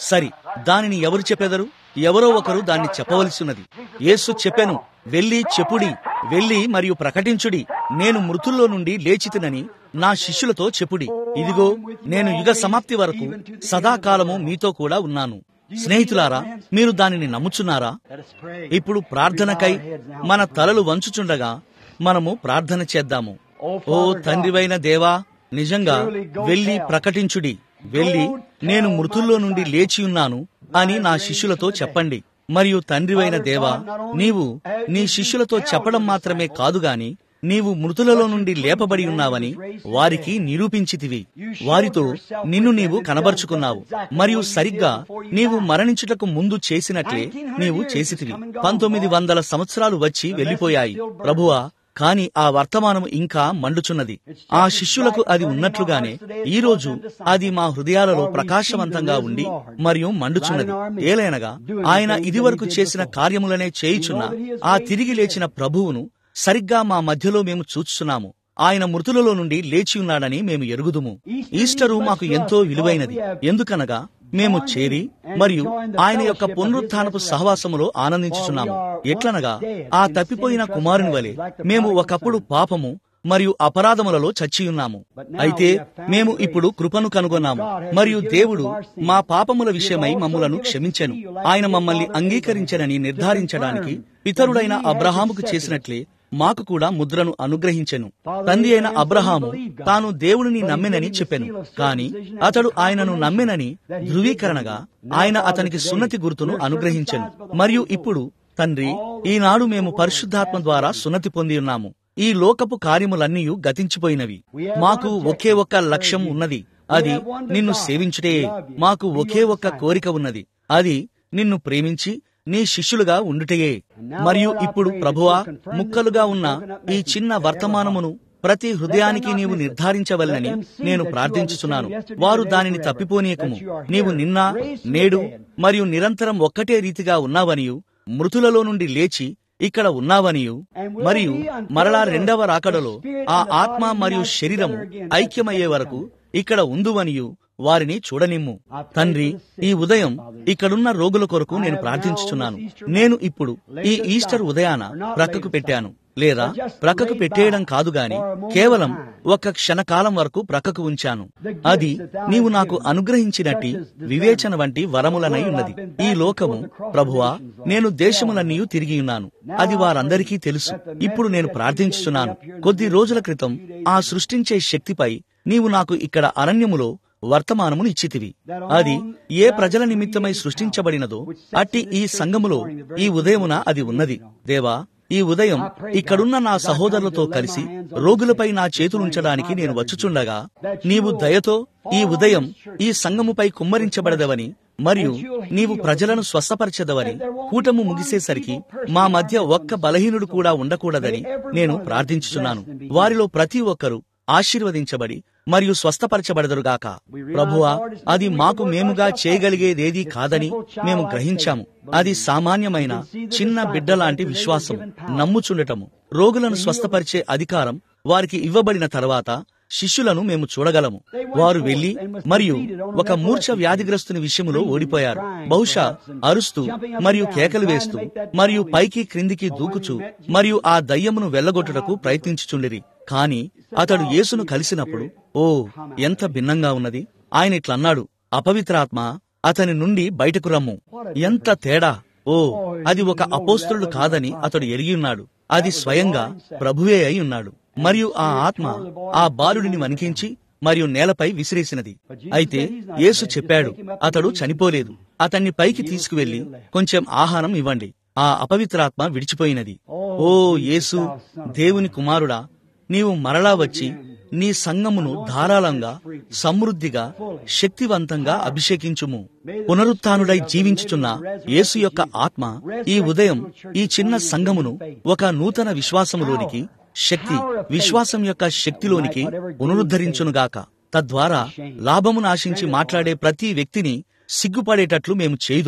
దానిని ఎవరు చెప్పెదరు ఎవరో ఒకరు దాన్ని చెప్పవలసి ఉన్నది యేసు చెప్పెను వెళ్ళి చెప్పుడి వెళ్ళి మరియు ప్రకటించుడి నేను మృతుల్లో నుండి లేచితినని నా శిష్యులతో చెప్పుడి ఇదిగో నేను యుగ సమాప్తి వరకు సదాకాలము మీతో కూడా ఉన్నాను స్నేహితులారా మీరు దానిని నమ్ముచున్నారా Let us pray. ఇప్పుడు ప్రార్థనకై మన తలలు వంచుచుండగా మనము ప్రార్థన చేద్దాము ఓ తండ్రివైన దేవా నిజంగా వెళ్ళి ప్రకటించుడి వెళ్ళి నేను మృతుల్లో నుండి లేచి ఉన్నాను అని నా శిష్యులతో చెప్పండి మరియు తండ్రివైన దేవా నీవు నీ శిష్యులతో చెప్పడం మాత్రమే కాదు గాని నీవు మృతులలో నుండి లేపబడి ఉన్నావని వారికి నిరూపించితివి వారితో నిన్ను నీవు కనబరుచుకున్నావు మరియు సరిగ్గా నీవు మరణించుటకు ముందు చేసినట్లే నీవు చేసితివి పంతొమ్మిది వందల సంవత్సరాలు వచ్చి వెళ్లిపోయాయి ప్రభువా కాని ఆ వర్తమానం ఇంకా మండుచున్నది ఆ శిష్యులకు అది ఉన్నట్లుగానే ఈ రోజు అది మా హృదయాలలో ప్రకాశవంతంగా ఉండి మరియు మండుచున్నది ఏలైనగా ఆయన ఇదివరకు చేసిన కార్యములనే చేయుచున్న ఆ తిరిగి లేచిన ప్రభువును సరిగ్గా మా మధ్యలో మేము చూచుచున్నాము ఆయన మృతులలో నుండి లేచి ఉన్నాడని మేము ఎరుగుదుము ఈస్టరు మాకు ఎంతో విలువైనది ఎందుకనగా మేము చేరి మరియు ఆయన యొక్క పునరుత్థానపు సహవాసములో ఆనందించుచున్నాము ఎట్లనగా ఆ తప్పిపోయిన కుమారుని వలె మేము ఒకప్పుడు పాపము మరియు అపరాధములలో చచ్చియున్నాము అయితే మేము ఇప్పుడు కృపను కనుగొన్నాము మరియు దేవుడు మా పాపముల విషయమై మమ్ములను క్షమించెను ఆయన మమ్మల్ని అంగీకరించనని నిర్ధారించడానికి పితరుడైన అబ్రహాముకు చేసినట్లే మాకు కూడా ముద్రను అనుగ్రహించెను తండ్రి అయిన అబ్రహాము తాను దేవుడిని నమ్మెనని చెప్పెను కాని అతడు ఆయనను నమ్మెనని ధృవీకరణగా ఆయన అతనికి సున్నతి గుర్తును అనుగ్రహించెను మరియు ఇప్పుడు తండ్రి ఈనాడు మేము పరిశుద్ధాత్మ ద్వారా సున్నతి పొంది ఉన్నాము ఈ లోకపు కార్యములన్నీ గతించిపోయినవి మాకు ఒకే ఒక్క లక్ష్యం ఉన్నది అది నిన్ను సేవించుటే మాకు ఒకే ఒక్క కోరిక ఉన్నది అది నిన్ను ప్రేమించి నీ శిష్యులుగా ఉండుటయే మరియు ఇప్పుడు ప్రభువా ముక్కలుగా ఉన్న ఈ చిన్న వర్తమానమును ప్రతి హృదయానికి నీవు నిర్ధారించవలనని నేను ప్రార్థించుచున్నాను వారు దానిని తప్పిపోనీయకము నీవు నిన్న నేడు మరియు నిరంతరం ఒక్కటే రీతిగా ఉన్నావనియు మృతులలో నుండి లేచి ఇక్కడ ఉన్నావనియు మరియు మరలా రెండవ రాకడలో ఆ ఆత్మ మరియు శరీరము ఐక్యమయ్యే వరకు ఇక్కడ ఉందువనియు వారిని చూడనిమ్ము తండ్రి ఈ ఉదయం ఇక్కడున్న రోగుల కొరకు నేను ప్రార్థించుచున్నాను నేను ఇప్పుడు ఈ ఈస్టర్ ఉదయాన ప్రక్కకు పెట్టాను లేదా ప్రక్కకు పెట్టేయడం కాదు గాని కేవలం ఒక క్షణకాలం వరకు ప్రక్కకు ఉంచాను అది నీవు నాకు అనుగ్రహించినట్టి వివేచన వంటి వరములనై ఉన్నది ఈ లోకము ప్రభువా నేను దేశములన్నీ తిరిగి ఉన్నాను అది వారందరికీ తెలుసు ఇప్పుడు నేను ప్రార్థించుచున్నాను కొద్ది రోజుల క్రితం ఆ సృష్టించే శక్తిపై నీవు నాకు ఇక్కడ అరణ్యములో వర్తమానమును ఇచ్చితివి అది ఏ ప్రజల నిమిత్తమై సృష్టించబడినదో అట్టి ఈ సంఘములో ఈ ఉదయమున అది ఉన్నది దేవా ఈ ఉదయం ఇక్కడున్న నా సహోదరులతో కలిసి రోగులపై నా చేతులుంచడానికి నేను వచ్చుచుండగా నీవు దయతో ఈ ఉదయం ఈ సంఘముపై కుమ్మరించబడదవని మరియు నీవు ప్రజలను స్వస్థపరచదవని కూటము ముగిసేసరికి మా మధ్య ఒక్క బలహీనుడు కూడా ఉండకూడదని నేను ప్రార్థించుచున్నాను వారిలో ప్రతి ఒక్కరూ ఆశీర్వదించబడి మరియు స్వస్థపరచబడదురుగాక ప్రభువా అది మాకు మేముగా చేయగలిగేదేదీ కాదని మేము గ్రహించాము అది సామాన్యమైన చిన్న బిడ్డలాంటి విశ్వాసం నమ్ముచుండటము రోగులను స్వస్థపరిచే అధికారం వారికి ఇవ్వబడిన తర్వాత శిష్యులను మేము చూడగలము వారు వెళ్లి మరియు ఒక మూర్ఛ వ్యాధిగ్రస్తుని విషయములో ఓడిపోయారు బహుశా అరుస్తూ మరియు కేకలు వేస్తూ మరియు పైకి క్రిందికి దూకుచు మరియు ఆ దయ్యమును వెళ్లగొట్టుటకు ప్రయత్నించుచుండిరి కాని అతడు యేసును కలిసినప్పుడు ఓ ఎంత భిన్నంగా ఉన్నది ఆయన ఇట్లన్నాడు అపవిత్రాత్మ అతని నుండి బయటకు రమ్ము ఎంత తేడా ఓ అది ఒక అపోస్తుడు కాదని అతడు ఎరిగియున్నాడు అది స్వయంగా ప్రభువే అయి ఉన్నాడు మరియు ఆ ఆత్మ ఆ బాలుడిని వణికించి మరియు నేలపై విసిరేసినది అయితే యేసు చెప్పాడు అతడు చనిపోలేదు అతన్ని పైకి తీసుకువెళ్లి కొంచెం ఆహారం ఇవ్వండి ఆ అపవిత్రాత్మ విడిచిపోయినది ఓ యేసు దేవుని కుమారుడా నీవు మరలా వచ్చి నీ సంగమును ధారాళంగా సమృద్ధిగా శక్తివంతంగా అభిషేకించుము పునరుత్నుడై జీవించుచున్న యేసు యొక్క ఆత్మ ఈ ఉదయం ఈ చిన్న సంఘమును ఒక నూతన విశ్వాసములోనికి శక్తి విశ్వాసం యొక్క శక్తిలోనికి పునరుద్ధరించునుగాక తద్వారా లాభమును ఆశించి మాట్లాడే ప్రతి వ్యక్తిని సిగ్గుపడేటట్లు మేము చేయుదుము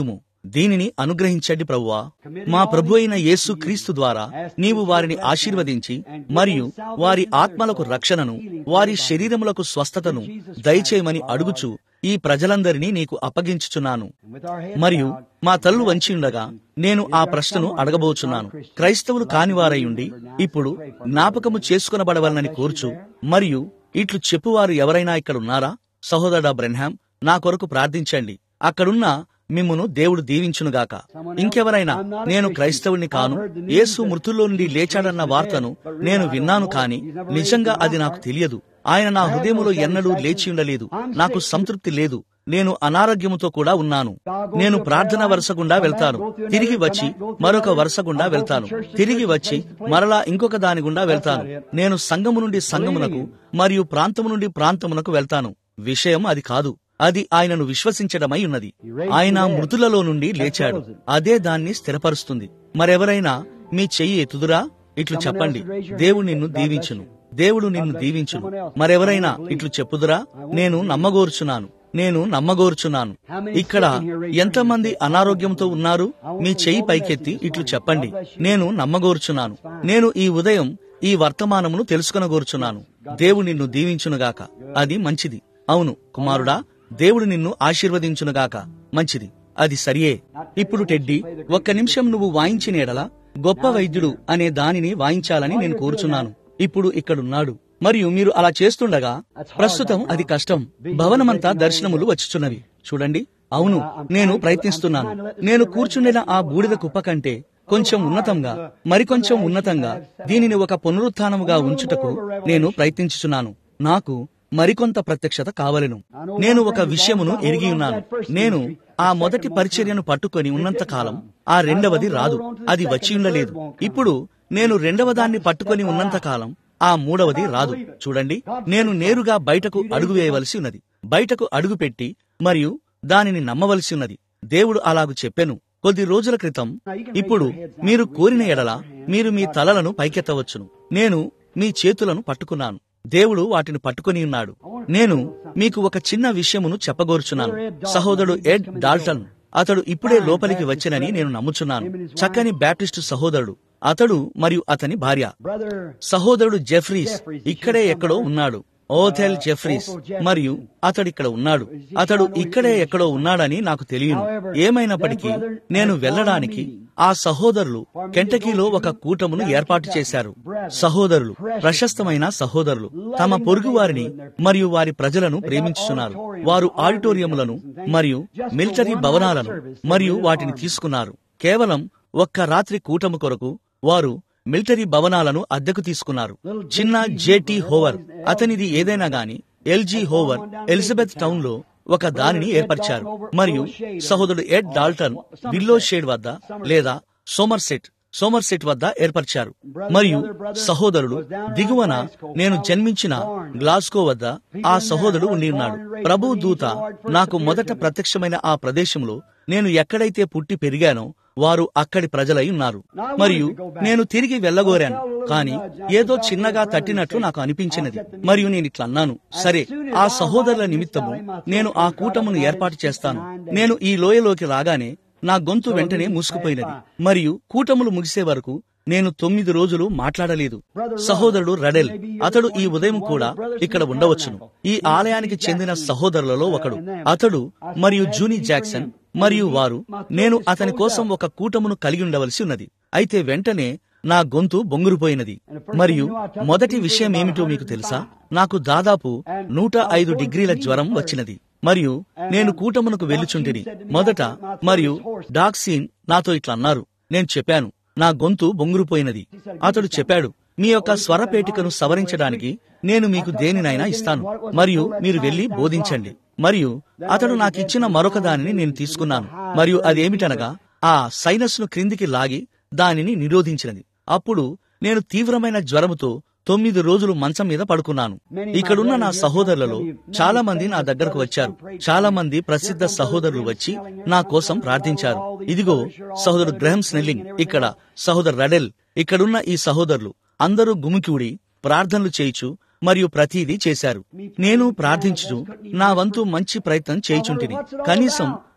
దీనిని అనుగ్రహించండి ప్రభువా మా ప్రభు అయిన యేసు క్రీస్తు ద్వారా నీవు వారిని ఆశీర్వదించి మరియు వారి ఆత్మలకు రక్షణను వారి శరీరములకు స్వస్థతను దయచేయమని అడుగుచు ఈ ప్రజలందరినీ నీకు అప్పగించుచున్నాను మరియు మా తల్లు వంచి ఉండగా నేను ఆ ప్రశ్నను అడగబోచున్నాను క్రైస్తవులు కానివారయుండి ఇప్పుడు జ్ఞాపకము చేసుకునబడవలనని కోర్చు మరియు ఇట్లు చెప్పువారు ఎవరైనా ఇక్కడ ఉన్నారా సహోదరుడా బ్రెన్హాం నా కొరకు ప్రార్థించండి అక్కడున్న మిమ్మును దేవుడు దీవించునుగాక ఇంకెవరైనా నేను క్రైస్తవుని కాను యేసు మృతుల్లో నుండి లేచాడన్న వార్తను నేను విన్నాను కాని నిజంగా అది నాకు తెలియదు ఆయన నా హృదయములో ఎన్నడూ లేచి ఉండలేదు నాకు సంతృప్తి లేదు నేను అనారోగ్యముతో కూడా ఉన్నాను నేను ప్రార్థన వరుస గుండా వెళ్తాను తిరిగి వచ్చి మరొక వరుస గుండా వెళ్తాను తిరిగి వచ్చి మరలా ఇంకొక దాని గుండా వెళ్తాను నేను సంఘము నుండి సంఘమునకు మరియు ప్రాంతము నుండి ప్రాంతమునకు వెళ్తాను విషయం అది కాదు అది ఆయనను విశ్వసించడమై ఉన్నది ఆయన మృతులలో నుండి లేచాడు అదే దాన్ని స్థిరపరుస్తుంది మరెవరైనా మీ చెయ్యి ఎత్తుదురా ఇట్లు చెప్పండి దేవుడు నిన్ను దీవించును దేవుడు నిన్ను దీవించును మరెవరైనా ఇట్లు చెప్పుదురా నేను నమ్మగోర్చున్నాను నేను నమ్మగోర్చున్నాను ఇక్కడ ఎంతమంది అనారోగ్యంతో ఉన్నారు మీ చెయ్యి పైకెత్తి ఇట్లు చెప్పండి నేను నమ్మగోర్చున్నాను నేను ఈ ఉదయం ఈ వర్తమానమును తెలుసుకొనగోర్చున్నాను దేవుడు నిన్ను దీవించునుగాక అది మంచిది అవును కుమారుడా దేవుడు నిన్ను ఆశీర్వదించునుగాక మంచిది అది సరియే ఇప్పుడు టెడ్డి ఒక్క నిమిషం నువ్వు వాయించిన ఎడల గొప్ప వైద్యుడు అనే దానిని వాయించాలని నేను కోరుచున్నాను ఇప్పుడు ఇక్కడున్నాడు మరియు మీరు అలా చేస్తుండగా ప్రస్తుతం అది కష్టం భవనమంతా దర్శనములు వచ్చుచున్నవి చూడండి అవును నేను ప్రయత్నిస్తున్నాను నేను కూర్చుండిన ఆ బూడిద కుప్ప కంటే కొంచెం ఉన్నతంగా మరికొంచెం ఉన్నతంగా దీనిని ఒక పునరుత్నముగా ఉంచుటకు నేను ప్రయత్నించుచున్నాను నాకు మరికొంత ప్రత్యక్షత కావలెను నేను ఒక విషయమును ఎరిగి ఉన్నాను నేను ఆ మొదటి పరిచర్యను పట్టుకొని ఉన్నంత కాలం ఆ రెండవది రాదు అది వచ్చి ఉండలేదు ఇప్పుడు నేను రెండవ దాన్ని పట్టుకొని ఉన్నంత కాలం ఆ మూడవది రాదు చూడండి నేను నేరుగా బయటకు అడుగు వేయవలసి ఉన్నది బయటకు అడుగు పెట్టి మరియు దానిని నమ్మవలసి ఉన్నది దేవుడు అలాగు చెప్పెను కొద్ది రోజుల క్రితం ఇప్పుడు మీరు కోరిన ఎడల మీరు మీ తలలను పైకెత్తవచ్చును నేను మీ చేతులను పట్టుకున్నాను దేవుడు వాటిని పట్టుకొని ఉన్నాడు నేను మీకు ఒక చిన్న విషయమును చెప్పగోరుచున్నాను సహోదరుడు ఎడ్ డాల్టన్ అతడు ఇప్పుడే లోపలికి వచ్చినని నేను నమ్ముచున్నాను చక్కని బ్యాప్టిస్టు సహోదరుడు అతడు మరియు అతని భార్య సహోదరుడు జెఫ్రీస్ ఇక్కడే ఎక్కడో ఉన్నాడు ఓథెల్ జెఫ్రీస్ మరియు అతడిక్కడ ఉన్నాడు అతడు ఇక్కడే ఎక్కడో ఉన్నాడని నాకు తెలియను ఏమైనప్పటికీ నేను వెళ్ళడానికి ఆ సహోదరులు కెంటకీలో ఒక కూటమును ఏర్పాటు చేశారు సహోదరులు ప్రశస్తమైన సహోదరులు తమ పొరుగు వారిని మరియు వారి ప్రజలను ప్రేమించుచున్నారు వారు ఆడిటోరియంలను మరియు మిలిటరీ భవనాలను మరియు వాటిని తీసుకున్నారు కేవలం ఒక్క రాత్రి కూటము కొరకు వారు మిలిటరీ భవనాలను అద్దెకు తీసుకున్నారు చిన్న జేటీ హోవర్ అతనిది ఏదైనా గాని ఎల్జీ హోవర్ ఎలిజబెత్ టౌన్ లో ఒక దానిని ఏర్పరిచారు మరియు సహోదరుడు ఎడ్ డాల్టన్ విల్లో షేడ్ వద్ద లేదా సోమర్సెట్ సోమర్సెట్ వద్ద ఏర్పరిచారు మరియు సహోదరుడు దిగువన నేను జన్మించిన గ్లాస్కో వద్ద ఆ సహోదరుడు ఉండి ఉన్నాడు ప్రభు దూత నాకు మొదట ప్రత్యక్షమైన ఆ ప్రదేశంలో నేను ఎక్కడైతే పుట్టి పెరిగానో వారు అక్కడి ప్రజలై ఉన్నారు మరియు నేను తిరిగి వెళ్ళగోరాను కాని ఏదో చిన్నగా తట్టినట్లు నాకు అనిపించినది మరియు నేను ఇట్లా అన్నాను సరే ఆ సహోదరుల నిమిత్తము నేను ఆ కూటమును ఏర్పాటు చేస్తాను నేను ఈ లోయలోకి రాగానే నా గొంతు వెంటనే మూసుకుపోయినది మరియు కూటములు ముగిసే వరకు నేను తొమ్మిది రోజులు మాట్లాడలేదు సహోదరుడు రడెల్ అతడు ఈ ఉదయం కూడా ఇక్కడ ఉండవచ్చును ఈ ఆలయానికి చెందిన సహోదరులలో ఒకడు అతడు మరియు జూనీ జాక్సన్ మరియు వారు నేను అతని కోసం ఒక కూటమును కలిగి ఉండవలసి ఉన్నది అయితే వెంటనే నా గొంతు బొంగురుపోయినది మరియు మొదటి విషయం ఏమిటో మీకు తెలుసా నాకు దాదాపు నూట ఐదు డిగ్రీల జ్వరం వచ్చినది మరియు నేను కూటమునకు వెళ్ళుచుంటిని మొదట మరియు డాక్సీన్ నాతో ఇట్లా అన్నారు నేను చెప్పాను నా గొంతు బొంగురుపోయినది అతడు చెప్పాడు మీ యొక్క స్వరపేటికను సవరించడానికి నేను మీకు దేనినైనా ఇస్తాను మరియు మీరు వెళ్లి బోధించండి మరియు అతడు నాకిచ్చిన మరొక దానిని నేను తీసుకున్నాను మరియు అదేమిటనగా ఆ సైనస్ ను క్రిందికి లాగి దానిని నిరోధించినది అప్పుడు నేను తీవ్రమైన జ్వరముతో తొమ్మిది రోజులు మంచం మీద పడుకున్నాను ఇక్కడున్న నా సహోదరులలో చాలా మంది నా దగ్గరకు వచ్చారు చాలా మంది ప్రసిద్ధ సహోదరులు వచ్చి నా కోసం ప్రార్థించారు ఇదిగో సహోదరు గ్రహం స్నెల్లింగ్ ఇక్కడ సహోదరు రడెల్ ఇక్కడున్న ఈ సహోదరులు అందరూ గుమికూడి ప్రార్థనలు చేయిచు మరియు ప్రతిదీ చేశారు నేను ప్రార్థించుచు నా వంతు మంచి ప్రయత్నం చేయుచుంటిని కనీసం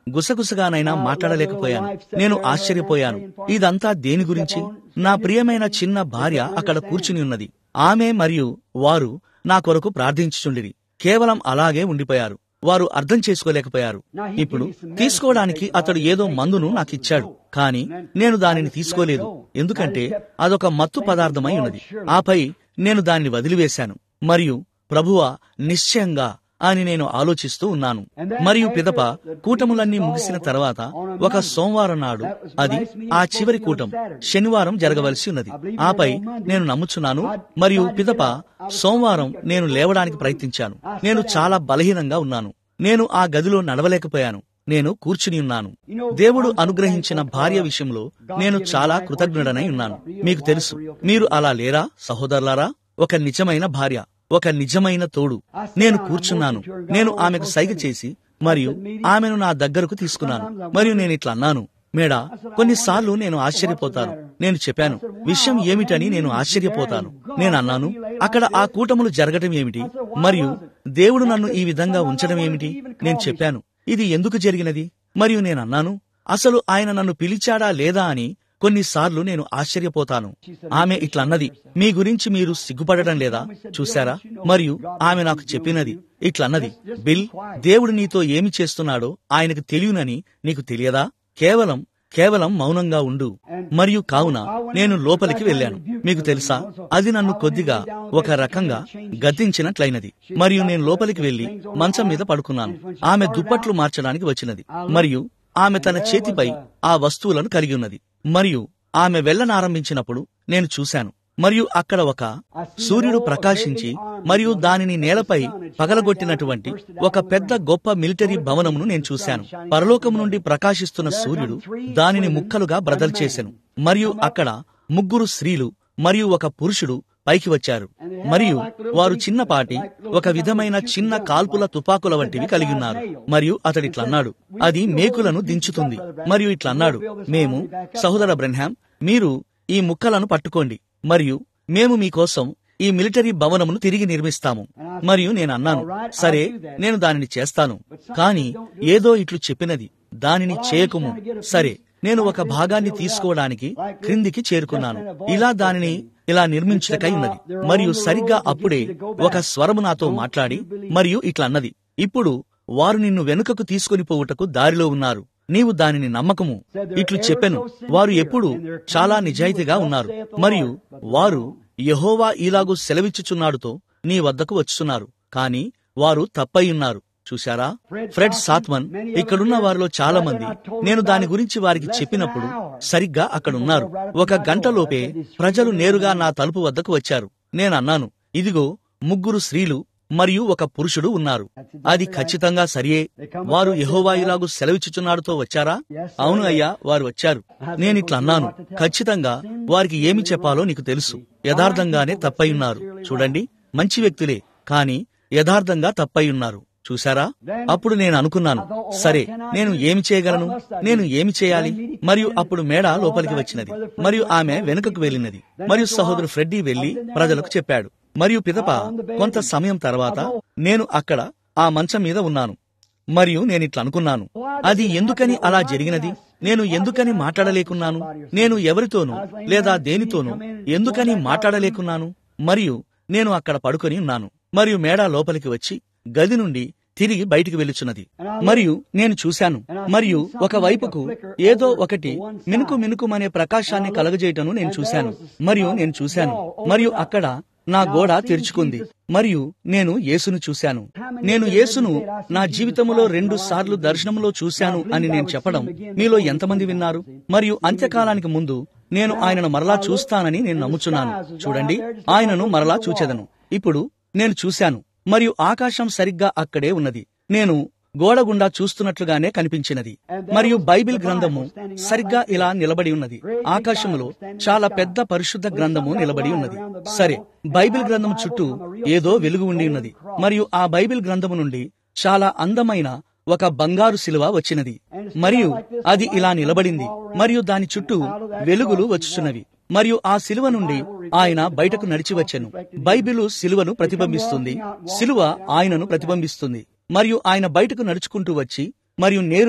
గుసగుసగానైనా మాట్లాడలేకపోయాను నేను ఆశ్చర్యపోయాను ఇదంతా దేని గురించి నా ప్రియమైన చిన్న భార్య అక్కడ కూర్చుని ఉన్నది ఆమె మరియు వారు నా కొరకు ప్రార్థించుచుండిరి కేవలం అలాగే ఉండిపోయారు వారు అర్థం చేసుకోలేకపోయారు ఇప్పుడు తీసుకోవడానికి అతడు ఏదో మందును నాకిచ్చాడు కాని నేను దానిని తీసుకోలేదు ఎందుకంటే అదొక మత్తు పదార్థమై ఉన్నది ఆపై నేను దాన్ని వదిలివేశాను మరియు ప్రభువా నిశ్చయంగా అని నేను ఆలోచిస్తూ ఉన్నాను మరియు పిదప కూటములన్నీ ముగిసిన తర్వాత ఒక సోమవారం నాడు అది ఆ చివరి కూటం శనివారం జరగవలసి ఉన్నది ఆపై నేను నమ్ముచున్నాను మరియు పిదప సోమవారం నేను లేవడానికి ప్రయత్నించాను నేను చాలా బలహీనంగా ఉన్నాను నేను ఆ గదిలో నడవలేకపోయాను నేను కూర్చుని ఉన్నాను దేవుడు అనుగ్రహించిన భార్య విషయంలో నేను చాలా కృతజ్ఞుడనై ఉన్నాను మీకు తెలుసు మీరు అలా లేరా సహోదరులారా ఒక నిజమైన భార్య ఒక నిజమైన తోడు నేను కూర్చున్నాను నేను ఆమెకు సైగ చేసి మరియు ఆమెను నా దగ్గరకు తీసుకున్నాను మరియు నేను ఇట్లా అన్నాను మేడా కొన్నిసార్లు నేను ఆశ్చర్యపోతాను నేను చెప్పాను విషయం ఏమిటని నేను ఆశ్చర్యపోతాను నేను అన్నాను అక్కడ ఆ కూటములు జరగటం ఏమిటి మరియు దేవుడు నన్ను ఈ విధంగా ఉంచడం ఏమిటి నేను చెప్పాను ఇది ఎందుకు జరిగినది మరియు నేను అన్నాను అసలు ఆయన నన్ను పిలిచాడా లేదా అని కొన్నిసార్లు నేను ఆశ్చర్యపోతాను ఆమె ఇట్లా అన్నది మీ గురించి మీరు సిగ్గుపడడం లేదా చూశారా మరియు ఆమె నాకు చెప్పినది ఇట్లన్నది బిల్ దేవుడు నీతో ఏమి చేస్తున్నాడో ఆయనకు తెలియనని నీకు తెలియదా కేవలం కేవలం మౌనంగా ఉండు మరియు కావున నేను లోపలికి వెళ్ళాను మీకు తెలుసా అది నన్ను కొద్దిగా ఒక రకంగా గద్దించినట్లయినది మరియు నేను లోపలికి వెళ్లి మంచం మీద పడుకున్నాను ఆమె దుప్పట్లు మార్చడానికి వచ్చినది మరియు ఆమె తన చేతిపై ఆ వస్తువులను కలిగి ఉన్నది మరియు ఆమె వెళ్ళనారంభించినప్పుడు నేను చూశాను మరియు అక్కడ ఒక సూర్యుడు ప్రకాశించి మరియు దానిని నేలపై పగలగొట్టినటువంటి ఒక పెద్ద గొప్ప మిలిటరీ భవనమును నేను చూశాను పరలోకము నుండి ప్రకాశిస్తున్న సూర్యుడు దానిని ముక్కలుగా బ్రదల్ చేశాను మరియు అక్కడ ముగ్గురు స్త్రీలు మరియు ఒక పురుషుడు పైకి వచ్చారు మరియు వారు చిన్నపాటి ఒక విధమైన చిన్న కాల్పుల తుపాకుల వంటివి కలిగి ఉన్నారు మరియు అతడు ఇట్లా అన్నాడు అది మేకులను దించుతుంది మరియు ఇట్లా అన్నాడు మేము సహోదర బ్రెన్హాం మీరు ఈ ముక్కలను పట్టుకోండి మరియు మేము మీకోసం ఈ మిలిటరీ భవనమును తిరిగి నిర్మిస్తాము మరియు నేను అన్నాను సరే నేను దానిని చేస్తాను కాని ఏదో ఇట్లు చెప్పినది దానిని చేయకుము సరే నేను ఒక భాగాన్ని తీసుకోవడానికి క్రిందికి చేరుకున్నాను ఇలా దానిని ఇలా నిర్మించటకై ఉన్నది మరియు సరిగ్గా అప్పుడే ఒక స్వరము నాతో మాట్లాడి మరియు ఇట్లా అన్నది ఇప్పుడు వారు నిన్ను వెనుకకు తీసుకుని పోవుటకు దారిలో ఉన్నారు నీవు దానిని నమ్మకము ఇట్లు చెప్పెను వారు ఎప్పుడు చాలా నిజాయితీగా ఉన్నారు మరియు వారు యహోవా ఇలాగు సెలవిచ్చుచున్నాడుతో నీ వద్దకు వచ్చుచున్నారు కాని వారు తప్పయ్యున్నారు చూశారా ఫ్రెడ్ సాత్మన్ ఇక్కడున్న వారిలో చాలా మంది నేను దాని గురించి వారికి చెప్పినప్పుడు సరిగ్గా అక్కడున్నారు ఒక గంటలోపే ప్రజలు నేరుగా నా తలుపు వద్దకు వచ్చారు నేను అన్నాను ఇదిగో ముగ్గురు స్త్రీలు మరియు ఒక పురుషుడు ఉన్నారు అది ఖచ్చితంగా సరియే వారు యహోవాయిలాగు సెలవిచ్చుచున్నాడుతో వచ్చారా అవును అయ్యా వారు వచ్చారు నేనిట్లా అన్నాను ఖచ్చితంగా వారికి ఏమి చెప్పాలో నీకు తెలుసు యథార్థంగానే తప్పయ్యున్నారు చూడండి మంచి వ్యక్తులే కాని యథార్థంగా తప్పయ్యున్నారు చూశారా అప్పుడు నేను అనుకున్నాను సరే నేను ఏమి చేయగలను నేను ఏమి చేయాలి మరియు అప్పుడు మేడ లోపలికి వచ్చినది మరియు ఆమె వెనుకకు వెళ్ళినది మరియు సహోదరు ఫ్రెడ్డీ వెళ్లి ప్రజలకు చెప్పాడు మరియు పిదప కొంత సమయం తర్వాత నేను అక్కడ ఆ మంచం మీద ఉన్నాను మరియు నేను ఇట్లా అనుకున్నాను అది ఎందుకని అలా జరిగినది నేను ఎందుకని మాట్లాడలేకున్నాను నేను ఎవరితోనూ లేదా దేనితోనూ ఎందుకని మాట్లాడలేకున్నాను మరియు నేను అక్కడ పడుకొని ఉన్నాను మరియు మేడ లోపలికి వచ్చి గది నుండి తిరిగి బయటికి వెళ్ళుచున్నది మరియు నేను చూశాను మరియు ఒక వైపుకు ఏదో ఒకటి మినుకు మినుకుమనే ప్రకాశాన్ని కలగజేయటను నేను చూశాను మరియు నేను చూశాను మరియు అక్కడ నా గోడ తెరుచుకుంది మరియు నేను యేసును చూశాను నేను యేసును నా జీవితంలో రెండు సార్లు దర్శనంలో చూశాను అని నేను చెప్పడం మీలో ఎంతమంది విన్నారు మరియు అంత్యకాలానికి ముందు నేను ఆయనను మరలా చూస్తానని నేను నమ్ముచున్నాను చూడండి ఆయనను మరలా చూచెదను ఇప్పుడు నేను చూశాను మరియు ఆకాశం సరిగ్గా అక్కడే ఉన్నది నేను గోడ గుండా చూస్తున్నట్లుగానే కనిపించినది మరియు బైబిల్ గ్రంథము సరిగ్గా ఇలా నిలబడి ఉన్నది ఆకాశములో చాలా పెద్ద పరిశుద్ధ గ్రంథము నిలబడి ఉన్నది సరే బైబిల్ గ్రంథం చుట్టూ ఏదో వెలుగు ఉండి ఉన్నది మరియు ఆ బైబిల్ గ్రంథము నుండి చాలా అందమైన ఒక బంగారు శిలువ వచ్చినది మరియు అది ఇలా నిలబడింది మరియు దాని చుట్టూ వెలుగులు వచ్చుచున్నవి మరియు ఆ శిలువ నుండి ఆయన బయటకు నడిచి వచ్చెను బైబిలు శిలువను ప్రతిబింబిస్తుంది శిలువ ఆయనను ప్రతిబింబిస్తుంది మరియు ఆయన బయటకు నడుచుకుంటూ వచ్చి మరియు నేరుగా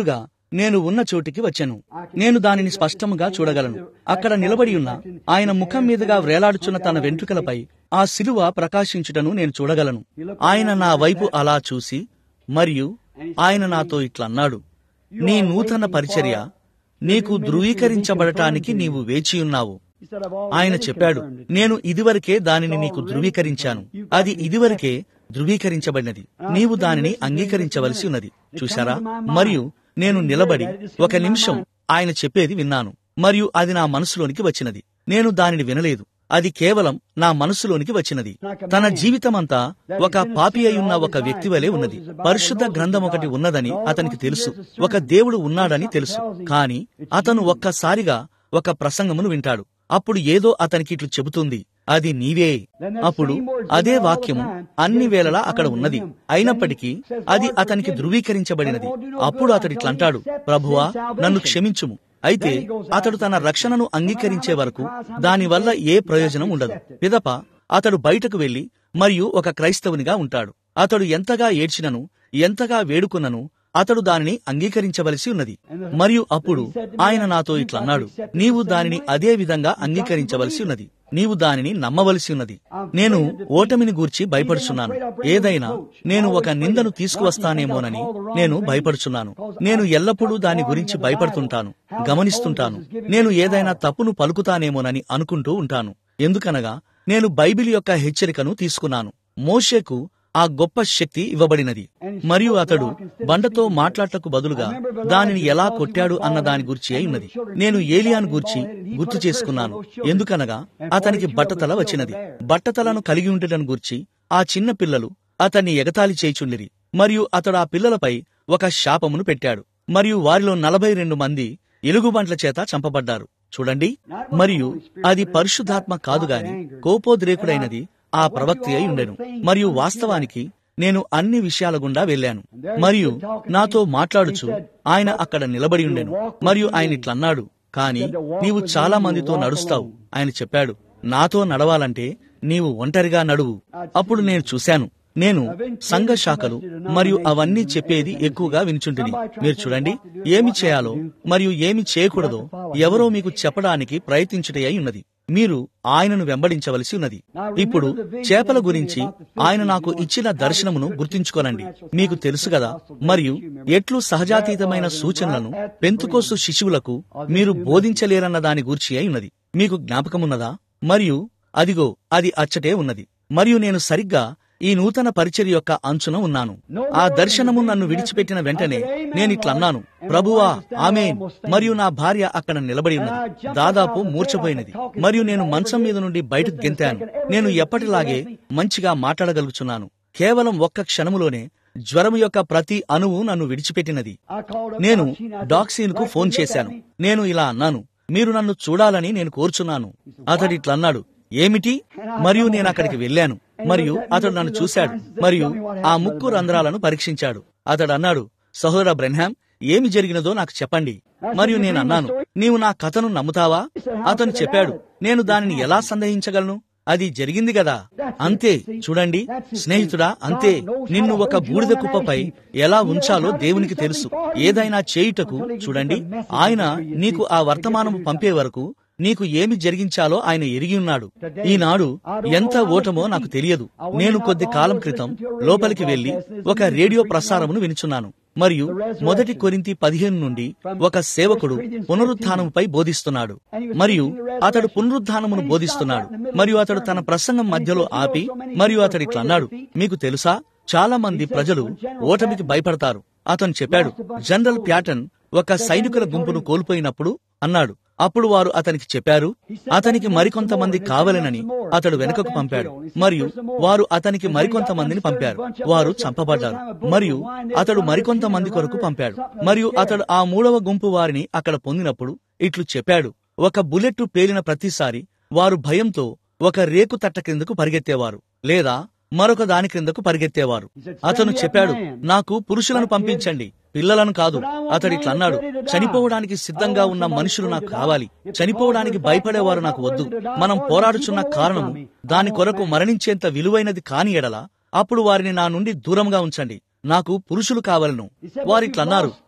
నేను ఉన్న చోటికి వచ్చాను నేను దానిని స్పష్టంగా చూడగలను అక్కడ నిలబడి ఉన్న ఆయన ముఖం మీదుగా వ్రేలాడుచున్న తన వెంట్రుకలపై ఆ శిలువ ప్రకాశించుటను నేను చూడగలను ఆయన నా వైపు అలా చూసి మరియు ఆయన నాతో ఇట్లన్నాడు నీ నూతన పరిచర్య నీకు ధృవీకరించబడటానికి నీవు వేచియున్నావు ఆయన చెప్పాడు నేను ఇదివరకే దానిని నీకు ధృవీకరించాను అది ఇదివరకే ధృవీకరించబడినది నీవు దానిని అంగీకరించవలసి ఉన్నది చూశారా మరియు నేను నిలబడి ఒక నిమిషం ఆయన చెప్పేది విన్నాను మరియు అది నా మనసులోనికి వచ్చినది నేను దానిని వినలేదు అది కేవలం నా మనసులోనికి వచ్చినది తన జీవితమంతా ఒక పాపి అయి ఒక వ్యక్తి వలె ఉన్నది పరిశుద్ధ గ్రంథం ఒకటి ఉన్నదని అతనికి తెలుసు ఒక దేవుడు ఉన్నాడని తెలుసు కాని అతను ఒక్కసారిగా ఒక ప్రసంగమును వింటాడు అప్పుడు ఏదో అతనికి ఇట్లు చెబుతుంది అది నీవే అప్పుడు అదే వాక్యము అన్ని వేళలా అక్కడ ఉన్నది అయినప్పటికీ అది అతనికి ధృవీకరించబడినది అప్పుడు అతడు ఇట్లంటాడు ప్రభువా నన్ను క్షమించుము అయితే అతడు తన రక్షణను అంగీకరించే వరకు దానివల్ల ఏ ప్రయోజనం ఉండదు పిదప అతడు బయటకు వెళ్లి మరియు ఒక క్రైస్తవునిగా ఉంటాడు అతడు ఎంతగా ఏడ్చినను ఎంతగా వేడుకున్నను అతడు దానిని అంగీకరించవలసి ఉన్నది మరియు అప్పుడు ఆయన నాతో ఇట్లన్నాడు నీవు దానిని అదే విధంగా అంగీకరించవలసి ఉన్నది నీవు దానిని నమ్మవలసి ఉన్నది నేను ఓటమిని గూర్చి భయపడుచున్నాను ఏదైనా నేను ఒక నిందను తీసుకువస్తానేమోనని నేను భయపడుచున్నాను నేను ఎల్లప్పుడూ దాని గురించి భయపడుతుంటాను గమనిస్తుంటాను నేను ఏదైనా తప్పును పలుకుతానేమోనని అనుకుంటూ ఉంటాను ఎందుకనగా నేను బైబిల్ యొక్క హెచ్చరికను తీసుకున్నాను మోషేకు ఆ గొప్ప శక్తి ఇవ్వబడినది మరియు అతడు బండతో మాట్లాడటకు బదులుగా దానిని ఎలా కొట్టాడు అన్న దాని గురించి అయి ఉన్నది నేను ఏలియాను గూర్చి గుర్తు చేసుకున్నాను ఎందుకనగా అతనికి బట్టతల వచ్చినది బట్టతలను కలిగి ఉండటం గూర్చి ఆ చిన్న పిల్లలు అతన్ని ఎగతాళి చేయుచుండిరి మరియు అతడు ఆ పిల్లలపై ఒక శాపమును పెట్టాడు మరియు వారిలో నలభై రెండు మంది ఎలుగుబంట్ల చేత చంపబడ్డారు చూడండి మరియు అది పరిశుద్ధాత్మ కాదు గాని కోపోద్రేకుడైనది ఆ ప్రవక్తి అయి ఉండెను మరియు వాస్తవానికి నేను అన్ని విషయాల గుండా వెళ్ళాను మరియు నాతో మాట్లాడుచు ఆయన అక్కడ నిలబడి ఉండెను మరియు ఆయన ఇట్లన్నాడు కాని నీవు చాలా మందితో నడుస్తావు ఆయన చెప్పాడు నాతో నడవాలంటే నీవు ఒంటరిగా నడువు అప్పుడు నేను చూశాను నేను సంఘ శాఖలు మరియు అవన్నీ చెప్పేది ఎక్కువగా వినుచుంటిని మీరు చూడండి ఏమి చేయాలో మరియు ఏమి చేయకూడదో ఎవరో మీకు చెప్పడానికి ప్రయత్నించుటే అయి ఉన్నది మీరు ఆయనను వెంబడించవలసి ఉన్నది ఇప్పుడు చేపల గురించి ఆయన నాకు ఇచ్చిన దర్శనమును గుర్తుంచుకోనండి మీకు తెలుసు కదా మరియు ఎట్లు సహజాతీతమైన సూచనలను పెంతుకోసు శిశువులకు మీరు బోధించలేరన్న దాని గూర్చి అయి ఉన్నది మీకు జ్ఞాపకమున్నదా మరియు అదిగో అది అచ్చటే ఉన్నది మరియు నేను సరిగ్గా ఈ నూతన పరిచర్య యొక్క అంచున ఉన్నాను ఆ దర్శనము నన్ను విడిచిపెట్టిన వెంటనే నేనిట్లన్నాను ప్రభువా ఆమెన్ మరియు నా భార్య అక్కడ నిలబడి ఉన్నది దాదాపు మూర్చపోయినది మరియు నేను మంచం మీద నుండి బయటకు గెంతాను నేను ఎప్పటిలాగే మంచిగా మాట్లాడగలుగుచున్నాను కేవలం ఒక్క క్షణములోనే జ్వరం యొక్క ప్రతి అణువు నన్ను విడిచిపెట్టినది నేను డాక్సీన్ కు ఫోన్ చేశాను నేను ఇలా అన్నాను మీరు నన్ను చూడాలని నేను కోరుచున్నాను అతడు ఇట్లా అన్నాడు ఏమిటి మరియు నేను అక్కడికి వెళ్ళాను మరియు అతడు నన్ను చూశాడు మరియు ఆ ముక్కు రంధ్రాలను పరీక్షించాడు అతడు అన్నాడు సహోదర బ్రెన్హామ్ ఏమి జరిగినదో నాకు చెప్పండి మరియు నేను అన్నాను నీవు నా కథను నమ్ముతావా అతను చెప్పాడు నేను దానిని ఎలా సందేహించగలను అది జరిగింది కదా అంతే చూడండి స్నేహితుడా అంతే నిన్ను ఒక బూడిద కుప్పపై ఎలా ఉంచాలో దేవునికి తెలుసు ఏదైనా చేయుటకు చూడండి ఆయన నీకు ఆ వర్తమానము పంపే వరకు నీకు ఏమి జరిగించాలో ఆయన ఎరిగి ఉన్నాడు ఈనాడు ఎంత ఓటమో నాకు తెలియదు నేను కొద్ది కాలం క్రితం లోపలికి వెళ్లి ఒక రేడియో ప్రసారమును వినుచున్నాను మరియు మొదటి కొరింతి పదిహేను నుండి ఒక సేవకుడు పునరుత్థానముపై బోధిస్తున్నాడు మరియు అతడు పునరుత్థానమును బోధిస్తున్నాడు మరియు అతడు తన ప్రసంగం మధ్యలో ఆపి మరియు అతడు ఇట్లా అన్నాడు మీకు తెలుసా చాలా మంది ప్రజలు ఓటమికి భయపడతారు అతను చెప్పాడు జనరల్ ప్యాటన్ ఒక సైనికుల గుంపును కోల్పోయినప్పుడు అన్నాడు అప్పుడు వారు అతనికి చెప్పారు అతనికి మరికొంతమంది కావలెనని అతడు వెనుకకు పంపాడు మరియు వారు అతనికి మరికొంతమందిని పంపారు వారు చంపబడ్డారు మరియు అతడు మరికొంతమంది కొరకు పంపాడు మరియు అతడు ఆ మూడవ గుంపు వారిని అక్కడ పొందినప్పుడు ఇట్లు చెప్పాడు ఒక బుల్లెట్ పేలిన ప్రతిసారి వారు భయంతో ఒక రేకు తట్ట క్రిందకు పరిగెత్తేవారు లేదా మరొక దాని క్రిందకు పరిగెత్తేవారు అతను చెప్పాడు నాకు పురుషులను పంపించండి పిల్లలను కాదు అతడు ఇట్లా అన్నాడు చనిపోవడానికి సిద్ధంగా ఉన్న మనుషులు నాకు కావాలి చనిపోవడానికి భయపడేవారు నాకు వద్దు మనం పోరాడుచున్న కారణము దాని కొరకు మరణించేంత విలువైనది కాని ఎడల అప్పుడు వారిని నా నుండి దూరంగా ఉంచండి నాకు పురుషులు కావాలను వారిట్లన్నారు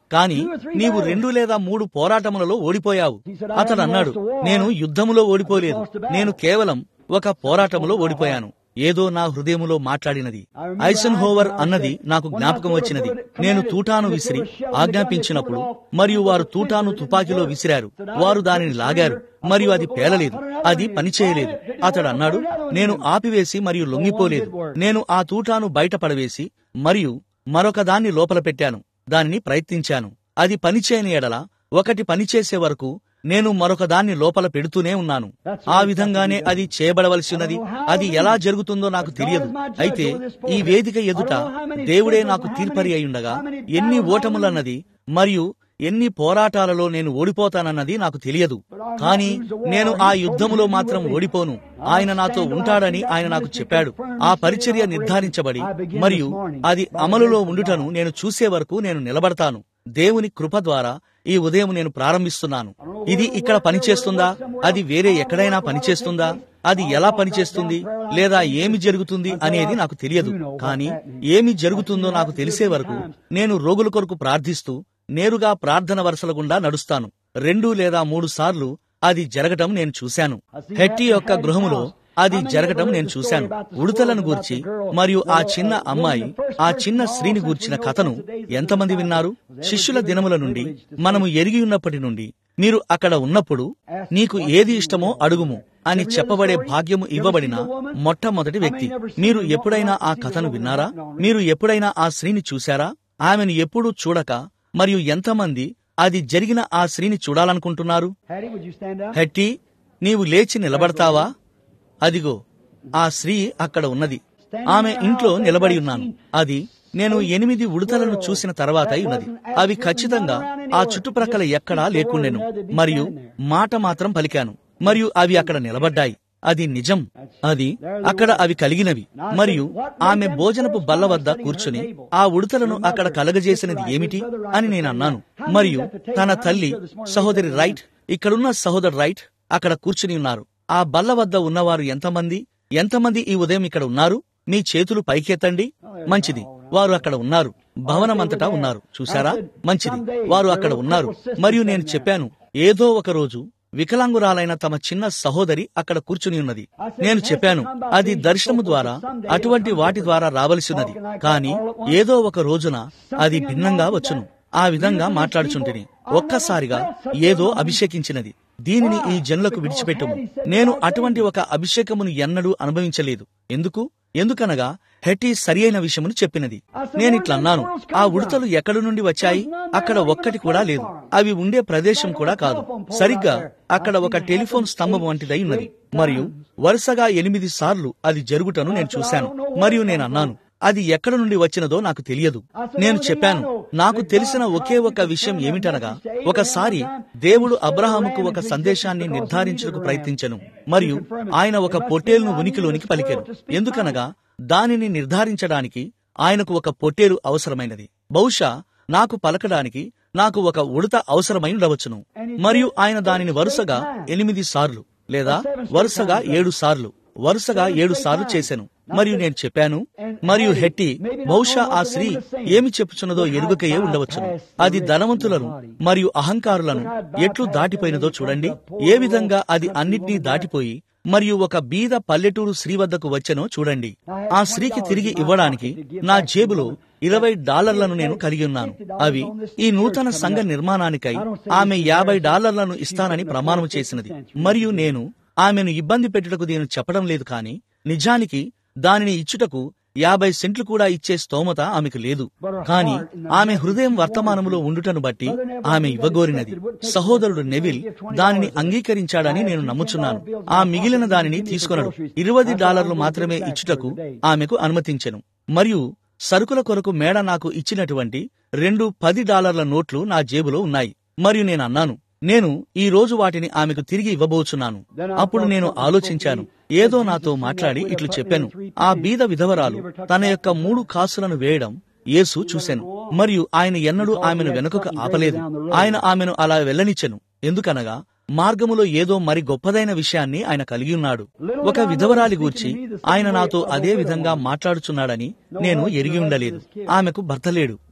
కాని నీవు రెండు లేదా మూడు పోరాటములలో ఓడిపోయావు అతడు అన్నాడు నేను యుద్ధములో ఓడిపోలేదు నేను కేవలం ఒక పోరాటములో ఓడిపోయాను ఏదో నా హృదయములో మాట్లాడినది ఐసన్ హోవర్ అన్నది నాకు జ్ఞాపకం వచ్చినది నేను తూటాను విసిరి ఆజ్ఞాపించినప్పుడు మరియు వారు తూటాను తుపాకీలో విసిరారు వారు దానిని లాగారు మరియు అది పేలలేదు అది పనిచేయలేదు అతడు అన్నాడు నేను ఆపివేసి మరియు లొంగిపోలేదు నేను ఆ తూటాను బయట పడవేసి మరియు మరొక దాన్ని లోపల పెట్టాను దానిని ప్రయత్నించాను అది పనిచేయని ఎడల ఒకటి పనిచేసే వరకు నేను మరొక దాన్ని లోపల పెడుతూనే ఉన్నాను ఆ విధంగానే అది చేయబడవలసి ఉన్నది అది ఎలా జరుగుతుందో నాకు తెలియదు అయితే ఈ వేదిక ఎదుట దేవుడే నాకు తీర్పరి అయ్యుండగా ఎన్ని ఓటములన్నది మరియు ఎన్ని పోరాటాలలో నేను ఓడిపోతానన్నది నాకు తెలియదు కానీ నేను ఆ యుద్ధములో మాత్రం ఓడిపోను ఆయన నాతో ఉంటాడని ఆయన నాకు చెప్పాడు ఆ పరిచర్య నిర్ధారించబడి మరియు అది అమలులో ఉండుటను నేను చూసే వరకు నేను నిలబడతాను దేవుని కృప ద్వారా ఈ ఉదయం నేను ప్రారంభిస్తున్నాను ఇది ఇక్కడ పనిచేస్తుందా అది వేరే ఎక్కడైనా పనిచేస్తుందా అది ఎలా పనిచేస్తుంది లేదా ఏమి జరుగుతుంది అనేది నాకు తెలియదు కానీ ఏమి జరుగుతుందో నాకు తెలిసే వరకు నేను రోగుల కొరకు ప్రార్థిస్తూ నేరుగా ప్రార్థన వరుసల గుండా నడుస్తాను రెండు లేదా మూడు సార్లు అది జరగటం నేను చూశాను హెట్టి యొక్క గృహములో అది జరగటం నేను చూశాను ఉడతలను గూర్చి మరియు ఆ చిన్న అమ్మాయి ఆ చిన్న స్త్రీని గూర్చిన కథను ఎంతమంది విన్నారు శిష్యుల దినముల నుండి మనము ఎరిగి ఉన్నప్పటి నుండి మీరు అక్కడ ఉన్నప్పుడు నీకు ఏది ఇష్టమో అడుగుము అని చెప్పబడే భాగ్యము ఇవ్వబడిన మొట్టమొదటి వ్యక్తి మీరు ఎప్పుడైనా ఆ కథను విన్నారా మీరు ఎప్పుడైనా ఆ స్త్రీని చూశారా ఆమెను ఎప్పుడూ చూడక మరియు ఎంతమంది అది జరిగిన ఆ స్త్రీని చూడాలనుకుంటున్నారు Hattie, would you stand up? హెట్టి నీవు లేచి నిలబడతావా అదిగో ఆ స్త్రీ అక్కడ ఉన్నది ఆమె ఇంట్లో నిలబడి ఉన్నాను అది నేను ఎనిమిది ఉడతలను చూసిన తర్వాత అయి ఉన్నది అవి ఖచ్చితంగా ఆ చుట్టుప్రక్కల ఎక్కడా లేకుండెను మరియు మాట మాత్రం పలికాను మరియు అవి అక్కడ నిలబడ్డాయి అది నిజం అది అక్కడ అవి కలిగినవి మరియు ఆమె భోజనపు బల్ల వద్ద కూర్చుని ఆ ఉడతలను అక్కడ కలగజేసినది ఏమిటి అని నేను అన్నాను మరియు తన తల్లి సహోదరి రైట్ ఇక్కడున్న సహోదరు రైట్ అక్కడ కూర్చుని ఉన్నారు ఆ బల్ల వద్ద ఉన్నవారు ఎంతమంది ఎంతమంది ఈ ఉదయం ఇక్కడ ఉన్నారు మీ చేతులు పైకెత్తండి మంచిది వారు అక్కడ ఉన్నారు భవనమంతటా ఉన్నారు చూసారా మంచిది వారు అక్కడ ఉన్నారు మరియు నేను చెప్పాను ఏదో ఒక రోజు వికలాంగురాలైన తమ చిన్న సహోదరి అక్కడ కూర్చుని ఉన్నది నేను చెప్పాను అది దర్శనము ద్వారా అటువంటి వాటి ద్వారా రావలసి ఉన్నది కానీ ఏదో ఒక రోజున అది భిన్నంగా వచ్చును ఆ విధంగా మాట్లాడుచుంటిని ఒక్కసారిగా ఏదో అభిషేకించినది దీనిని ఈ జనులకు విడిచిపెట్టుము నేను అటువంటి ఒక అభిషేకమును ఎన్నడూ అనుభవించలేదు ఎందుకు ఎందుకనగా హెట్టి సరి అయిన విషయమును చెప్పినది నేనిట్లా అన్నాను ఆ ఉడతలు ఎక్కడి నుండి వచ్చాయి అక్కడ ఒక్కటి కూడా లేదు అవి ఉండే ప్రదేశం కూడా కాదు సరిగ్గా అక్కడ ఒక టెలిఫోన్ స్తంభం వంటిదై ఉన్నది మరియు వరుసగా ఎనిమిది సార్లు అది జరుగుటను నేను చూశాను మరియు నేను అన్నాను అది ఎక్కడ నుండి వచ్చినదో నాకు తెలియదు నేను చెప్పాను నాకు తెలిసిన ఒకే ఒక విషయం ఏమిటనగా ఒకసారి దేవుడు అబ్రహాముకు ఒక సందేశాన్ని నిర్ధారించుటకు ప్రయత్నించను మరియు ఆయన ఒక పొట్టేలును ఉనికిలోనికి పలికారు ఎందుకనగా దానిని నిర్ధారించడానికి ఆయనకు ఒక పొట్టేలు అవసరమైనది బహుశా నాకు పలకడానికి నాకు ఒక ఉడత అవసరమై ఉండవచ్చును మరియు ఆయన దానిని వరుసగా ఎనిమిది సార్లు లేదా వరుసగా ఏడు సార్లు వరుసగా ఏడు సార్లు చేశాను మరియు నేను చెప్పాను మరియు హెట్టి బహుశా ఆ స్త్రీ ఏమి చెప్పుచున్నదో ఎరుగకయే ఉండవచ్చును అది ధనవంతులను మరియు అహంకారులను ఎట్లు దాటిపోయినదో చూడండి ఏ విధంగా అది అన్నిటినీ దాటిపోయి మరియు ఒక బీద పల్లెటూరు స్త్రీ వద్దకు వచ్చెనో చూడండి ఆ స్త్రీకి తిరిగి ఇవ్వడానికి నా జేబులో ఇరవై డాలర్లను నేను కలిగి ఉన్నాను అవి ఈ నూతన సంఘ నిర్మాణానికై ఆమె యాభై డాలర్లను ఇస్తానని ప్రమాణం చేసినది మరియు నేను ఆమెను ఇబ్బంది పెట్టుటకు నేను చెప్పడం లేదు కాని నిజానికి దానిని ఇచ్చుటకు యాభై సెంట్లు కూడా ఇచ్చే స్తోమత ఆమెకు లేదు కాని ఆమె హృదయం వర్తమానములో ఉండుటను బట్టి ఆమె ఇవ్వగోరినది సహోదరుడు నెవిల్ దానిని అంగీకరించాడని నేను నమ్ముచున్నాను ఆ మిగిలిన దానిని తీసుకొనడు ఇరవై డాలర్లు మాత్రమే ఇచ్చుటకు ఆమెకు అనుమతించెను మరియు సరుకుల కొరకు మేడ నాకు ఇచ్చినటువంటి రెండు పది డాలర్ల నోట్లు నా జేబులో ఉన్నాయి మరియు నేను అన్నాను నేను ఈ రోజు వాటిని ఆమెకు తిరిగి ఇవ్వబోచున్నాను అప్పుడు నేను ఆలోచించాను ఏదో నాతో మాట్లాడి ఇట్లు చెప్పాను ఆ బీద విధవరాలు తన యొక్క మూడు కాసులను వేయడం యేసు చూశాను మరియు ఆయన ఎన్నడూ ఆమెను వెనుకకు ఆపలేదు ఆయన ఆమెను అలా వెళ్ళనిచ్చెను ఎందుకనగా మార్గములో ఏదో మరి గొప్పదైన విషయాన్ని ఆయన కలిగి ఉన్నాడు ఒక విధవరాలి గూర్చి ఆయన నాతో అదే విధంగా మాట్లాడుచున్నాడని నేను ఎరిగి ఉండలేదు ఆమెకు భర్త లేడు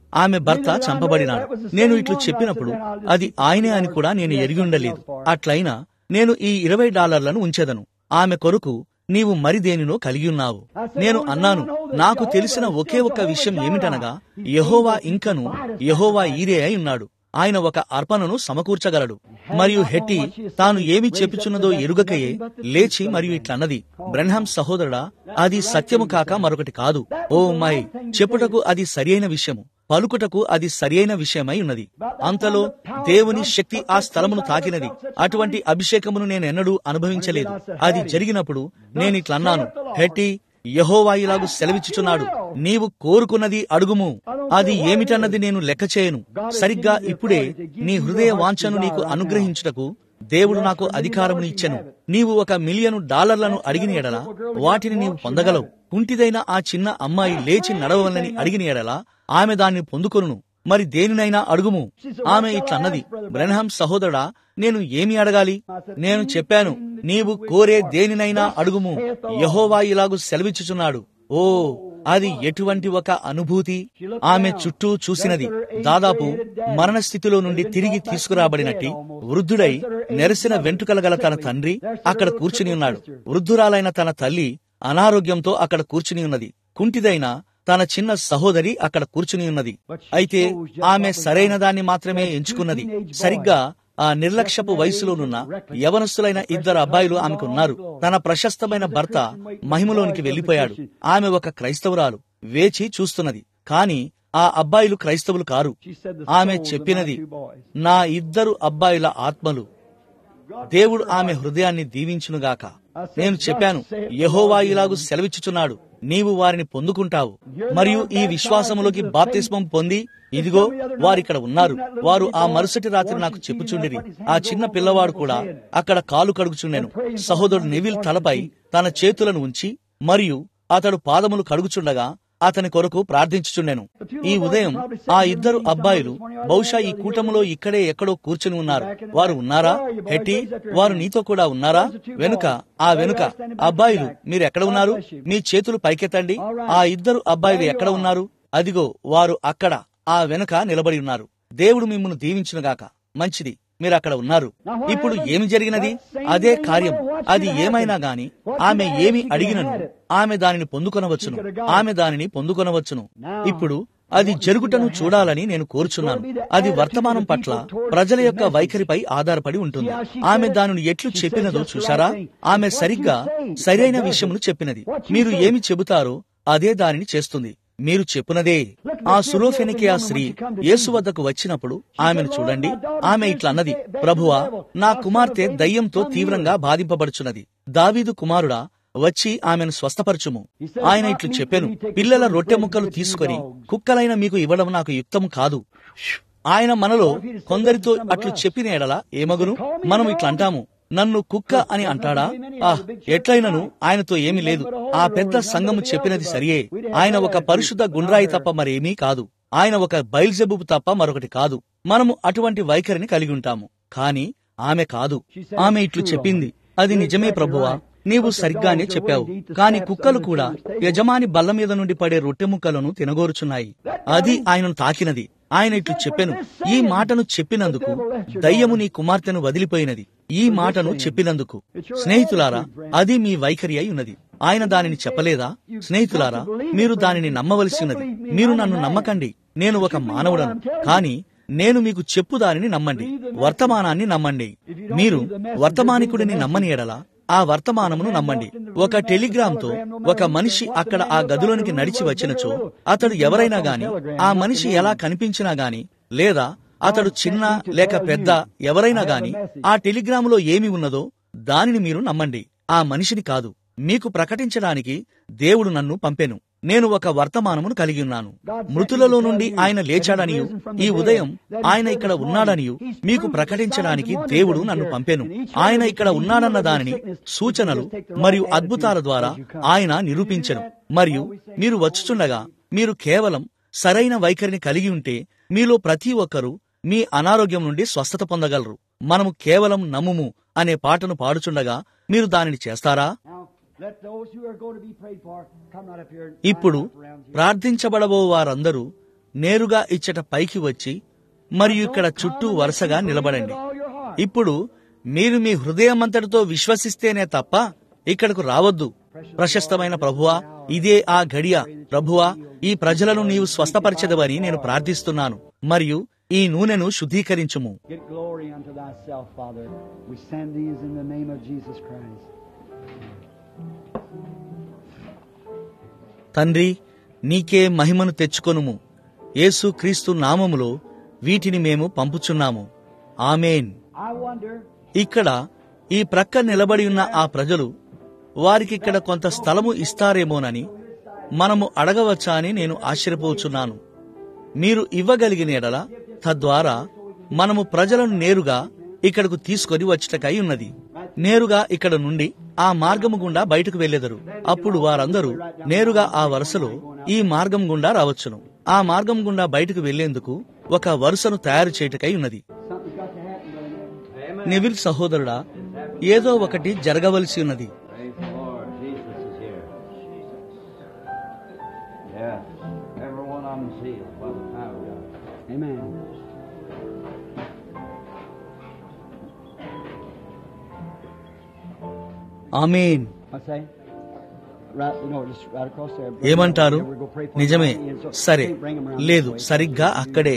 ఆమె భర్త చంపబడినాడు నేను ఇట్లు చెప్పినప్పుడు అది ఆయనే అని కూడా నేను ఎరిగి ఉండలేదు అట్లయినా నేను ఈ ఇరవై డాలర్లను ఉంచెదను ఆమె కొరకు నీవు మరి దేనినో కలిగి ఉన్నావు నేను అన్నాను నాకు తెలిసిన ఒకే ఒక్క విషయం ఏమిటనగా యహోవా ఇంకను యహోవా ఈరే అయి ఉన్నాడు ఆయన ఒక అర్పణను సమకూర్చగలడు మరియు హెట్టి తాను ఏమి చెప్పుచున్నదో ఎరుగకయే లేచి మరియు ఇట్లన్నది బ్రహ్మం సహోదరుడా అది సత్యము కాక మరొకటి కాదు ఓ మై చెప్పుటకు అది సరియైన విషయము పలుకుటకు అది సరియైన విషయమై ఉన్నది అంతలో దేవుని శక్తి ఆ స్థలమును తాకినది అటువంటి అభిషేకమును నేను ఎన్నడూ అనుభవించలేదు అది జరిగినప్పుడు నేను ఇట్లన్నాను హెట్టి యహోవా ఇలాగు సెలవిచ్చుచున్నాడు నీవు కోరుకున్నది అడుగుము అది ఏమిటన్నది నేను లెక్క చేయను సరిగ్గా ఇప్పుడే నీ హృదయ వాంఛను నీకు అనుగ్రహించుటకు దేవుడు నాకు అధికారమును ఇచ్చెను నీవు ఒక మిలియను డాలర్లను అడిగిన ఎడల వాటిని నీవు పొందగలవు కుంటిదైన ఆ చిన్న అమ్మాయి లేచి నడవవలని అడిగిన ఎడల ఆమె దాన్ని పొందుకొనును మరి దేనినైనా అడుగుము ఆమె ఇట్లన్నది బ్రహ్మం సహోదరుడా నేను ఏమి అడగాలి నేను చెప్పాను నీవు కోరే దేనినైనా అడుగుము యహోవా ఇలాగు సెలవిచ్చుచున్నాడు ఓ అది ఎటువంటి ఒక అనుభూతి ఆమె చుట్టూ చూసినది దాదాపు మరణ స్థితిలో నుండి తిరిగి తీసుకురాబడినట్టి వృద్ధుడై నెరసిన వెంట్రుకల గల తన తండ్రి అక్కడ కూర్చుని ఉన్నాడు వృద్ధురాలైన తన తల్లి అనారోగ్యంతో అక్కడ కూర్చుని ఉన్నది కుంటిదైన తన చిన్న సహోదరి అక్కడ కూర్చుని ఉన్నది అయితే ఆమె సరైన దాన్ని మాత్రమే ఎంచుకున్నది సరిగ్గా ఆ నిర్లక్ష్యపు వయసులోనున్న యవనస్తులైన ఇద్దరు అబ్బాయిలు ఆమెకు ఉన్నారు తన ప్రశస్తమైన భర్త మహిమలోనికి వెళ్లిపోయాడు ఆమె ఒక క్రైస్తవురాలు వేచి చూస్తున్నది కాని ఆ అబ్బాయిలు క్రైస్తవులు కారు ఆమె చెప్పినది నా ఇద్దరు అబ్బాయిల ఆత్మలు దేవుడు ఆమె హృదయాన్ని దీవించునుగాక నేను చెప్పాను యహోవా ఇలాగు సెలవిచ్చుచున్నాడు నీవు వారిని పొందుకుంటావు మరియు ఈ విశ్వాసములోకి బాప్తిస్మం పొంది ఇదిగో వారిక్కడ ఉన్నారు వారు ఆ మరుసటి రాత్రి నాకు చెప్పుచుండిరి ఆ చిన్న పిల్లవాడు కూడా అక్కడ కాలు కడుగుచుండెను సహోదరుడు నెవిల్ తలపై తన చేతులను ఉంచి మరియు అతడు పాదములు కడుగుచుండగా అతని కొరకు ప్రార్థించుచుండెను ఈ ఉదయం ఆ ఇద్దరు అబ్బాయిలు బహుశా ఈ కూటములో ఇక్కడే ఎక్కడో కూర్చుని ఉన్నారు వారు ఉన్నారా హెట్టి వారు నీతో కూడా ఉన్నారా వెనుక ఆ వెనుక అబ్బాయిలు మీరు ఎక్కడ ఉన్నారు మీ చేతులు పైకెత్తండి ఆ ఇద్దరు అబ్బాయిలు ఎక్కడ ఉన్నారు అదిగో వారు అక్కడ ఆ వెనుక నిలబడి ఉన్నారు దేవుడు మిమ్మల్ని దీవించునుగాక మంచిది మీరు అక్కడ ఉన్నారు ఇప్పుడు ఏమి జరిగినది అదే కార్యం అది ఏమైనా గాని ఆమె ఏమి అడిగినను ఆమె దానిని పొందుకొనవచ్చును ఆమె దానిని పొందుకొనవచ్చును ఇప్పుడు అది జరుగుటను చూడాలని నేను కోరుచున్నాను అది వర్తమానం పట్ల ప్రజల యొక్క వైఖరిపై ఆధారపడి ఉంటుంది ఆమె దానిని ఎట్లు చెప్పినదో చూశారా ఆమె సరిగ్గా సరైన విషయమును చెప్పినది మీరు ఏమి చెబుతారో అదే దానిని చేస్తుంది మీరు చెప్పునదే ఆ సురోఫెనికియా స్త్రీ యేసు వద్దకు వచ్చినప్పుడు ఆమెను చూడండి ఆమె ఇట్లా అన్నది ప్రభువా నా కుమార్తె దయ్యంతో తీవ్రంగా బాధింపబడుచున్నది దావీదు కుమారుడా వచ్చి ఆమెను స్వస్థపరచుము ఆయన ఇట్లు చెప్పాను పిల్లల రొట్టె ముక్కలు తీసుకొని కుక్కలైన మీకు ఇవ్వడం నాకు యుక్తం కాదు ఆయన మనలో కొందరితో అట్లు చెప్పిన ఎడల ఏమగును మనం ఇట్లా అంటాము నన్ను కుక్క అని అంటాడా ఆ ఎట్లయినను ఆయనతో ఏమీ లేదు ఆ పెద్ద సంఘము చెప్పినది సరియే ఆయన ఒక పరిశుద్ధ గుండ్రాయి తప్ప మరేమీ కాదు ఆయన ఒక బయల్జెబుబు తప్ప మరొకటి కాదు మనము అటువంటి వైఖరిని కలిగి ఉంటాము కాని ఆమె కాదు ఆమె ఇట్లు చెప్పింది అది నిజమే ప్రభువా నీవు సరిగ్గానే చెప్పావు కాని కుక్కలు కూడా యజమాని బల్ల మీద నుండి పడే రొట్టె ముక్కలను తినగోరుచున్నాయి అది ఆయనను తాకినది ఆయన ఇట్లు చెప్పెను ఈ మాటను చెప్పినందుకు దయ్యము నీ కుమార్తెను వదిలిపోయినది ఈ మాటను చెప్పినందుకు స్నేహితులారా అది మీ వైఖరి అయి ఉన్నది ఆయన దానిని చెప్పలేదా స్నేహితులారా మీరు దానిని నమ్మవలసి ఉన్నది మీరు నన్ను నమ్మకండి నేను ఒక మానవుడను కాని నేను మీకు చెప్పు దానిని నమ్మండి వర్తమానాన్ని నమ్మండి మీరు వర్తమానికుడిని నమ్మని ఎడల ఆ వర్తమానమును నమ్మండి ఒక టెలిగ్రామ్ తో ఒక మనిషి అక్కడ ఆ గదిలోనికి నడిచి వచ్చినచో అతడు ఎవరైనా గాని ఆ మనిషి ఎలా కనిపించినా గాని లేదా అతడు చిన్న లేక పెద్ద ఎవరైనా గాని ఆ టెలిగ్రాములో ఏమి ఉన్నదో దానిని మీరు నమ్మండి ఆ మనిషిని కాదు మీకు ప్రకటించడానికి దేవుడు నన్ను పంపెను నేను ఒక వర్తమానమును కలిగి ఉన్నాను మృతులలో నుండి ఆయన లేచాడనియు ఈ ఉదయం ఆయన ఇక్కడ ఉన్నాడనియు మీకు ప్రకటించడానికి దేవుడు నన్ను పంపెను ఆయన ఇక్కడ ఉన్నాడన్న దానిని సూచనలు మరియు అద్భుతాల ద్వారా ఆయన నిరూపించెను మరియు మీరు వచ్చుచుండగా మీరు కేవలం సరైన వైఖరిని కలిగి ఉంటే మీలో ప్రతి ఒక్కరూ మీ అనారోగ్యం నుండి స్వస్థత పొందగలరు మనము కేవలం నమ్ముము అనే పాటను పాడుచుండగా మీరు దానిని చేస్తారా Now, let those who are going to be prayed for come right up here. and ఇప్పుడు line up around you. ప్రార్థించబడబో వారందరూ నేరుగా ఇచ్చట పైకి వచ్చి మరియు ఇక్కడ చుట్టూ వరుసగా నిలబడండి ఇప్పుడు మీరు మీ హృదయమంతటితో విశ్వసిస్తేనే తప్ప ఇక్కడకు రావద్దు ప్రశస్తమైన ప్రభువా ఇదే ఆ గడియ ప్రభువా ఈ ప్రజలను నీవు స్వస్థపరచదవని నేను ప్రార్థిస్తున్నాను మరియు ఈ నూనెను శుద్ధీకరించుము Get glory unto thyself, Father. We send these in the name of Jesus Christ. తండ్రి నీకే మహిమను తెచ్చుకొనుము యేసు క్రీస్తు నామములో వీటిని మేము పంపుచున్నాము ఆమెన్ I wonder, ఇక్కడ ఈ ప్రక్క నిలబడి ఉన్న ఆ ప్రజలు వారికిక్కడ కొంత స్థలము ఇస్తారేమోనని మనము అడగవచ్చా అని నేను ఆశ్చర్యపోచున్నాను మీరు ఇవ్వగలిగిన ఎడల తద్వారా మనము ప్రజలను నేరుగా ఇక్కడకు తీసుకొని వచ్చటకై ఉన్నది నేరుగా ఇక్కడ నుండి ఆ మార్గము గుండా బయటకు వెళ్లెదరు అప్పుడు వారందరూ నేరుగా ఆ వరుసలో ఈ మార్గం గుండా రావచ్చును ఆ మార్గం గుండా బయటకు వెళ్లేందుకు ఒక వరుసను తయారు చేయటకై ఉన్నది something's got to happen, brother. Amen. Neville సహోదరుడా ఏదో ఒకటి జరగవలసి ఉన్నది Praise the Lord. Jesus is here. Yes. Everyone of them sealed by the power of God. Amen. Amen I say? Right, you know, just right across there. ఏమంటారు We're gonna pray for నిజమే them. And so- సరే can't bring them around లేదు this way. సరిగ్గా అక్కడే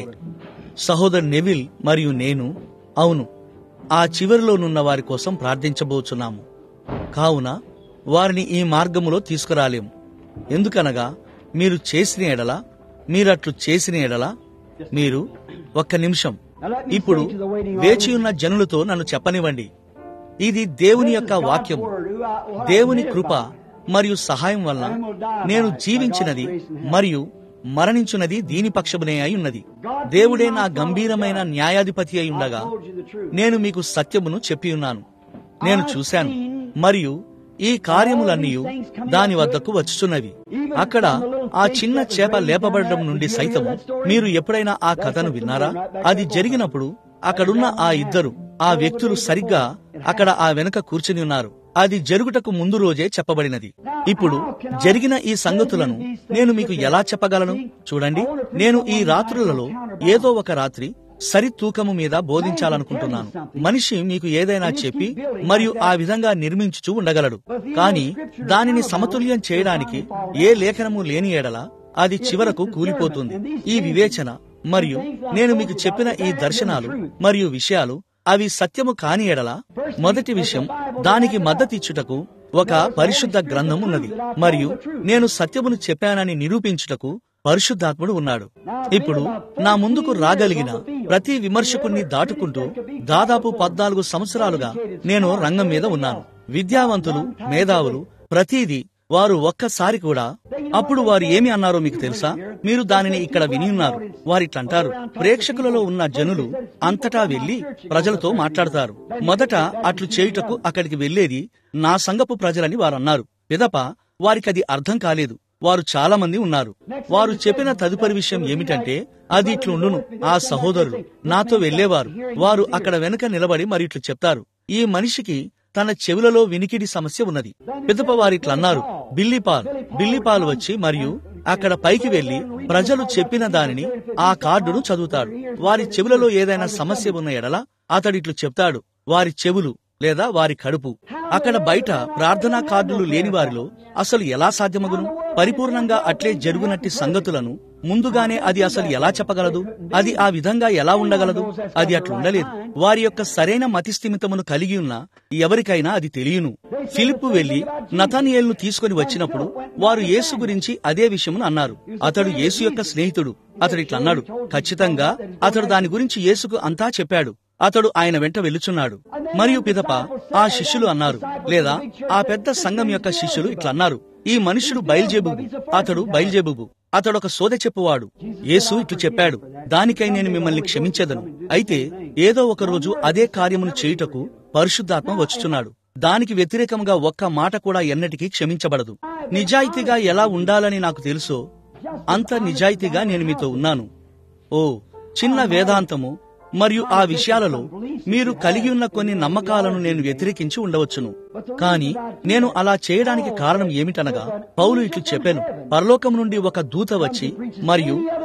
సహోదరు Neville మరియు నేను అవును ఆ చివరిలోనున్న వారి కోసం ప్రార్థించబోచున్నాము కావున వారిని ఈ మార్గములో తీసుకురాలేము ఎందుకనగా మీరు చేసిన ఎడల మీరట్లు చేసిన ఎడల మీరు ఒక్క నిమిషం ఇప్పుడు వేచియున్న జనులతో నన్ను చెప్పనివ్వండి ఇది దేవుని యొక్క వాక్యము దేవుని కృప మరియు సహాయం వలన నేను జీవించినది మరియు మరణించున్నది దీని పక్షమునే అయి ఉన్నది దేవుడే నా గంభీరమైన న్యాయాధిపతి అయి ఉండగా నేను మీకు సత్యమును చెప్పి ఉన్నాను నేను చూశాను మరియు ఈ కార్యములన్నీ దాని వద్దకు వచ్చుచున్నవి అక్కడ ఆ చిన్న చేప లేపబడడం నుండి సైతము మీరు ఎప్పుడైనా ఆ కథను విన్నారా అది జరిగినప్పుడు అక్కడున్న ఆ ఇద్దరు ఆ వ్యక్తులు సరిగ్గా అక్కడ ఆ వెనుక కూర్చుని ఉన్నారు అది జరుగుటకు ముందు రోజే చెప్పబడినది ఇప్పుడు జరిగిన ఈ సంగతులను నేను మీకు ఎలా చెప్పగలను చూడండి నేను ఈ రాత్రులలో ఏదో ఒక రాత్రి సరి తూకము మీద బోధించాలనుకుంటున్నాను మనిషి మీకు ఏదైనా చెప్పి మరియు ఆ విధంగా నిర్మించుచూ ఉండగలడు కానీ దానిని సమతుల్యం చేయడానికి ఏ లేఖనము లేని ఎడల అది చివరకు కూలిపోతుంది ఈ వివేచన మరియు నేను మీకు చెప్పిన ఈ దర్శనాలు మరియు విషయాలు అవి సత్యము కాని ఎడల మొదటి విషయం దానికి మద్దతిచ్చుటకు ఒక పరిశుద్ధ గ్రంథం ఉన్నది మరియు నేను సత్యమును చెప్పానని నిరూపించుటకు పరిశుద్ధాత్ముడు ఉన్నాడు ఇప్పుడు నా ముందుకు రాగలిగిన ప్రతి విమర్శకుణ్ణి దాటుకుంటూ దాదాపు పద్నాలుగు సంవత్సరాలుగా నేను రంగం మీద ఉన్నాను విద్యావంతులు మేధావులు ప్రతిదీ వారు ఒక్కసారి కూడా అప్పుడు వారు ఏమి అన్నారో మీకు తెలుసా మీరు దానిని ఇక్కడ విని ఉన్నారు వారిట్లంటారు ప్రేక్షకులలో ఉన్న జనులు అంతటా వెళ్లి ప్రజలతో మాట్లాడతారు మొదట అట్లు చేయుటకు అక్కడికి వెళ్లేది నా సంగపు ప్రజలని వారన్నారు పిదప వారికది అర్థం కాలేదు వారు చాలా మంది ఉన్నారు వారు చెప్పిన తదుపరి విషయం ఏమిటంటే అది ఇట్లుండును ఆ సహోదరులు నాతో వెళ్లేవారు వారు అక్కడ వెనుక నిలబడి మరి ఇట్లు చెప్తారు ఈ మనిషికి తన చెవులలో వినికిడి సమస్య ఉన్నది పిదప వారిట్లన్నారు బిల్లిపాల్ బిల్లిపాల్ వచ్చి మరియు అక్కడ పైకి వెళ్లి ప్రజలు చెప్పిన దానిని ఆ కార్డును చదువుతాడు వారి చెవులలో ఏదైనా సమస్య ఉన్న ఎడల అతడిట్లు చెప్తాడు వారి చెవులు లేదా వారి కడుపు అక్కడ బయట ప్రార్థనా కార్డులు లేని వారిలో అసలు ఎలా సాధ్యమగును పరిపూర్ణంగా అట్లే జరుగునట్టి సంగతులను ముందుగానే అది అసలు ఎలా చెప్పగలదు అది ఆ విధంగా ఎలా ఉండగలదు అది అట్లుండలేదు వారి యొక్క సరైన మతిస్థిమితమును కలిగి ఉన్న ఎవరికైనా అది తెలియను ఫిలిప్పు వెళ్లి నతానియేల్ను తీసుకుని వచ్చినప్పుడు వారు యేసు గురించి అదే విషయమును అన్నారు అతడు యేసు యొక్క స్నేహితుడు అతడు ఇట్లా అన్నాడు ఖచ్చితంగా అతడు దాని గురించి యేసుకు అంతా చెప్పాడు అతడు ఆయన వెంట వెళ్ళుచున్నాడు మరియు పిదప ఆ శిష్యులు అన్నారు లేదా ఆ పెద్ద సంఘం యొక్క శిష్యులు ఇట్లా అన్నారు ఈ మనుషుడు బయల్జేబుబు అతడు బయల్జేబుబు అతడు ఒక సోదె చెప్పువాడు యేసు ఇట్లు చెప్పాడు దానికై నేను మిమ్మల్ని క్షమించేదను అయితే ఏదో ఒక రోజు అదే కార్యమును చేయుటకు పరిశుద్ధాత్మ వచ్చుచున్నాడు దానికి వ్యతిరేకంగా ఒక్క మాట కూడా ఎన్నటికీ క్షమించబడదు నిజాయితీగా ఎలా ఉండాలని నాకు తెలుసో అంత నిజాయితీగా నేను మీతో ఉన్నాను ఓ చిన్న వేదాంతము మరియు ఆ విషయాలలో మీరు కలిగి ఉన్న కొన్ని నమ్మకాలను నేను వ్యతిరేకించి ఉండవచ్చును కానీ నేను అలా చేయడానికి కారణం ఏమిటనగా పౌలు ఇట్లు చెప్పాను పరలోకం నుండి ఒక దూత వచ్చి మరియు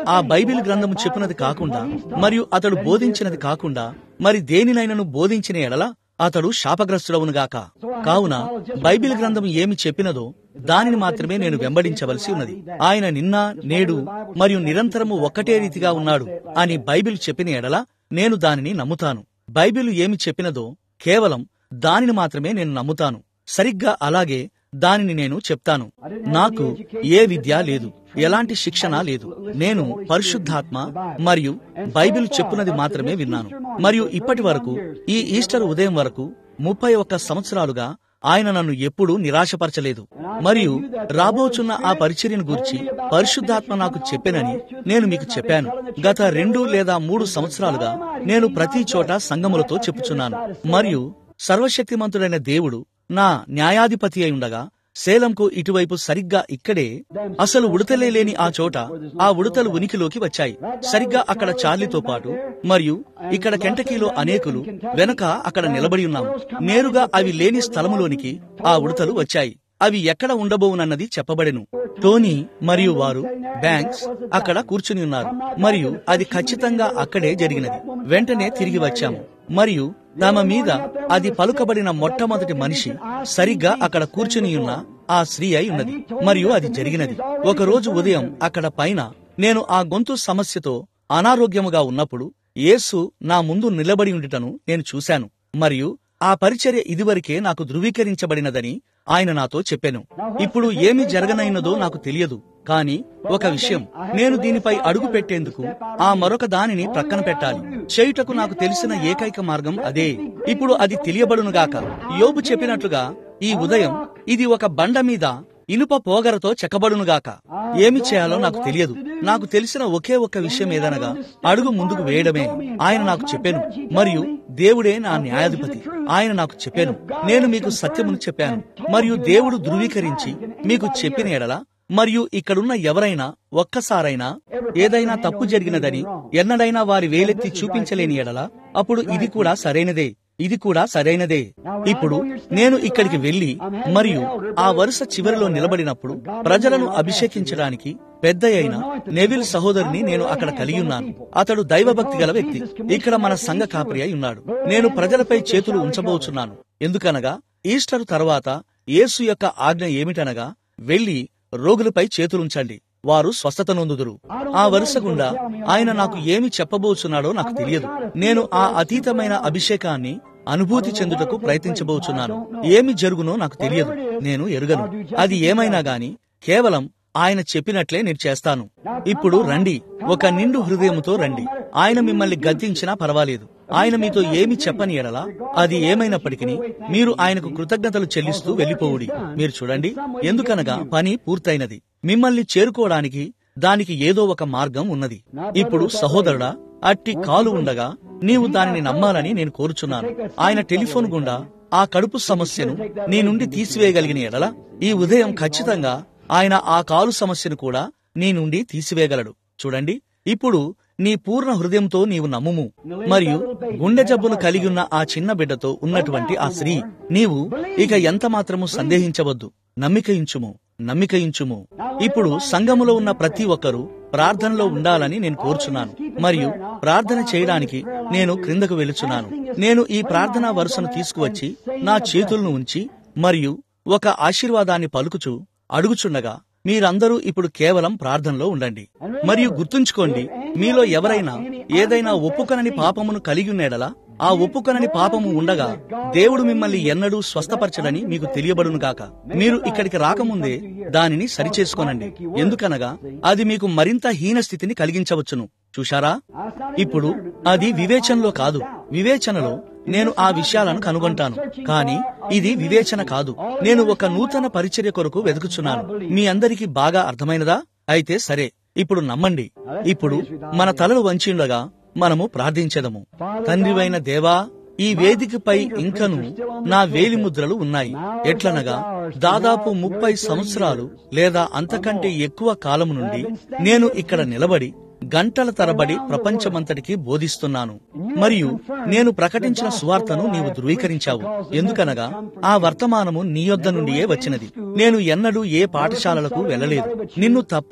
ఆ బైబిల్ గ్రంథము చెప్పినది కాకుండా మరియు అతడు బోధించినది కాకుండా మరి దేనినైనను బోధించిన ఎడల అతడు శాపగ్రస్తుడవునుగాక కావున బైబిల్ గ్రంథం ఏమి చెప్పినదో దానిని మాత్రమే నేను వెంబడించవలసి ఉన్నది ఆయన నిన్న నేడు మరియు నిరంతరము ఒక్కటే రీతిగా ఉన్నాడు అని బైబిల్ చెప్పిన ఎడల నేను దానిని నమ్ముతాను బైబిల్ ఏమి చెప్పినదో కేవలం దానిని మాత్రమే నేను నమ్ముతాను సరిగ్గా అలాగే దానిని నేను చెప్తాను నాకు ఏ విద్య లేదు ఎలాంటి శిక్షణ లేదు నేను పరిశుద్ధాత్మ మరియు బైబిల్ చెప్పునది మాత్రమే విన్నాను మరియు ఇప్పటి వరకు ఈ ఈస్టర్ ఉదయం వరకు ముప్పై ఒక్క సంవత్సరాలుగా ఆయన నన్ను ఎప్పుడూ నిరాశపరచలేదు మరియు రాబోచున్న ఆ పరిచర్యను గూర్చి పరిశుద్ధాత్మ నాకు చెప్పెనని నేను మీకు చెప్పాను గత రెండు లేదా మూడు సంవత్సరాలుగా నేను ప్రతి చోట సంగములతో చెప్పుచున్నాను మరియు సర్వశక్తిమంతుడైన దేవుడు నా న్యాయాధిపతి అయి ఉండగా సేలంకు ఇటువైపు సరిగ్గా ఇక్కడే అసలు ఉడతలే లేని ఆ చోట ఆ ఉడతలు ఉనికిలోకి వచ్చాయి సరిగ్గా అక్కడ చార్లీతో పాటు మరియు ఇక్కడ కెంటకీలో అనేకులు వెనక అక్కడ నిలబడి ఉన్నాము నేరుగా అవి లేని స్థలములోనికి ఆ ఉడతలు వచ్చాయి అవి ఎక్కడ ఉండబోవునన్నది చెప్పబడెను టోనీ మరియు వారు బ్యాంక్స్ అక్కడ కూర్చుని ఉన్నారు మరియు అది ఖచ్చితంగా అక్కడే జరిగినది వెంటనే తిరిగి వచ్చాము మరియు తమ మీద అది పలుకబడిన మొట్టమొదటి మనిషి సరిగ్గా అక్కడ కూర్చుని ఉన్న ఆ స్త్రీ అయి ఉన్నది మరియు అది జరిగినది ఒక రోజు ఉదయం అక్కడ పైన నేను ఆ గొంతు సమస్యతో అనారోగ్యముగా ఉన్నప్పుడు యేసు నా ముందు నిలబడి ఉండుటను నేను చూశాను మరియు ఆ పరిచర్య ఇదివరకే నాకు ధృవీకరించబడినదని ఆయన నాతో చెప్పాను ఇప్పుడు ఏమి జరగనైనదో నాకు తెలియదు కాని ఒక విషయం నేను దీనిపై అడుగు పెట్టేందుకు ఆ మరొక దానిని ప్రక్కన పెట్టాలి చేయుటకు నాకు తెలిసిన ఏకైక మార్గం అదే ఇప్పుడు అది తెలియబడునుగాక యోబు చెప్పినట్లుగా ఈ ఉదయం ఇది ఒక బండ మీద ఇనుప పోగరతో చెక్కబడునుగాక ఏమి చేయాలో నాకు తెలియదు నాకు తెలిసిన ఒకే ఒక్క విషయం ఏదనగా అడుగు ముందుకు వేయడమే ఆయన నాకు చెప్పాను మరియు దేవుడే నా న్యాయాధిపతి ఆయన నాకు చెప్పాను నేను మీకు సత్యమును చెప్పాను మరియు దేవుడు ధృవీకరించి మీకు చెప్పిన ఎడల మరియు ఇక్కడున్న ఎవరైనా ఒక్కసారైనా ఏదైనా తప్పు జరిగినదని ఎన్నడైనా వారి వేలెత్తి చూపించలేని ఎడల అప్పుడు ఇది కూడా సరైనదే ఇది కూడా సరైనదే ఇప్పుడు నేను ఇక్కడికి వెళ్లి మరియు ఆ వరుస చివరిలో నిలబడినప్పుడు ప్రజలను అభిషేకించడానికి పెద్ద అయిన నెవిల్ సహోదరుని నేను అక్కడ కలిగి ఉన్నాను అతడు దైవభక్తి గల వ్యక్తి ఇక్కడ మన సంఘ కాపరి అయి ఉన్నాడు నేను ప్రజలపై చేతులు ఉంచబోచున్నాను ఎందుకనగా ఈస్టర్ తర్వాత యేసు యొక్క ఆజ్ఞ ఏమిటనగా వెళ్లి రోగులపై చేతులుంచండి వారు స్వస్థత నొందుదురు ఆ వరుస గుండా ఆయన నాకు ఏమి చెప్పబోచున్నాడో నాకు తెలియదు నేను ఆ అతీతమైన అభిషేకాన్ని అనుభూతి చెందుటకు ప్రయత్నించబోచున్నాను ఏమి జరుగునో నాకు తెలియదు నేను ఎరుగను అది ఏమైనా గాని కేవలం ఆయన చెప్పినట్లే నేను చేస్తాను ఇప్పుడు రండి ఒక నిండు హృదయముతో రండి ఆయన మిమ్మల్ని గద్దించినా పర్వాలేదు ఆయన మీతో ఏమి చెప్పని ఎడలా అది ఏమైనప్పటికీ మీరు ఆయనకు కృతజ్ఞతలు చెల్లిస్తూ వెళ్లిపోవుడి మీరు చూడండి ఎందుకనగా పని పూర్తయినది మిమ్మల్ని చేరుకోవడానికి దానికి ఏదో ఒక మార్గం ఉన్నది ఇప్పుడు సహోదరుడా అట్టి కాలు ఉండగా నీవు దానిని నమ్మాలని నేను కోరుచున్నాను ఆయన టెలిఫోన్ గుండా ఆ కడుపు సమస్యను నీ నుండి తీసివేయగలిగిన ఎడల ఈ ఉదయం ఖచ్చితంగా ఆయన ఆ కాలు సమస్యను కూడా నీ నుండి తీసివేయగలడు చూడండి ఇప్పుడు నీ పూర్ణ హృదయంతో నీవు నమ్ముము మరియు గుండె జబ్బును కలిగి ఉన్న ఆ చిన్న బిడ్డతో ఉన్నటువంటి ఆ స్త్రీ నీవు ఇక ఎంత మాత్రము సందేహించవద్దు నమ్మికయించుము నమ్మికయించుము ఇప్పుడు సంఘములో ఉన్న ప్రతి ఒక్కరూ ప్రార్థనలో ఉండాలని నేను కోరుచున్నాను మరియు ప్రార్థన చేయడానికి నేను క్రిందకు వెళుచున్నాను నేను ఈ ప్రార్థనా వరుసను తీసుకువచ్చి నా చేతులను ఉంచి మరియు ఒక ఆశీర్వాదాన్ని పలుకుచు అడుగుచుండగా మీరందరూ ఇప్పుడు కేవలం ప్రార్థనలో ఉండండి మరియు గుర్తుంచుకోండి మీలో ఎవరైనా ఏదైనా ఒప్పుకొనని పాపమును కలిగి ఉన్నేడలా ఆ ఒప్పుకొనని పాపము ఉండగా దేవుడు మిమ్మల్ని ఎన్నడూ స్వస్థపరచడని మీకు తెలియబడునుగాక మీరు ఇక్కడికి రాకముందే దానిని సరిచేసుకోనండి ఎందుకనగా అది మీకు మరింత హీన స్థితిని కలిగించవచ్చును చూశారా ఇప్పుడు అది వివేచనలో కాదు వివేచనలో నేను ఆ విషయాలను కనుగొంటాను కానీ ఇది వివేచన కాదు నేను ఒక నూతన పరిచర్య కొరకు వెతుకుచున్నాను మీ అందరికీ బాగా అర్థమైనదా అయితే సరే ఇప్పుడు నమ్మండి ఇప్పుడు మన తలలు వంచిండగా మనము ప్రార్థించదము తండ్రివైన దేవా ఈ వేదికపై ఇంకను నా వేలి ముద్రలు ఉన్నాయి ఎట్లనగా దాదాపు ముప్పై సంవత్సరాలు లేదా అంతకంటే ఎక్కువ కాలము నుండి నేను ఇక్కడ నిలబడి గంటల తరబడి ప్రపంచమంతటికి బోధిస్తున్నాను మరియు నేను ప్రకటించిన సువార్తను నీవు ధృవీకరించావు ఎందుకనగా ఆ వర్తమానము నీ యొద్ద నుండియే వచ్చినది నేను ఎన్నడూ ఏ పాఠశాలలకు వెళ్ళలేదు నిన్ను తప్ప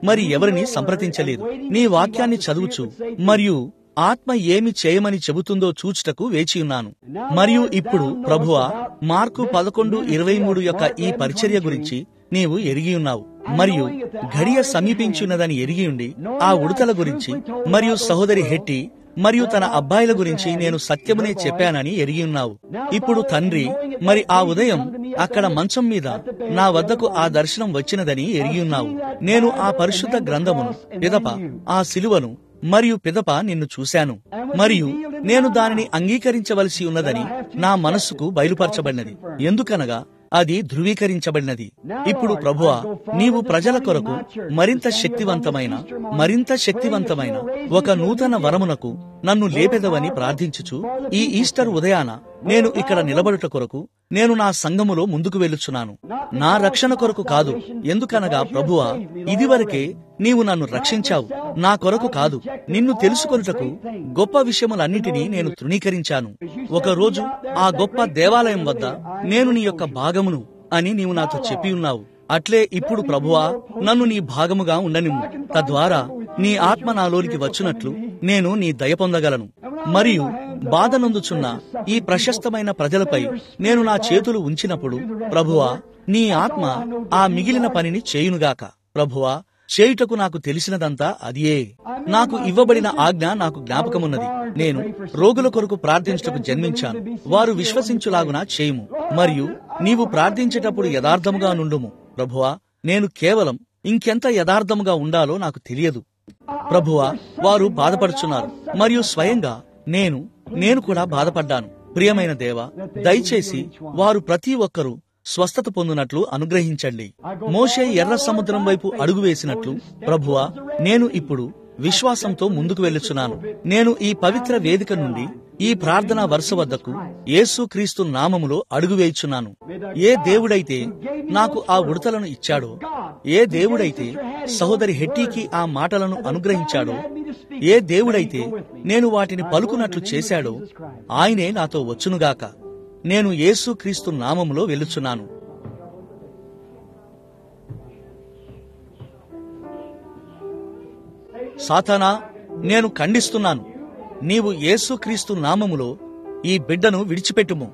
మరి ఎవరిని సంప్రదించలేదు నీ వాక్యాన్ని చదువుచు మరియు ఆత్మ ఏమి చేయమని చెబుతుందో చూచుటకు వేచియున్నాను మరియు ఇప్పుడు ప్రభువా మార్కు పదకొండు ఇరవై మూడు యొక్క ఈ పరిచర్య గురించి నీవు ఎరిగి ఉన్నావు మరియు గడియ సమీపించున్నదని ఎరిగి ఉండి ఆ ఉడతల గురించి మరియు సహోదరి హెట్టి మరియు తన అబ్బాయిల గురించి నేను సత్యమునే చెప్పానని ఎరిగి ఉన్నావు ఇప్పుడు తండ్రి మరి ఆ ఉదయం అక్కడ మంచం మీద నా వద్దకు ఆ దర్శనం వచ్చినదని ఎరిగి ఉన్నావు నేను ఆ పరిశుద్ధ గ్రంథమును పిదప ఆ సిలువను మరియు పిదప నిన్ను చూశాను మరియు నేను దానిని అంగీకరించవలసి ఉన్నదని నా మనస్సుకు బయలుపరచబడినది ఎందుకనగా అది ధృవీకరించబడినది ఇప్పుడు ప్రభువా నీవు ప్రజల కొరకు మరింత శక్తివంతమైన మరింత శక్తివంతమైన ఒక నూతన వరమునకు నన్ను లేపెదవని ప్రార్థించుచు ఈ ఈస్టర్ ఉదయాన నేను ఇక్కడ నిలబడుట కొరకు నేను నా సంఘములో ముందుకు వెళ్ళుచున్నాను నా రక్షణ కొరకు కాదు ఎందుకనగా ప్రభువా ఇదివరకే నీవు నన్ను రక్షించావు నా కొరకు కాదు నిన్ను తెలుసుకొనుటకు గొప్ప విషయములన్నిటినీ నేను తృణీకరించాను ఒక రోజు ఆ గొప్ప దేవాలయం వద్ద నేను నీ యొక్క భాగమును అని నీవు నాతో చెప్పి ఉన్నావు అట్లే ఇప్పుడు ప్రభువా నన్ను నీ భాగముగా ఉండనిమ్ము తద్వారా నీ ఆత్మ నాలోనికి వచ్చినట్లు నేను నీ దయ పొందగలను మరియు బాధనందుచున్న ఈ ప్రశస్తమైన ప్రజలపై నేను నా చేతులు ఉంచినప్పుడు ప్రభువా నీ ఆత్మ ఆ మిగిలిన పనిని చేయునుగాక ప్రభువా చేయుటకు నాకు తెలిసినదంతా అదియే నాకు ఇవ్వబడిన ఆజ్ఞ నాకు జ్ఞాపకమున్నది నేను రోగుల కొరకు ప్రార్థించటకు జన్మించాను వారు విశ్వసించులాగున చేయుము మరియు నీవు ప్రార్థించేటప్పుడు యథార్థముగా నుండుము ప్రభువా నేను కేవలం ఇంకెంత యథార్థముగా ఉండాలో నాకు తెలియదు ప్రభువా వారు బాధపడుచున్నారు మరియు స్వయంగా నేను నేను కూడా బాధపడ్డాను ప్రియమైన దేవ దయచేసి వారు ప్రతి ఒక్కరూ స్వస్థత పొందినట్లు అనుగ్రహించండి మోషే ఎర్ర సముద్రం వైపు అడుగు వేసినట్లు ప్రభువా నేను ఇప్పుడు విశ్వాసంతో ముందుకు వెళ్ళుచున్నాను నేను ఈ పవిత్ర వేదిక నుండి ఈ ప్రార్థన వరుస వద్దకు యేసు క్రీస్తు నామములో అడుగు వేయుచున్నాను ఏ దేవుడైతే నాకు ఆ ఉడతలను ఇచ్చాడో ఏ దేవుడైతే సహోదరి హెట్టీకి ఆ మాటలను అనుగ్రహించాడో ఏ దేవుడైతే నేను వాటిని పలుకున్నట్లు చేశాడో ఆయనే నాతో వచ్చునుగాక నేను యేసు క్రీస్తు నామములో వెలుచున్నాను సాతానా నేను ఖండిస్తున్నాను నీవు యేసుక్రీస్తు నామములో ఈ బిడ్డను విడిచిపెట్టుము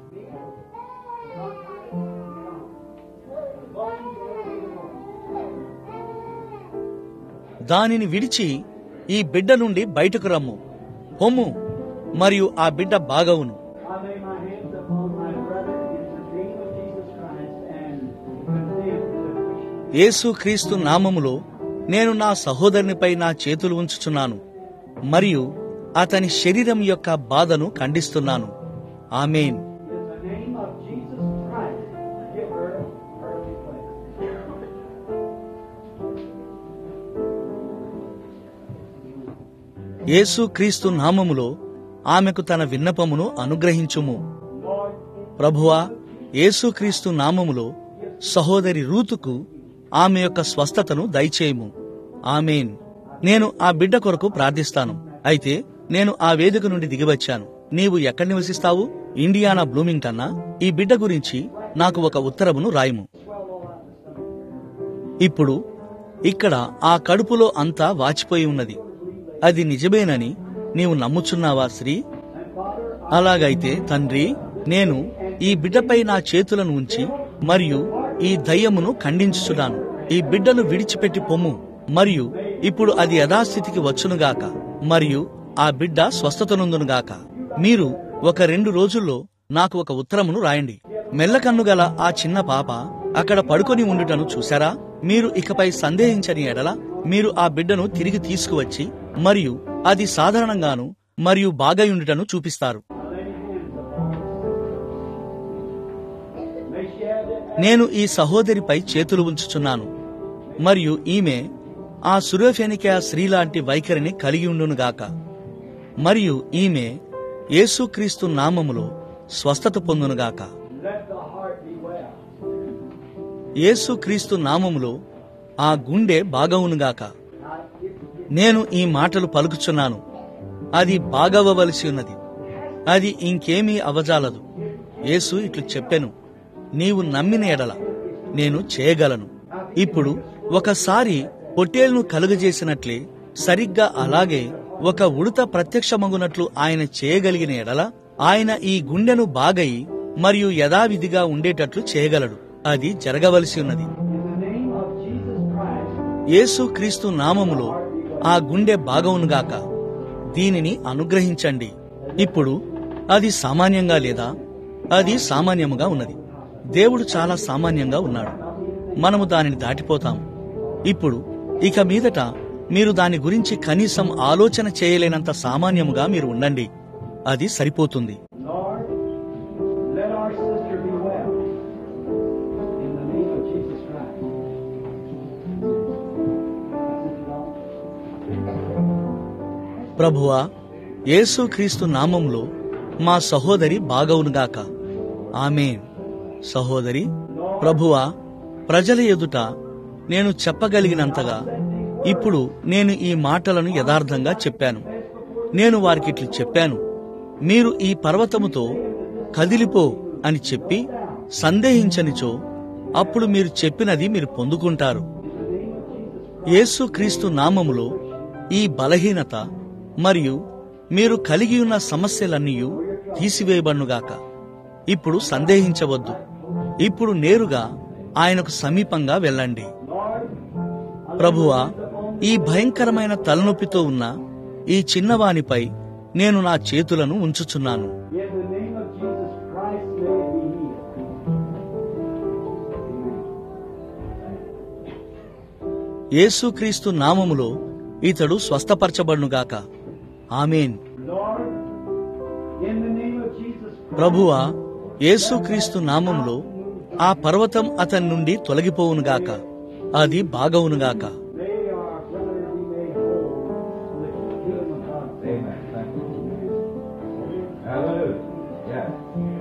దానిని విడిచి ఈ బిడ్డ నుండి బయటకు రమ్ము పొమ్ము మరియు ఆ బిడ్డ బాగవును I lay my hands upon my brother in the name of Jesus Christ and condemn the Christian. యేసుక్రీస్తు నామములో నేను నా sసహోదరునిపై నా చేతులు ఉంచుచున్నాను మరియు అతని శరీరం యొక్క బాధను ఖండిస్తున్నాను amen In the name of Jesus Christ, give her earthly pleasure. యేసుక్రీస్తు నామములో ఆమెకు తన విన్నపమును అనుగ్రహించుము ప్రభువా యేసుక్రీస్తు నామములో సహోదరి రూతుకు ఆమె యొక్క స్వస్థతను దయచేయము ఆమెన్ నేను ఆ బిడ్డ కొరకు ప్రార్థిస్తాను అయితే నేను ఆ వేదిక నుండి దిగివచ్చాను నీవు ఎక్కడ నివసిస్తావు ఇండియానా బ్లూమింగ్టన్నా ఈ బిడ్డ గురించి నాకు ఒక ఉత్తరమును రాయము ఇప్పుడు ఇక్కడ ఆ కడుపులో అంతా వాచిపోయి ఉన్నది అది నిజమేనని నీవు నమ్ముచున్నావా శ్రీ అలాగైతే తండ్రి నేను ఈ బిడ్డపై నా చేతులను ఉంచి మరియు ఈ దయ్యమును ఖండించుచున్నాను ఈ బిడ్డను విడిచిపెట్టి పొమ్ము మరియు ఇప్పుడు అది యథాస్థితికి వచ్చునుగాక మరియు ఆ బిడ్డ స్వస్థతనుందునుగాక మీరు ఒక రెండు రోజుల్లో నాకు ఒక ఉత్తరమును రాయండి మెల్లకన్ను గల ఆ చిన్న పాప అక్కడ పడుకొని ఉండుటను చూశారా మీరు ఇకపై సందేహించని ఎడల మీరు ఆ బిడ్డను తిరిగి తీసుకువచ్చి మరియు అది సాధారణంగాను మరియు బాగయుండుటను చూపిస్తారు May she have that నేను ఈ సహోదరిపై చేతులు ఉంచుచున్నాను మరియు ఈమె ఆ సురోఫెనికా స్త్రీ లాంటి వైఖరిని కలిగి ఉండునుగాక మరియు ఈమె యేసుక్రీస్తు నామములో స్వస్థత పొందునుగాక let the heart be well. యేసుక్రీస్తు నామములో ఆ గుండె బాగవునుగాక నేను ఈ మాటలు పలుకుచున్నాను అది బాగవ్వవలసి ఉన్నది అది ఇంకేమీ అవజాలదు యేసు ఇట్లు చెప్పెను నీవు నమ్మిన ఎడల నేను చేయగలను ఇప్పుడు ఒకసారి పొట్టేలును కలుగజేసినట్లే సరిగ్గా అలాగే ఒక ఉడత ప్రత్యక్షమగునట్లు ఆయన చేయగలిగిన ఎడల ఆయన ఈ గుండెను బాగయి మరియు యథావిధిగా ఉండేటట్లు చేయగలడు అది జరగవలసి ఉన్నది In the name of Jesus Christ, యేసు క్రీస్తు నామములో ఆ గుండె బాగవునుగాక దీనిని అనుగ్రహించండి ఇప్పుడు అది సామాన్యంగా లేదా అది సామాన్యముగా ఉన్నది దేవుడు చాలా సామాన్యంగా ఉన్నాడు మనము దానిని దాటిపోతాం ఇప్పుడు ఇక మీదట మీరు దాని గురించి కనీసం ఆలోచన చేయలేనంత సామాన్యముగా మీరు ఉండండి అది సరిపోతుంది Lord, let our sister be well. In the name of Jesus Christ. ప్రభువా యేసు క్రీస్తు నామంలో మా సహోదరి బాగవునుగాక ఆమేన్ సహోదరి ప్రభువా ప్రజల ఎదుట నేను చెప్పగలిగినంతగా ఇప్పుడు నేను ఈ మాటలను యథార్థంగా చెప్పాను నేను వారికిట్లు చెప్పాను మీరు ఈ పర్వతముతో కదిలిపో అని చెప్పి సందేహించనిచో అప్పుడు మీరు చెప్పినది మీరు పొందుకుంటారు యేసు క్రీస్తు నామములో ఈ బలహీనత మరియు మీరు కలిగి ఉన్న సమస్యలన్నీ తీసివేయబడునుగాక ఇప్పుడు సందేహించవద్దు ఇప్పుడు నేరుగా ఆయనకు సమీపంగా వెళ్ళండి ప్రభువా ఈ భయంకరమైన తలనొప్పితో ఉన్న ఈ చిన్నవానిపై నేను నా చేతులను ఉంచుచున్నాను In the name of Jesus Christ, may it be healed. యేసుక్రీస్తు నామములో ఇతడు స్వస్థపరచబడునుగాక amen Lord, in the name of Jesus Christ, ప్రభువా యేసుక్రీస్తు నామములో ఆ పర్వతం అతని నుండి తొలగిపోవునుగాక అది బాగవునుగాక may our brother be made whole with the kingdom of God. Amen. Thank you. Hallelujah. Yes.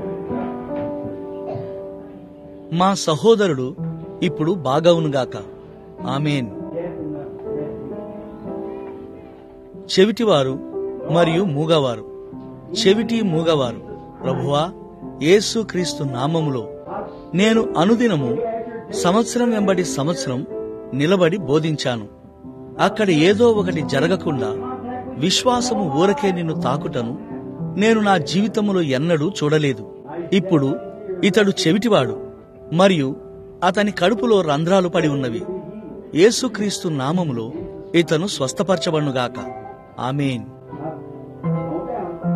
మా సహోదరుడు ఇప్పుడు బాగవునుగాక amen Death and the refuge. చెవిటివారు మరియు మూగవారు చెవిటి మూగవారు ప్రభువా యేసుక్రీస్తు నామములో నేను అనుదినము సంవత్సరం వెంబడి సంవత్సరం నిలబడి బోధించాను అక్కడ ఏదో ఒకటి జరగకుండా విశ్వాసము ఊరకే నిన్ను తాకుటను నేను నా జీవితములో ఎన్నడూ చూడలేదు ఇప్పుడు ఇతడు చెవిటివాడు మరియు అతని కడుపులో రంధ్రాలు పడి ఉన్నవి యేసుక్రీస్తు నామములో ఇతను స్వస్థపరచబడునుగాక ఆమెన్ Hold down.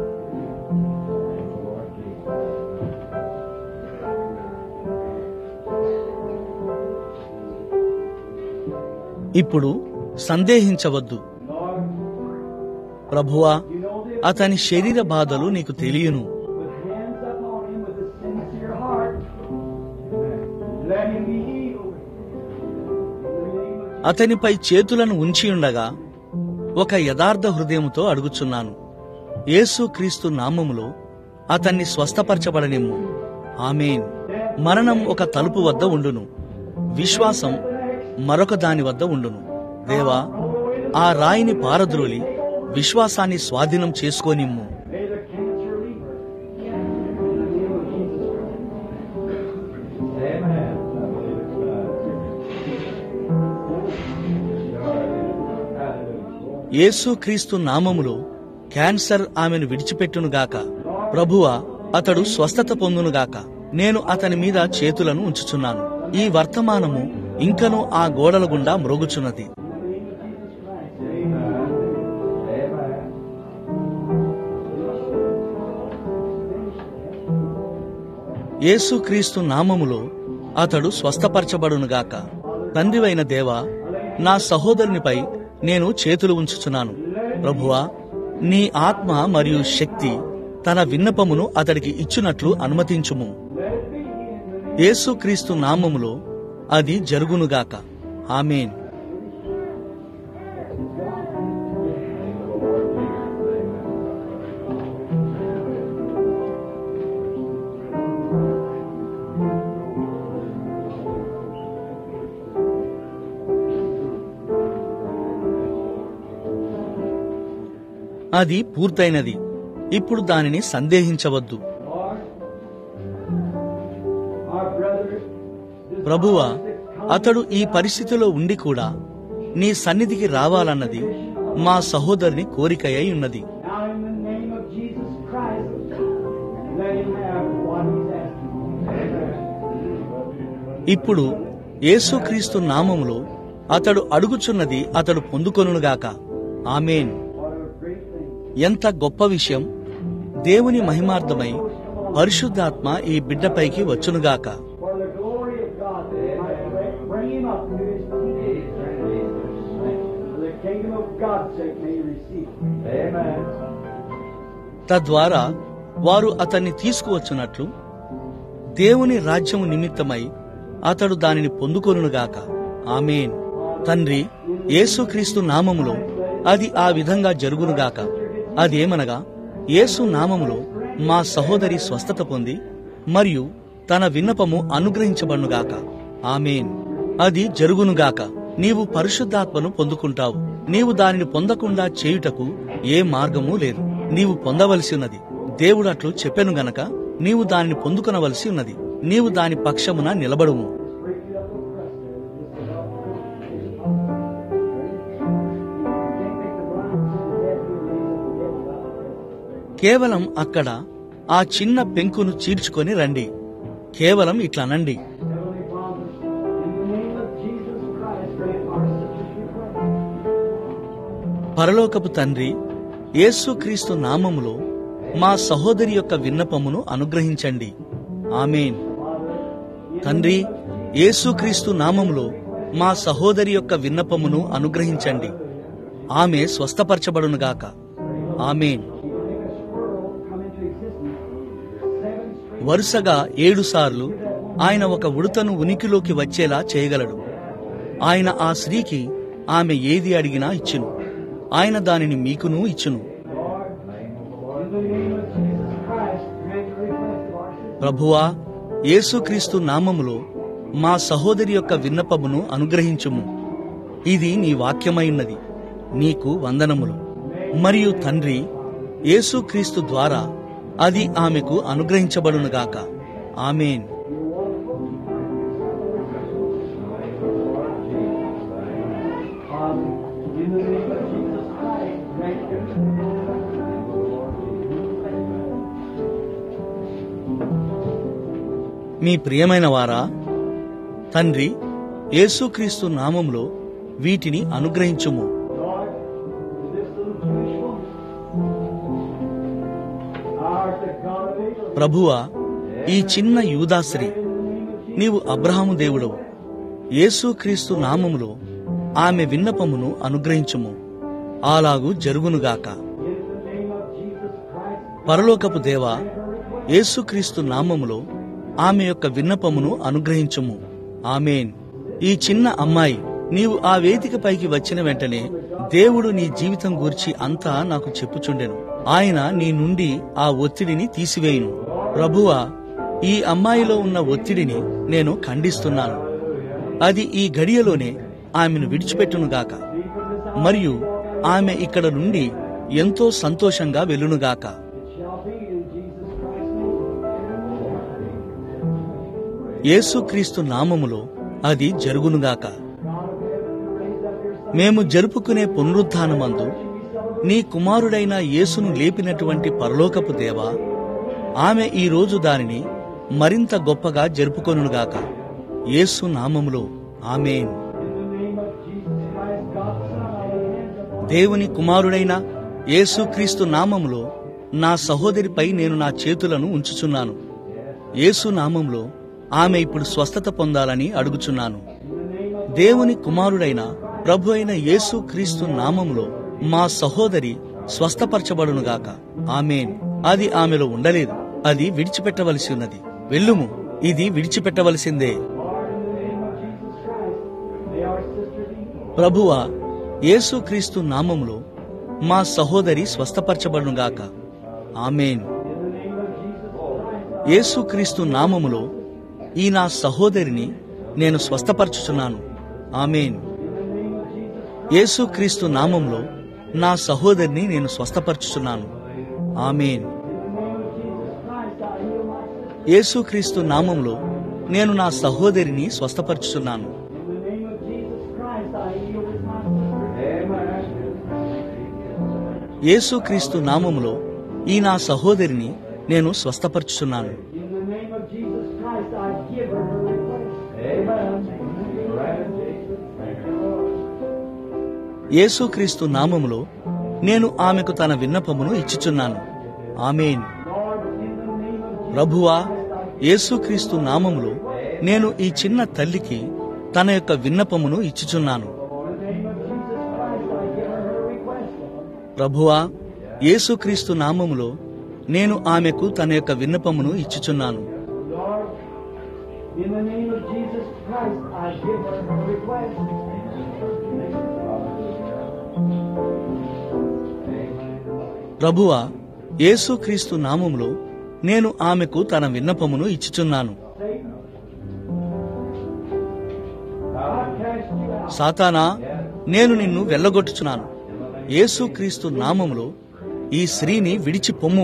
ఇప్పుడు సందేహించవద్దు Lord, you ప్రభువా know the అతని శరీర బాధలు నీకు తెలియను with hands upon him with a sincere heart. Let him be healed. In the name of అతనిపై చేతులను ఉంచి ఉండగా ఒక యథార్థ హృదయముతో అడుగుచున్నాను యేసు క్రీస్తు నామములో అతన్ని స్వస్థపరచబడనిమ్ము ఆమెన్ మరణం ఒక తలుపు వద్ద ఉండును విశ్వాసం మరొక దాని వద్ద ఉండును దేవా ఆ రాయిని పారద్రోలి విశ్వాసాన్ని స్వాధీనం చేసుకోనిమ్ము May the cancer leave her. In the name of Jesus Christ. Amen. Hallelujah. యేసు క్రీస్తు నామములో క్యాన్సర్ ఆమెను విడిచిపెట్టునుగాక ప్రభువా అతడు స్వస్థత పొందునుగాక నేను అతని మీద చేతులను ఉంచుచున్నాను ఈ వర్తమానము ఇంకనూ ఆ గోడల గుండా మ్రోగుచున్నది యేసు క్రీస్తు నామములో అతడు స్వస్థపరచబడునుగాక తండ్రివైన దేవా నా సహోదరునిపై నేను చేతులు ఉంచుచున్నాను ప్రభువా నీ ఆత్మ మరియు శక్తి తన విన్నపమును అతడికి ఇచ్చునట్లు అనుమతించుము యేసుక్రీస్తు నామములో అది జరుగునుగాక ఆమెన్ అది పూర్తయినది ఇప్పుడు దానిని సందేహించవద్దు Lord, our brother ప్రభువా అతడు ఈ పరిస్థితిలో ఉండి కూడా నీ సన్నిధికి రావాలన్నది మా సహోదరుని కోరిక అయి ఉన్నది Now, in the name of Jesus Christ, let him have what he's asking. ఇప్పుడు యేసుక్రీస్తు నామములో అతడు అడుగుచున్నది అతడు పొందుకొనుగాక amen What a great thing. ఎంత గొప్ప విషయం దేవుని మహిమార్థమై పరిశుద్ధాత్మ ఈ బిడ్డపైకి వచ్చునుగాక For the glory of God, might bring him up to his kingdom. For the kingdom of God's sake may he receive it. Amen. తద్వారా వారు అతన్ని తీసుకువచ్చునట్లు దేవుని రాజ్యము నిమిత్తమై అతడు దానిని పొందుకొనుగాక ఆమెన్ తండ్రి యేసుక్రీస్తు నామములో అది ఆ విధంగా జరుగునుగాక అదేమనగా యేసు నామములో మా సహోదరి స్వస్థత పొంది మరియు తన విన్నపము అనుగ్రహించబడునుగాక ఆమెన్ అది జరుగునుగాక నీవు పరిశుద్ధాత్మను పొందుకుంటావు నీవు దానిని పొందకుండా చేయుటకు ఏ మార్గము లేదు నీవు పొందవలసి ఉన్నది దేవుడు అట్లు చెప్పెను గనక నీవు దానిని పొందుకొనవలసి ఉన్నది నీవు దాని పక్షమున నిలబడుము కేవలం అక్కడ ఆ చిన్న పెంకును చీల్చుకొని రండి కేవలం ఇట్లనండి Heavenly Father, in the name of Jesus Christ, grant our sister's request. పరలోకపు తండ్రి యేసుక్రీస్తు నామములో మా సహోదరి యొక్క విన్నపమును అనుగ్రహించండి ఆమెన్ తండ్రి యేసుక్రీస్తు నామములో మా సహోదరి యొక్క విన్నపమును అనుగ్రహించండి ఆమె స్వస్థపరచబడునుగాక amen Come into existence. Seven straight వరుసగా ఏడు సార్లు ఆయన ఒక ఉడతను ఉనికిలోకి వచ్చేలా చేయగలడు ఆయన ఆ స్త్రీకి ఆమె ఏది అడిగినా ఇచ్చును ఆయన దానిని మీకును ఇచ్చును Lord, in the name of Jesus Christ, grant the request of our sister. ప్రభువా యేసుక్రీస్తు నామములో మా సహోదరి యొక్క విన్నపమును అనుగ్రహించుము ఇది నీ వాక్యమైనది నీకు వందనములు మరియు తండ్రి యేసుక్రీస్తు ద్వారా అది ఆమెకు అనుగ్రహించబడునుగాక ఆమెన్ Father, in the name of Jesus Christ, grant the మీ ప్రియమైన వారా తండ్రి యేసుక్రీస్తు నామములో వీటిని అనుగ్రహించుము Lord, this little Jewish woman, art the God of Israel, ప్రభువా ఈ చిన్న యూదాశ్రీ నీవు అబ్రహాము దేవుడవు యేసుక్రీస్తు నామములో ఆమె విన్నపమును అనుగ్రహించుము అలాగు జరుగునుగాక in the name of Jesus Christ, పరలోకపు దేవా యేసుక్రీస్తు నామములో ఆమె యొక్క విన్నపమును అనుగ్రహించుము ఆమెన్ ఈ చిన్న అమ్మాయి నీవు ఆ వేదికపైకి వచ్చిన వెంటనే దేవుడు నీ జీవితం గూర్చి అంతా నాకు చెప్పుచుండెను ఆయన నీ నుండి ఆ ఒత్తిడిని తీసివేయును ప్రభువా ఈ అమ్మాయిలో ఉన్న ఒత్తిడిని నేను ఖండిస్తున్నాను అది ఈ గడియలోనే ఆమెను విడిచిపెట్టునుగాక మరియు ఆమె ఇక్కడ నుండి ఎంతో సంతోషంగా వెళ్ళునుగాక it shall be in Jesus Christ's name. యేసుక్రీస్తు నామములో అది జరుగునుగాక మేము జరుపుకునే పునరుద్ధానమందు నీ కుమారుడైన యేసును లేపినటువంటి పరలోకపు దేవా ఆమె ఈ రోజు దానిని మరింత గొప్పగా జరుపుకొనుగాక యేసు నామములో ఆమెన్ దేవుని కుమారుడైన యేసుక్రీస్తు నామములో నా సహోదరిపై నేను నా చేతులను ఉంచుచున్నాను యేసు నామంలో ఆమె ఇప్పుడు స్వస్థత పొందాలని అడుగుచున్నాను దేవుని కుమారుడైన ప్రభు అయిన యేసు క్రీస్తు నామములో మా సహోదరి స్వస్థపరచబడునుగాక ఆమెన్ అది ఆమెలో ఉండలేదు అది విడిచిపెట్టవలసి ఉన్నది వెళ్ళుము ఇది విడిచిపెట్టవలసిందే May our sister be ప్రభువ యేసుక్రీస్తు నామములో మా సహోదరి స్వస్థపరచబడునుగాక ఆమెన్ యేసుక్రీస్తు నామములో ఈ నా సహోదరిని నేను స్వస్థపరచుచున్నాను ఆమెన్ యేసుక్రీస్తు నామములో నా సహోదరిని నేను స్వస్థపరచుచున్నాను ఆమెన్ యేసుక్రీస్తు నామములో నేను నా సహోదరిని స్వస్థపరచుచున్నాను In the name of Jesus Christ, I heal with my యేసుక్రీస్తు నామములో ఈ నా సహోదరిని నేను స్వస్థపరచుచున్నాను In the name of Jesus Christ, I give her her request. యేసుక్రీస్తు నామములో నేను ఆమెకు తన విన్నపమును ఇచ్చుచున్నాను amen Lord, in the name of Jesus ప్రభువా యేసుక్రీస్తు నామములో నేను ఈ చిన్న తల్లికి తన యొక్క విన్నపమును ఇచ్చుచున్నాను in the name of Jesus Christ, I give her her request, Lord. ప్రభువా యేసుక్రీస్తు నామములో నేను ఆమెకు తన యొక్క విన్నపమును ఇచ్చుచున్నాను Lord, in the name of Jesus Christ, I give her her request. ప్రభువా యేసుక్రీస్తు నామములో నేను ఆమెకు తన విన్నపమును ఇచ్చుచున్నాను Satan, I cast you out. సాతానా నేను నిన్ను వెళ్ళగొట్టుచున్నాను యేసుక్రీస్తు నామములో ఈ స్త్రీని విడిచి పొమ్ము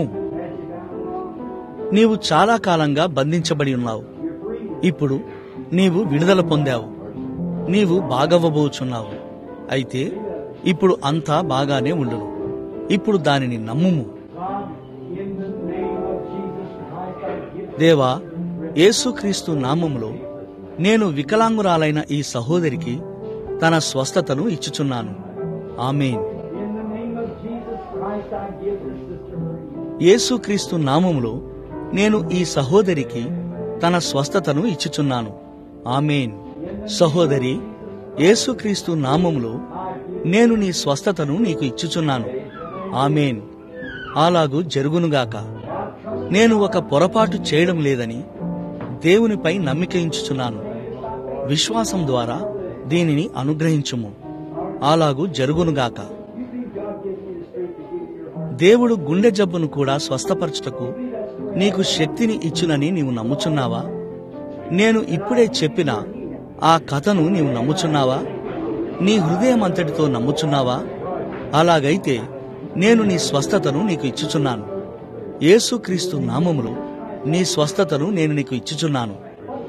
నీవు చాలా కాలంగా బంధించబడి ఉన్నావు ఇప్పుడు నీవు విడుదల పొందావు నీవు బాగవ్వబోచున్నావు అయితే ఇప్పుడు అంతా బాగానే ఉండును ఇప్పుడు దానిని నమ్ముము God, in the name of Jesus Christ, I give దేవా యేసుక్రీస్తు నామములో నేను వికలాంగురాలైన ఈ సహోదరికి తన స్వస్థతను ఇచ్చుచున్నాను amen In the name of Jesus Christ, I give this sister her healing. యేసుక్రీస్తు నామములో నేను ఈ సహోదరికి తన స్వస్థతను ఇచ్చుచున్నాను ఆమెన్ సహోదరి యేసుక్రీస్తు నామములో నేను నీ స్వస్థతను నీకు ఇచ్చుచున్నాను ఆమెన్ అలాగు జరుగునుగాక నేను ఒక పొరపాటు చేయడం లేదని దేవునిపై నమ్మిక ఉంచుచున్నాను విశ్వాసం ద్వారా దీనిని అనుగ్రహించుము అలాగు జరుగునుగాక దేవుడు గుండె జబ్బును కూడా స్వస్థపరచుటకు నీకు శక్తిని ఇచ్చునని నీవు నమ్ముచున్నావా నేను ఇప్పుడే చెప్పిన ఆ కథను నీవు నమ్ముచున్నావా నీ హృదయం అంతటితో నమ్ముచున్నావా అలాగైతే నేను నీ స్వస్థతను నీకు ఇచ్చుచున్నాను యేసుక్రీస్తు నామములో నీ స్వస్థతను నేను నీకు ఇచ్చుచున్నాను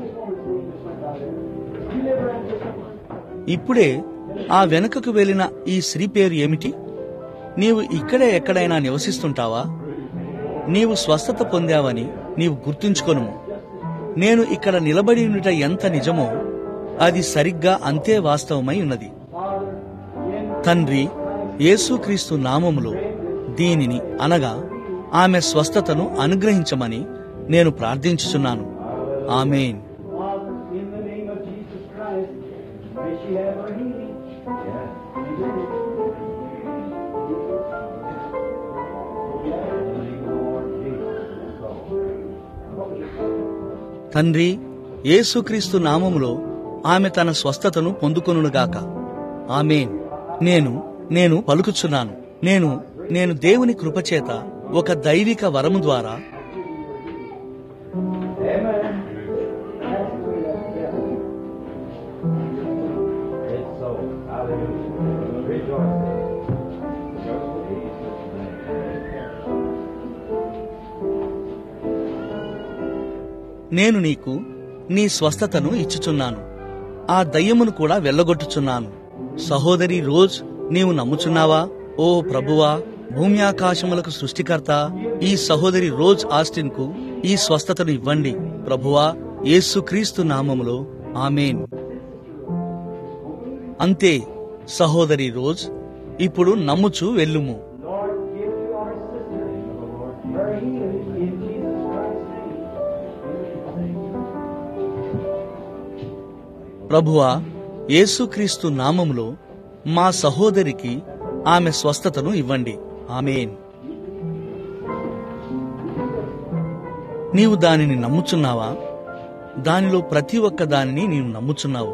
ఇప్పుడే ఆ వెనుకకు వెళ్ళిన ఈ స్త్రీ పేరు ఏమిటి నీవు ఇక్కడే ఎక్కడైనా నివసిస్తుంటావా నీవు స్వస్థత పొందావని నీవు గుర్తుంచుకొనుము నేను ఇక్కడ నిలబడి ఉండుట ఎంత నిజమో అది సరిగ్గా అంతే వాస్తవమై ఉన్నది తండ్రి యేసుక్రీస్తు నామములో దీనిని అనగా ఆమె స్వస్థతను అనుగ్రహించమని నేను ప్రార్థించుచున్నాను amen Father, in the name of Jesus Christ, may she have her healing. తండ్రి యేసుక్రీస్తు నామములో ఆమె తన స్వస్థతను పొందుకొనుగాక ఆమెన్ నేను నేను పలుకుచున్నాను నేను నేను దేవుని కృపచేత ఒక దైవిక వరము ద్వారా It's so. Hallelujah. Rejoice. నేను నీకు నీ స్వస్థతను ఇచ్చుచున్నాను ఆ దయ్యమును కూడా వెళ్ళగొట్టుచున్నాను సహోదరి రోజ్ నీవు నమ్ముచున్నావా ఓ ప్రభువా భూమి ఆకాశములకు సృష్టికర్త ఈ సహోదరి రోజ్ ఆస్టిన్ కు ఈ స్వస్థతను ఇవ్వండి ప్రభువా యేసుక్రీస్తు నామములో ఆమెన్ అంతే సహోదరి రోజ్ ఇప్పుడు నమ్ముచు వెళ్ళుము Lord, give to our sister her healing in Jesus Christ's name. ప్రభువా యేసుక్రీస్తు నామములో మా సహోదరికి ఆమె స్వస్థతను ఇవ్వండి ఆమెన్ నీవు దానిని నమ్ముచున్నావా దానిలో ప్రతి ఒక్క దానిని నీవు నమ్ముచున్నావు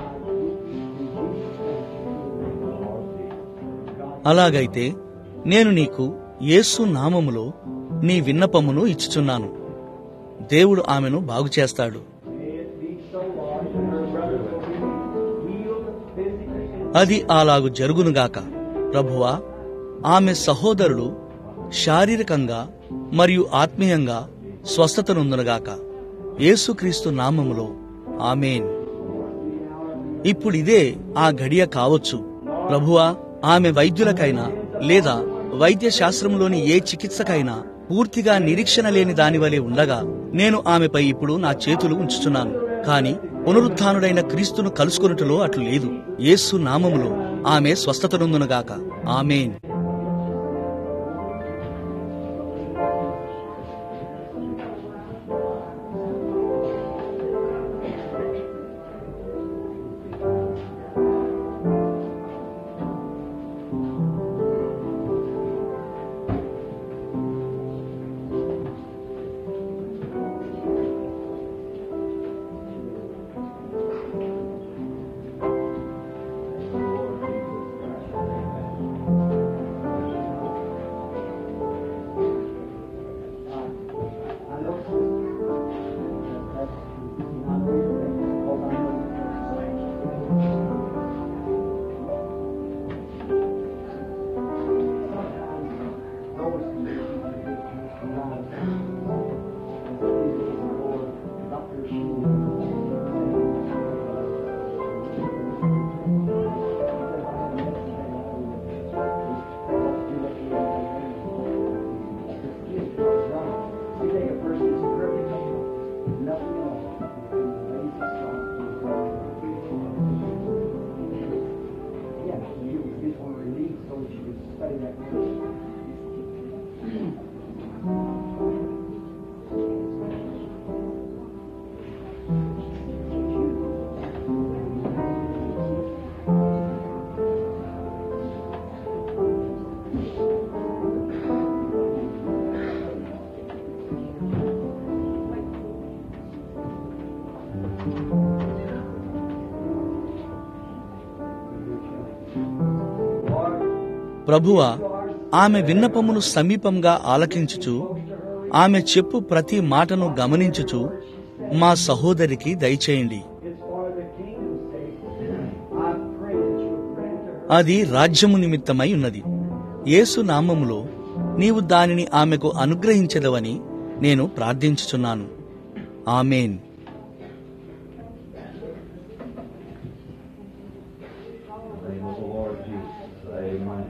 అలాగైతే నేను నీకు యేసు నామములో నీ విన్నపమును ఇచ్చుచున్నాను దేవుడు ఆమెను బాగు చేస్తాడు May it be so, Lord, that her brother will be healed physically and అది అలాగు జరుగునుగాక ప్రభువా ఆమె సహోదరుడు శారీరకంగా మరియు ఆత్మీయంగా స్వస్థతనుందునుగాక యేసుక్రీస్తు నామములో ఆమెన్ ఇప్పుడిదే ఆ గడియ కావచ్చు ప్రభువా ఆమె వైద్యులకైనా లేదా వైద్య శాస్త్రంలోని ఏ చికిత్సకైనా పూర్తిగా నిరీక్షణ లేని దాని వలె ఉండగా నేను ఆమెపై ఇప్పుడు నా చేతులు ఉంచుచున్నాను కాని పునరుత్థానుడైన క్రీస్తును కలుసుకొనుటలో అట్లు లేదు యేసు నామములో ఆమె స్వస్థతనొందునుగాక amen I know that's not because I know Yeah, you get one release so that you can study that word. ప్రభువా ఆమె విన్నపమును సమీపంగా ఆలకించుచు ఆమె చెప్పు ప్రతి మాటను గమనించుచు మా సహోదరికి దయచేయండి It's for the kingdom's sake. I pray that you would grant her అది రాజ్యము నిమిత్తమై ఉన్నది యేసు నామములో నీవు దానిని ఆమెకు అనుగ్రహించదవని నేను ప్రార్థించుచున్నాను amen name of the Lord Jesus. Amen.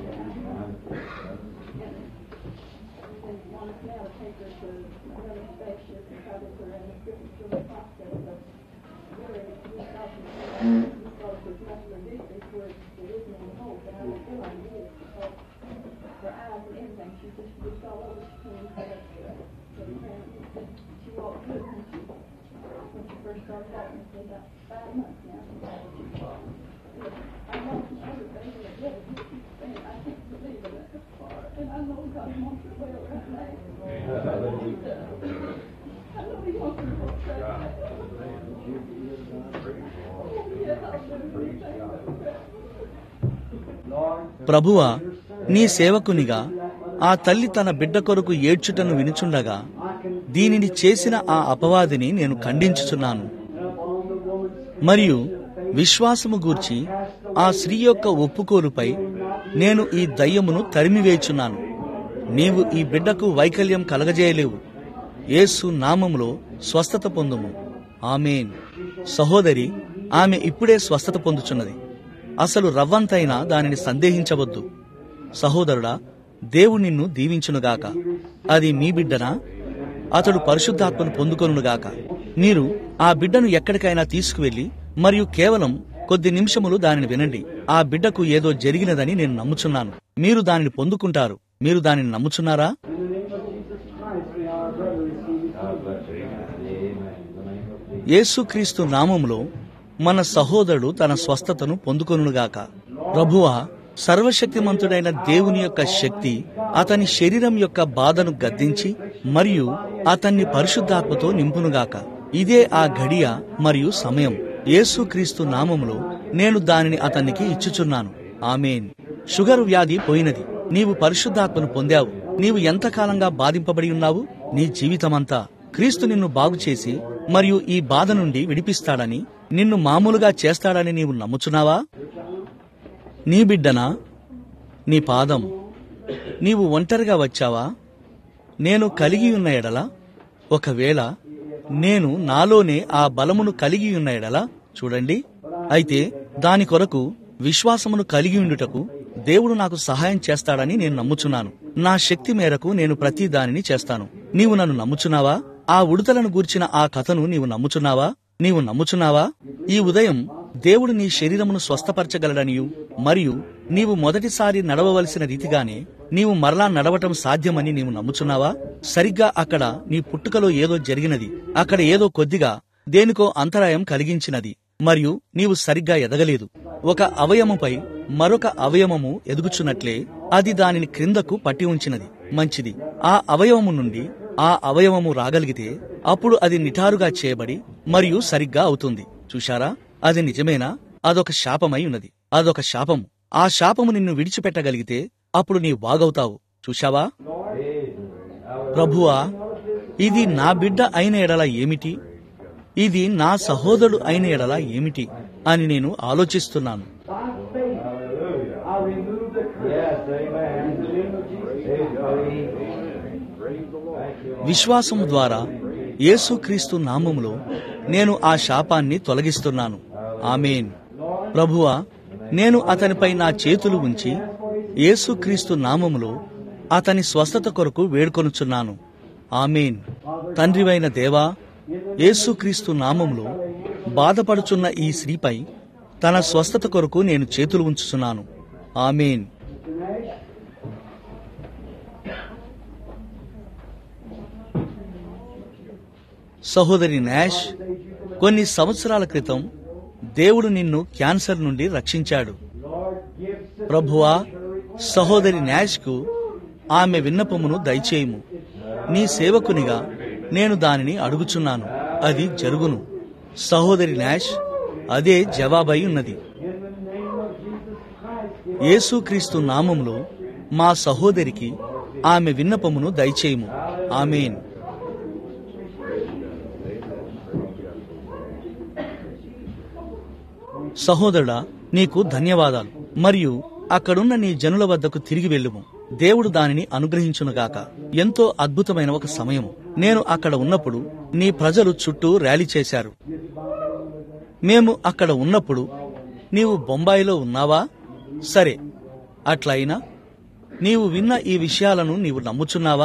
ప్రభువా నీ సేవకునిగా ఆ తల్లి తన బిడ్డ కొరకు ఏడ్చుటను వినుచుండగా దీనిని చేసిన ఆ అపవాదిని నేను ఖండించుచున్నాను మరియు విశ్వాసము గూర్చి ఆ స్త్రీ యొక్క ఒప్పుకోలుపై నేను ఈ దయ్యమును తరిమివేచున్నాను నీవు ఈ బిడ్డకు వైకల్యం కలగజేయలేవు యేసు నామములో స్వస్థత పొందుము ఆమెన్ సహోదరి ఆమె ఇప్పుడే స్వస్థత పొందుచున్నది అసలు రవ్వంతైనా దానిని సందేహించవద్దు సహోదరుడా దేవుడు నిన్ను దీవించునుగాక అది మీ బిడ్డనా అతడు పరిశుద్ధాత్మను పొందుకొనుగాక మీరు ఆ బిడ్డను ఎక్కడికైనా తీసుకువెళ్లి మరియు కేవలం కొద్ది నిమిషములు దానిని వినండి ఆ బిడ్డకు ఏదో జరిగినదని నేను నమ్ముచున్నాను మీరు దానిని పొందుకుంటారు మీరు దానిని నమ్ముచున్నారా In the name of Jesus Christ, may our brother receive his healing. God bless you. Amen. In the name of Jesus. యేసుక్రీస్తు నామములో మన సహోదరుడు తన స్వస్థతను పొందుకొనుగాక ప్రభువా సర్వశక్తిమంతుడైన దేవుని యొక్క శక్తి అతని శరీరం యొక్క బాధను గద్దించి మరియు అతన్ని పరిశుద్ధాత్మతో నింపునుగాక ఇదే ఆ గడియ మరియు సమయం యేసుక్రీస్తు నామములో నేను దానిని అతనికి ఇచ్చుచున్నాను ఆమెన్ షుగర్ వ్యాధి పోయినది నీవు పరిశుద్ధాత్మను పొందావు నీవు ఎంతకాలంగా బాధింపబడి ఉన్నావు నీ జీవితమంతా క్రీస్తు నిన్ను బాగుచేసి మరియు ఈ బాధ నుండి విడిపిస్తాడని నిన్ను మామూలుగా చేస్తాడని నీవు నమ్ముచున్నావా నీ బిడ్డనా నీ పాదం నీవు ఒంటరిగా వచ్చావా నేను కలిగి ఉన్న ఎడల ఒకవేళ నేను నాలోనే ఆ బలమును కలిగి ఉన్న ఎడల చూడండి అయితే దాని కొరకు విశ్వాసమును కలిగి ఉండుటకు దేవుడు నాకు సహాయం చేస్తాడని నేను నమ్ముచున్నాను నా శక్తి మేరకు నేను ప్రతి దానిని చేస్తాను నీవు నన్ను నమ్ముచున్నావా ఆ ఉడతలను గూర్చిన ఆ కథను నీవు నమ్ముచున్నావా నీవు నమ్ముచున్నావా ఈ ఉదయం దేవుడు నీ శరీరమును స్వస్థపరచగలడనియు మరియు నీవు మొదటిసారి నడవవలసిన రీతిగానే నీవు మరలా నడవటం సాధ్యమని నీవు నమ్ముచున్నావా సరిగ్గా అక్కడ నీ పుట్టుకలో ఏదో జరిగినది అక్కడ ఏదో కొద్దిగా దేనికో అంతరాయం కలిగించినది మరియు నీవు సరిగ్గా ఎదగలేదు ఒక అవయముపై మరొక అవయవము ఎదుగుచున్నట్లే అది దానిని క్రిందకు పట్టి ఉంచినది మంచిది ఆ అవయవము నుండి ఆ అవయవము రాగలిగితే అప్పుడు అది నిటారుగా చేయబడి మరియు సరిగ్గా అవుతుంది చూశారా అది నిజమేనా అదొక శాపమై ఉన్నది అదొక శాపము ఆ శాపము నిన్ను విడిచిపెట్టగలిగితే అప్పుడు నీవు బాగవుతావు చూశావా ప్రభువా ఇది నా బిడ్డ అయిన ఎడల ఏమిటి ఇది నా సహోదరుడు అయిన ఎడల ఏమిటి అని నేను ఆలోచిస్తున్నాను By faith, I remove the curse. Yes, amen. In the name of Jesus. విశ్వాసము ద్వారా యేసుక్రీస్తు నామములో నేను ఆ శాపాన్ని తొలగిస్తున్నాను ఆమెన్ ప్రభువా నేను అతనిపై నా చేతులు ఉంచి యేసుక్రీస్తు నామములో అతని స్వస్థత కొరకు వేడుకొనుచున్నాను ఆమెన్ తండ్రివైన దేవా యేసుక్రీస్తు నామములో బాధపడుచున్న ఈ స్త్రీపై తన స్వస్థత కొరకు నేను చేతులు ఉంచుచున్నాను ఆమెన్ సహోదరి నాష్ కొన్ని సంవత్సరాల క్రితం దేవుడు నిన్ను క్యాన్సర్ నుండి రక్షించాడు ప్రభువా సహోదరి నాష్కు ఆమె విన్నపమును దయచేయము నీ సేవకునిగా నేను దానిని అడుగుచున్నాను అది జరుగును సహోదరి నాష్ అదే జవాబై ఉన్నది యేసుక్రీస్తు నామములో మా సహోదరికి ఆమె విన్నపమును దయచేయము ఆమెన్ సహోదరుడా నీకు ధన్యవాదాలు మరియు అక్కడున్న నీ జనుల వద్దకు తిరిగి వెళ్ళుము దేవుడు దానిని అనుగ్రహించునుగాక ఎంతో అద్భుతమైన ఒక సమయము నేను అక్కడ ఉన్నప్పుడు నీ ప్రజలు చుట్టూ ర్యాలీ చేశారు మేము అక్కడ ఉన్నప్పుడు నీవు బొంబాయిలో ఉన్నావా సరే అట్లయినా నీవు విన్న ఈ విషయాలను నీవు నమ్ముచున్నావా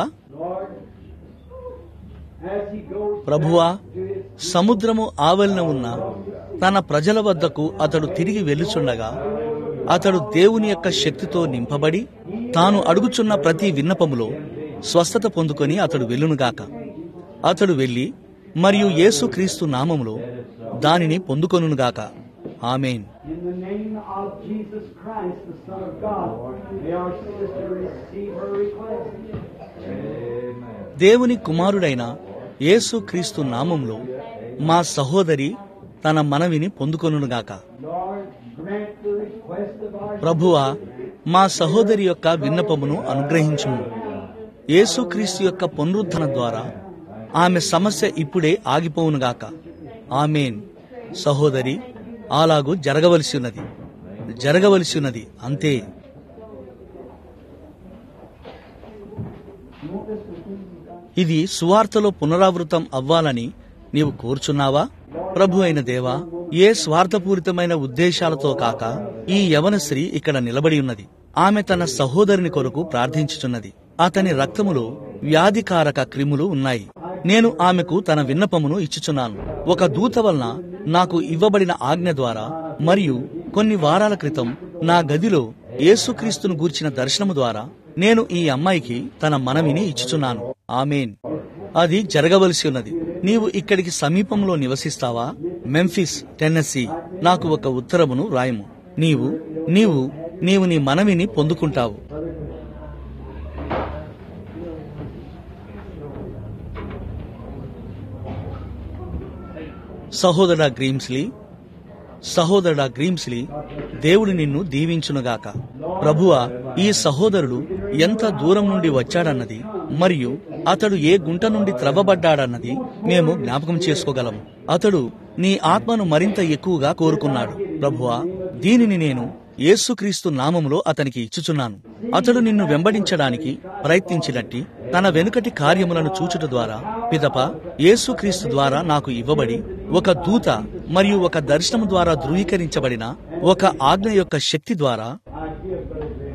As he goes ప్రభువా సముద్రము ఆవలిన ఉన్న తన ప్రజల వద్దకు అతడు తిరిగి వెళ్ళుచుండగా అతడు దేవుని యొక్క శక్తితో నింపబడి తాను అడుగుచున్న ప్రతి విన్నపములో స్వస్థత పొందుకొని అతడు వెళ్ళునుగాక అతడు వెళ్ళి మరియు యేసుక్రీస్తు నామములో దానిని పొందుకొనుగాక amen In the name of Jesus Christ, the Son of God, may our sister receive her request. దేవుని కుమారుడైన యేసుక్రీస్తు నామములో మా సహోదరి తన మనవిని పొందుకొనుగాక Lord, grant the request of our ప్రభువా మా సహోదరి యొక్క విన్నపమును అనుగ్రహించుము యేసుక్రీస్తు యొక్క పునరుద్ధరణ ద్వారా ఆమె సమస్య ఇప్పుడే ఆగిపోవునుగాక ఆమెన్ సహోదరి అలాగూ జరగవలసి ఉన్నది జరగవలసి ఉన్నది అంతే ఇది సువార్తలో పునరావృతం అవ్వాలని నీవు కోరుచున్నావా ప్రభు అయిన దేవా ఏ స్వార్థపూరితమైన ఉద్దేశాలతో కాక ఈ యవన స్త్రీ ఇక్కడ నిలబడి ఉన్నది ఆమె తన సహోదరుని కొరకు ప్రార్థించుచున్నది అతని రక్తములో వ్యాధికారక క్రిములు ఉన్నాయి నేను ఆమెకు తన విన్నపమును ఇచ్చుచున్నాను ఒక దూత వలన నాకు ఇవ్వబడిన ఆజ్ఞ ద్వారా మరియు కొన్ని వారాల క్రితం నా గదిలో యేసుక్రీస్తును గూర్చిన దర్శనము ద్వారా నేను ఈ అమ్మాయికి తన మనవిని ఇచ్చుచున్నాను ఆమెన్ అది జరగవలసి ఉన్నది నీవు ఇక్కడికి సమీపంలో నివసిస్తావా మెంఫిస్ టెన్నెస్సీ నాకు ఒక ఉత్తరమును రాయము నీవు నీవు నీవు నీ మనవిని పొందుకుంటావు సహోదరా గ్రీమ్స్లీ సహోదరుడా గ్రీమ్స్లీ దేవుడు నిన్ను దీవించునుగాక ప్రభువా ఈ సహోదరుడు ఎంత దూరం నుండి వచ్చాడన్నది మరియు అతడు ఏ గుంట నుండి త్రవ్వబడ్డాడన్నది మేము జ్ఞాపకం చేసుకోగలము అతడు నీ ఆత్మను మరింత ఎక్కువగా కోరుకున్నాడు ప్రభువా దీనిని నేను యేసుక్రీస్తు నామములో అతనికి ఇచ్చుచున్నాను అతడు నిన్ను వెంబడించడానికి ప్రయత్నించినట్టి తన వెనుకటి కార్యములను చూచుట ద్వారా పిదప యేసుక్రీస్తు ద్వారా నాకు ఇవ్వబడి ఒక దూత మరియు ఒక దర్శనము ద్వారా ధృవీకరించబడిన ఒక ఆజ్ఞ యొక్క శక్తి ద్వారా I give but a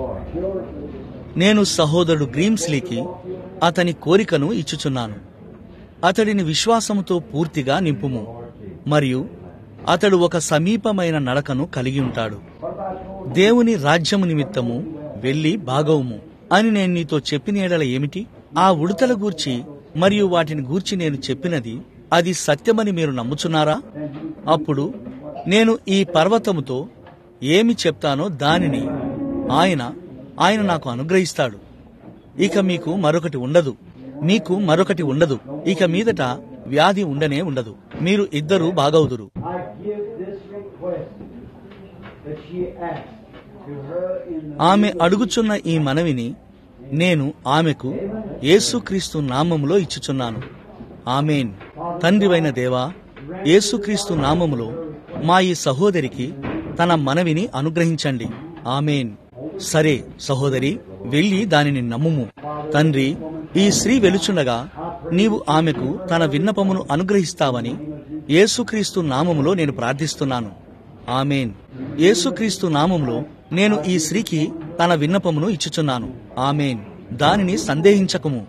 నేను సహోదరుడు గ్రీమ్స్లీకి అతని కోరికను ఇచ్చుచున్నాను అతడిని విశ్వాసముతో పూర్తిగా నింపుము మరియు అతడు ఒక సమీపమైన నడకను కలిగి ఉంటాడు దేవుని రాజ్యము నిమిత్తము వెళ్లి బాగవుము అని నేను నీతో చెప్పిన ఎడల ఏమిటి ఆ ఉడతల గూర్చి మరియు వాటిని గూర్చి నేను చెప్పినది అది సత్యమని మీరు నమ్ముచున్నారా అప్పుడు నేను ఈ పర్వతముతో ఏమి చెప్తానో దానిని ఆయన ఆయన నాకు అనుగ్రహిస్తాడు ఇక మీకు మరొకటి ఉండదు మీకు మరొకటి ఉండదు ఇక మీదట వ్యాధి ఉండనే ఉండదు మీరు ఇద్దరు బాగవుదురు I give this request that she asked to her in the ఆమె అడుగుచున్న ఈ మనవిని నేను ఆమెకు యేసుక్రీస్తు నామములో ఇచ్చుచున్నాను ఆమెన్ తండ్రివైన దేవా యేసుక్రీస్తు నామములో మా ఈ సహోదరికి తన మనవిని అనుగ్రహించండి ఆమెన్ సరే సహోదరి వెళ్ళి దానిని నమ్ముము తండ్రి ఈ స్త్రీ వెలుచుండగా నీవు ఆమెకు తన విన్నపమును అనుగ్రహిస్తావని యేసుక్రీస్తు నామములో నేను ప్రార్థిస్తున్నాను ఆమెన్ యేసుక్రీస్తు నామములో నేను ఈ స్త్రీకి తన విన్నపమును ఇచ్చుచున్నాను ఆమెన్ దానిని సందేహించకము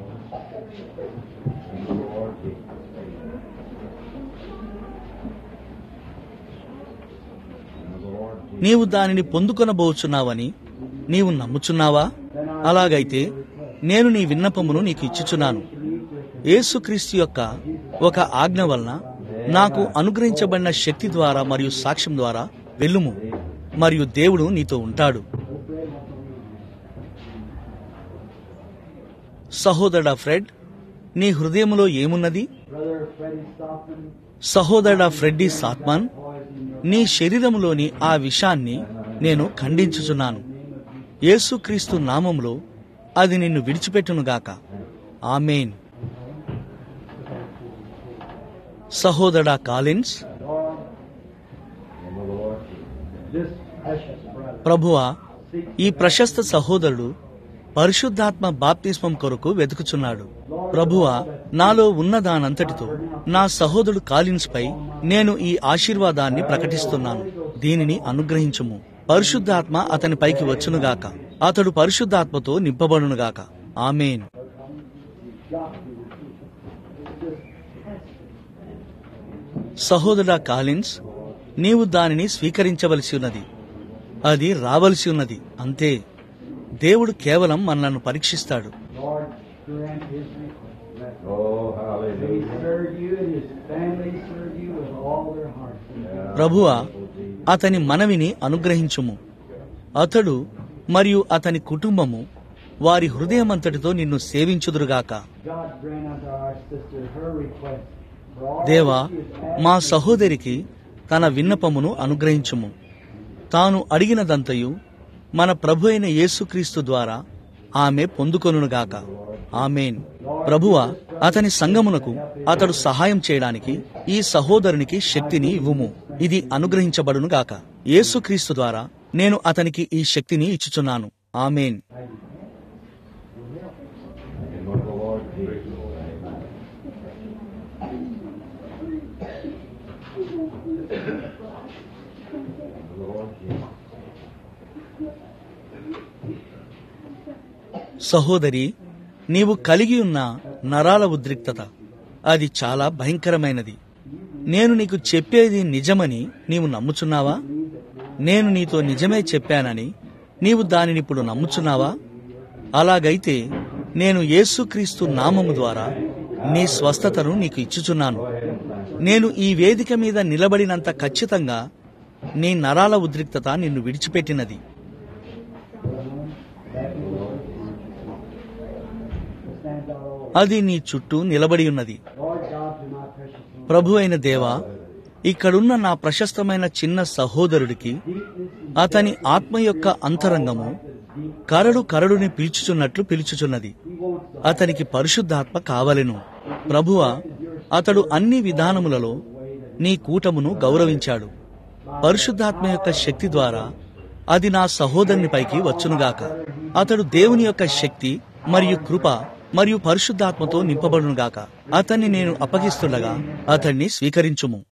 నీవు దానిని పొందుకొనబోచున్నావని నీవు నమ్ముచున్నావా అలాగైతే నేను నీ విన్నపమును నీకు ఇచ్చుచున్నాను యేసుక్రీస్తు యొక్క ఒక ఆజ్ఞ వలన నాకు అనుగ్రహించబడిన శక్తి ద్వారా మరియు సాక్ష్యం ద్వారా వెళ్ళుము మరియు దేవుడు నీతో ఉంటాడు సహోదరుడా ఫ్రెడ్ నీ హృదయములో ఏమున్నది brother Freddie Stockman సహోదరుడా ఫ్రెడ్డీ సాత్మాన్ నీ శరీరములోని ఆ విషాన్ని నేను ఖండించుచున్నాను యేసుక్రీస్తు నామములో అది నిన్ను విడిచిపెట్టునుగాక ఆమెన్ సహోదరా కాలిన్స్ this precious brother ప్రభువా ఈ ప్రశస్త సహోదరుడు పరిశుద్ధాత్మ బాప్తిస్మం కొరకు వెతుకుచున్నాడు ప్రభువా నాలో ఉన్న దానంతటితో నా సహోదరుడు కాలిన్స్ పై నేను ఈ ఆశీర్వాదాన్ని ప్రకటిస్తున్నాను దీనిని అనుగ్రహించుము పరిశుద్ధాత్మ అతని పైకి వచ్చునుగాక అతడు పరిశుద్ధాత్మతో నింపబడునుగాక ఆమెన్ సహోదరా కాలిన్స్ నీవు దానిని స్వీకరించవలసి ఉన్నది అది రావలసి ఉన్నది అంతే దేవుడు కేవలం మనలను పరీక్షిస్తాడు Lord grant his request Let Oh, He hallelujah. serve you and his family serve you with all their hearts. ప్రభువా అతని మనవిని అనుగ్రహించుము అతడు మరియు అతని కుటుంబము వారి హృదయమంతటితో నిన్ను సేవించుదురుగాక God grant unto our sister her request for all దేవా that she has asked మా సహోదరికి తన విన్నపమును అనుగ్రహించుము తాను అడిగినదంతయు మన ప్రభు అయిన యేసుక్రీస్తు ద్వారా ఆమె పొందుకొనుగాక ఆమెన్ ప్రభువ అతని సంగమునకు అతడు సహాయం చేయడానికి ఈ సహోదరునికి శక్తిని ఇవ్వుము ఇది అనుగ్రహించబడునుగాక యేసుక్రీస్తు ద్వారా నేను అతనికి ఈ శక్తిని ఇచ్చుచున్నాను amen In the name of the Lord Jesus. The Lord Jesus. సహోదరి నీవు కలిగి ఉన్న నరాల ఉద్రిక్తత అది చాలా భయంకరమైనది నేను నీకు చెప్పేది నిజమని నీవు నమ్ముచున్నావా నేను నీతో నిజమే చెప్పానని నీవు దానిని ఇప్పుడు నమ్ముచున్నావా అలాగైతే నేను యేసుక్రీస్తు నామము ద్వారా నీ స్వస్థతను నీకు ఇచ్చుచున్నాను నేను ఈ వేదిక మీద నిలబడినంత ఖచ్చితంగా నీ నరాల ఉద్రిక్తత నిన్ను విడిచిపెట్టినది stands out all. అది నీ చుట్టూ నిలబడి ఉన్నది Lord God, to my precious Lord, ప్రభు అయిన దేవా ఇక్కడున్న నా ప్రశస్తమైన చిన్న సహోదరుడికి అతని ఆత్మ యొక్క అంతరంగము కరడు కరడుని పీల్చుచున్నట్లు పిలుచుచున్నది అతనికి పరిశుద్ధాత్మ కావలెను ప్రభువ అతడు అన్ని విధానములలో నీ కూటమును గౌరవించాడు పరిశుద్ధాత్మ యొక్క శక్తి ద్వారా అది నా సహోదరుని పైకి వచ్చునుగాక అతడు దేవుని యొక్క శక్తి మరియు కృప మరియు పరిశుద్ధాత్మతో నింపబడునుగాక అతన్ని నేను అప్పగిస్తుండగా అతన్ని స్వీకరించుము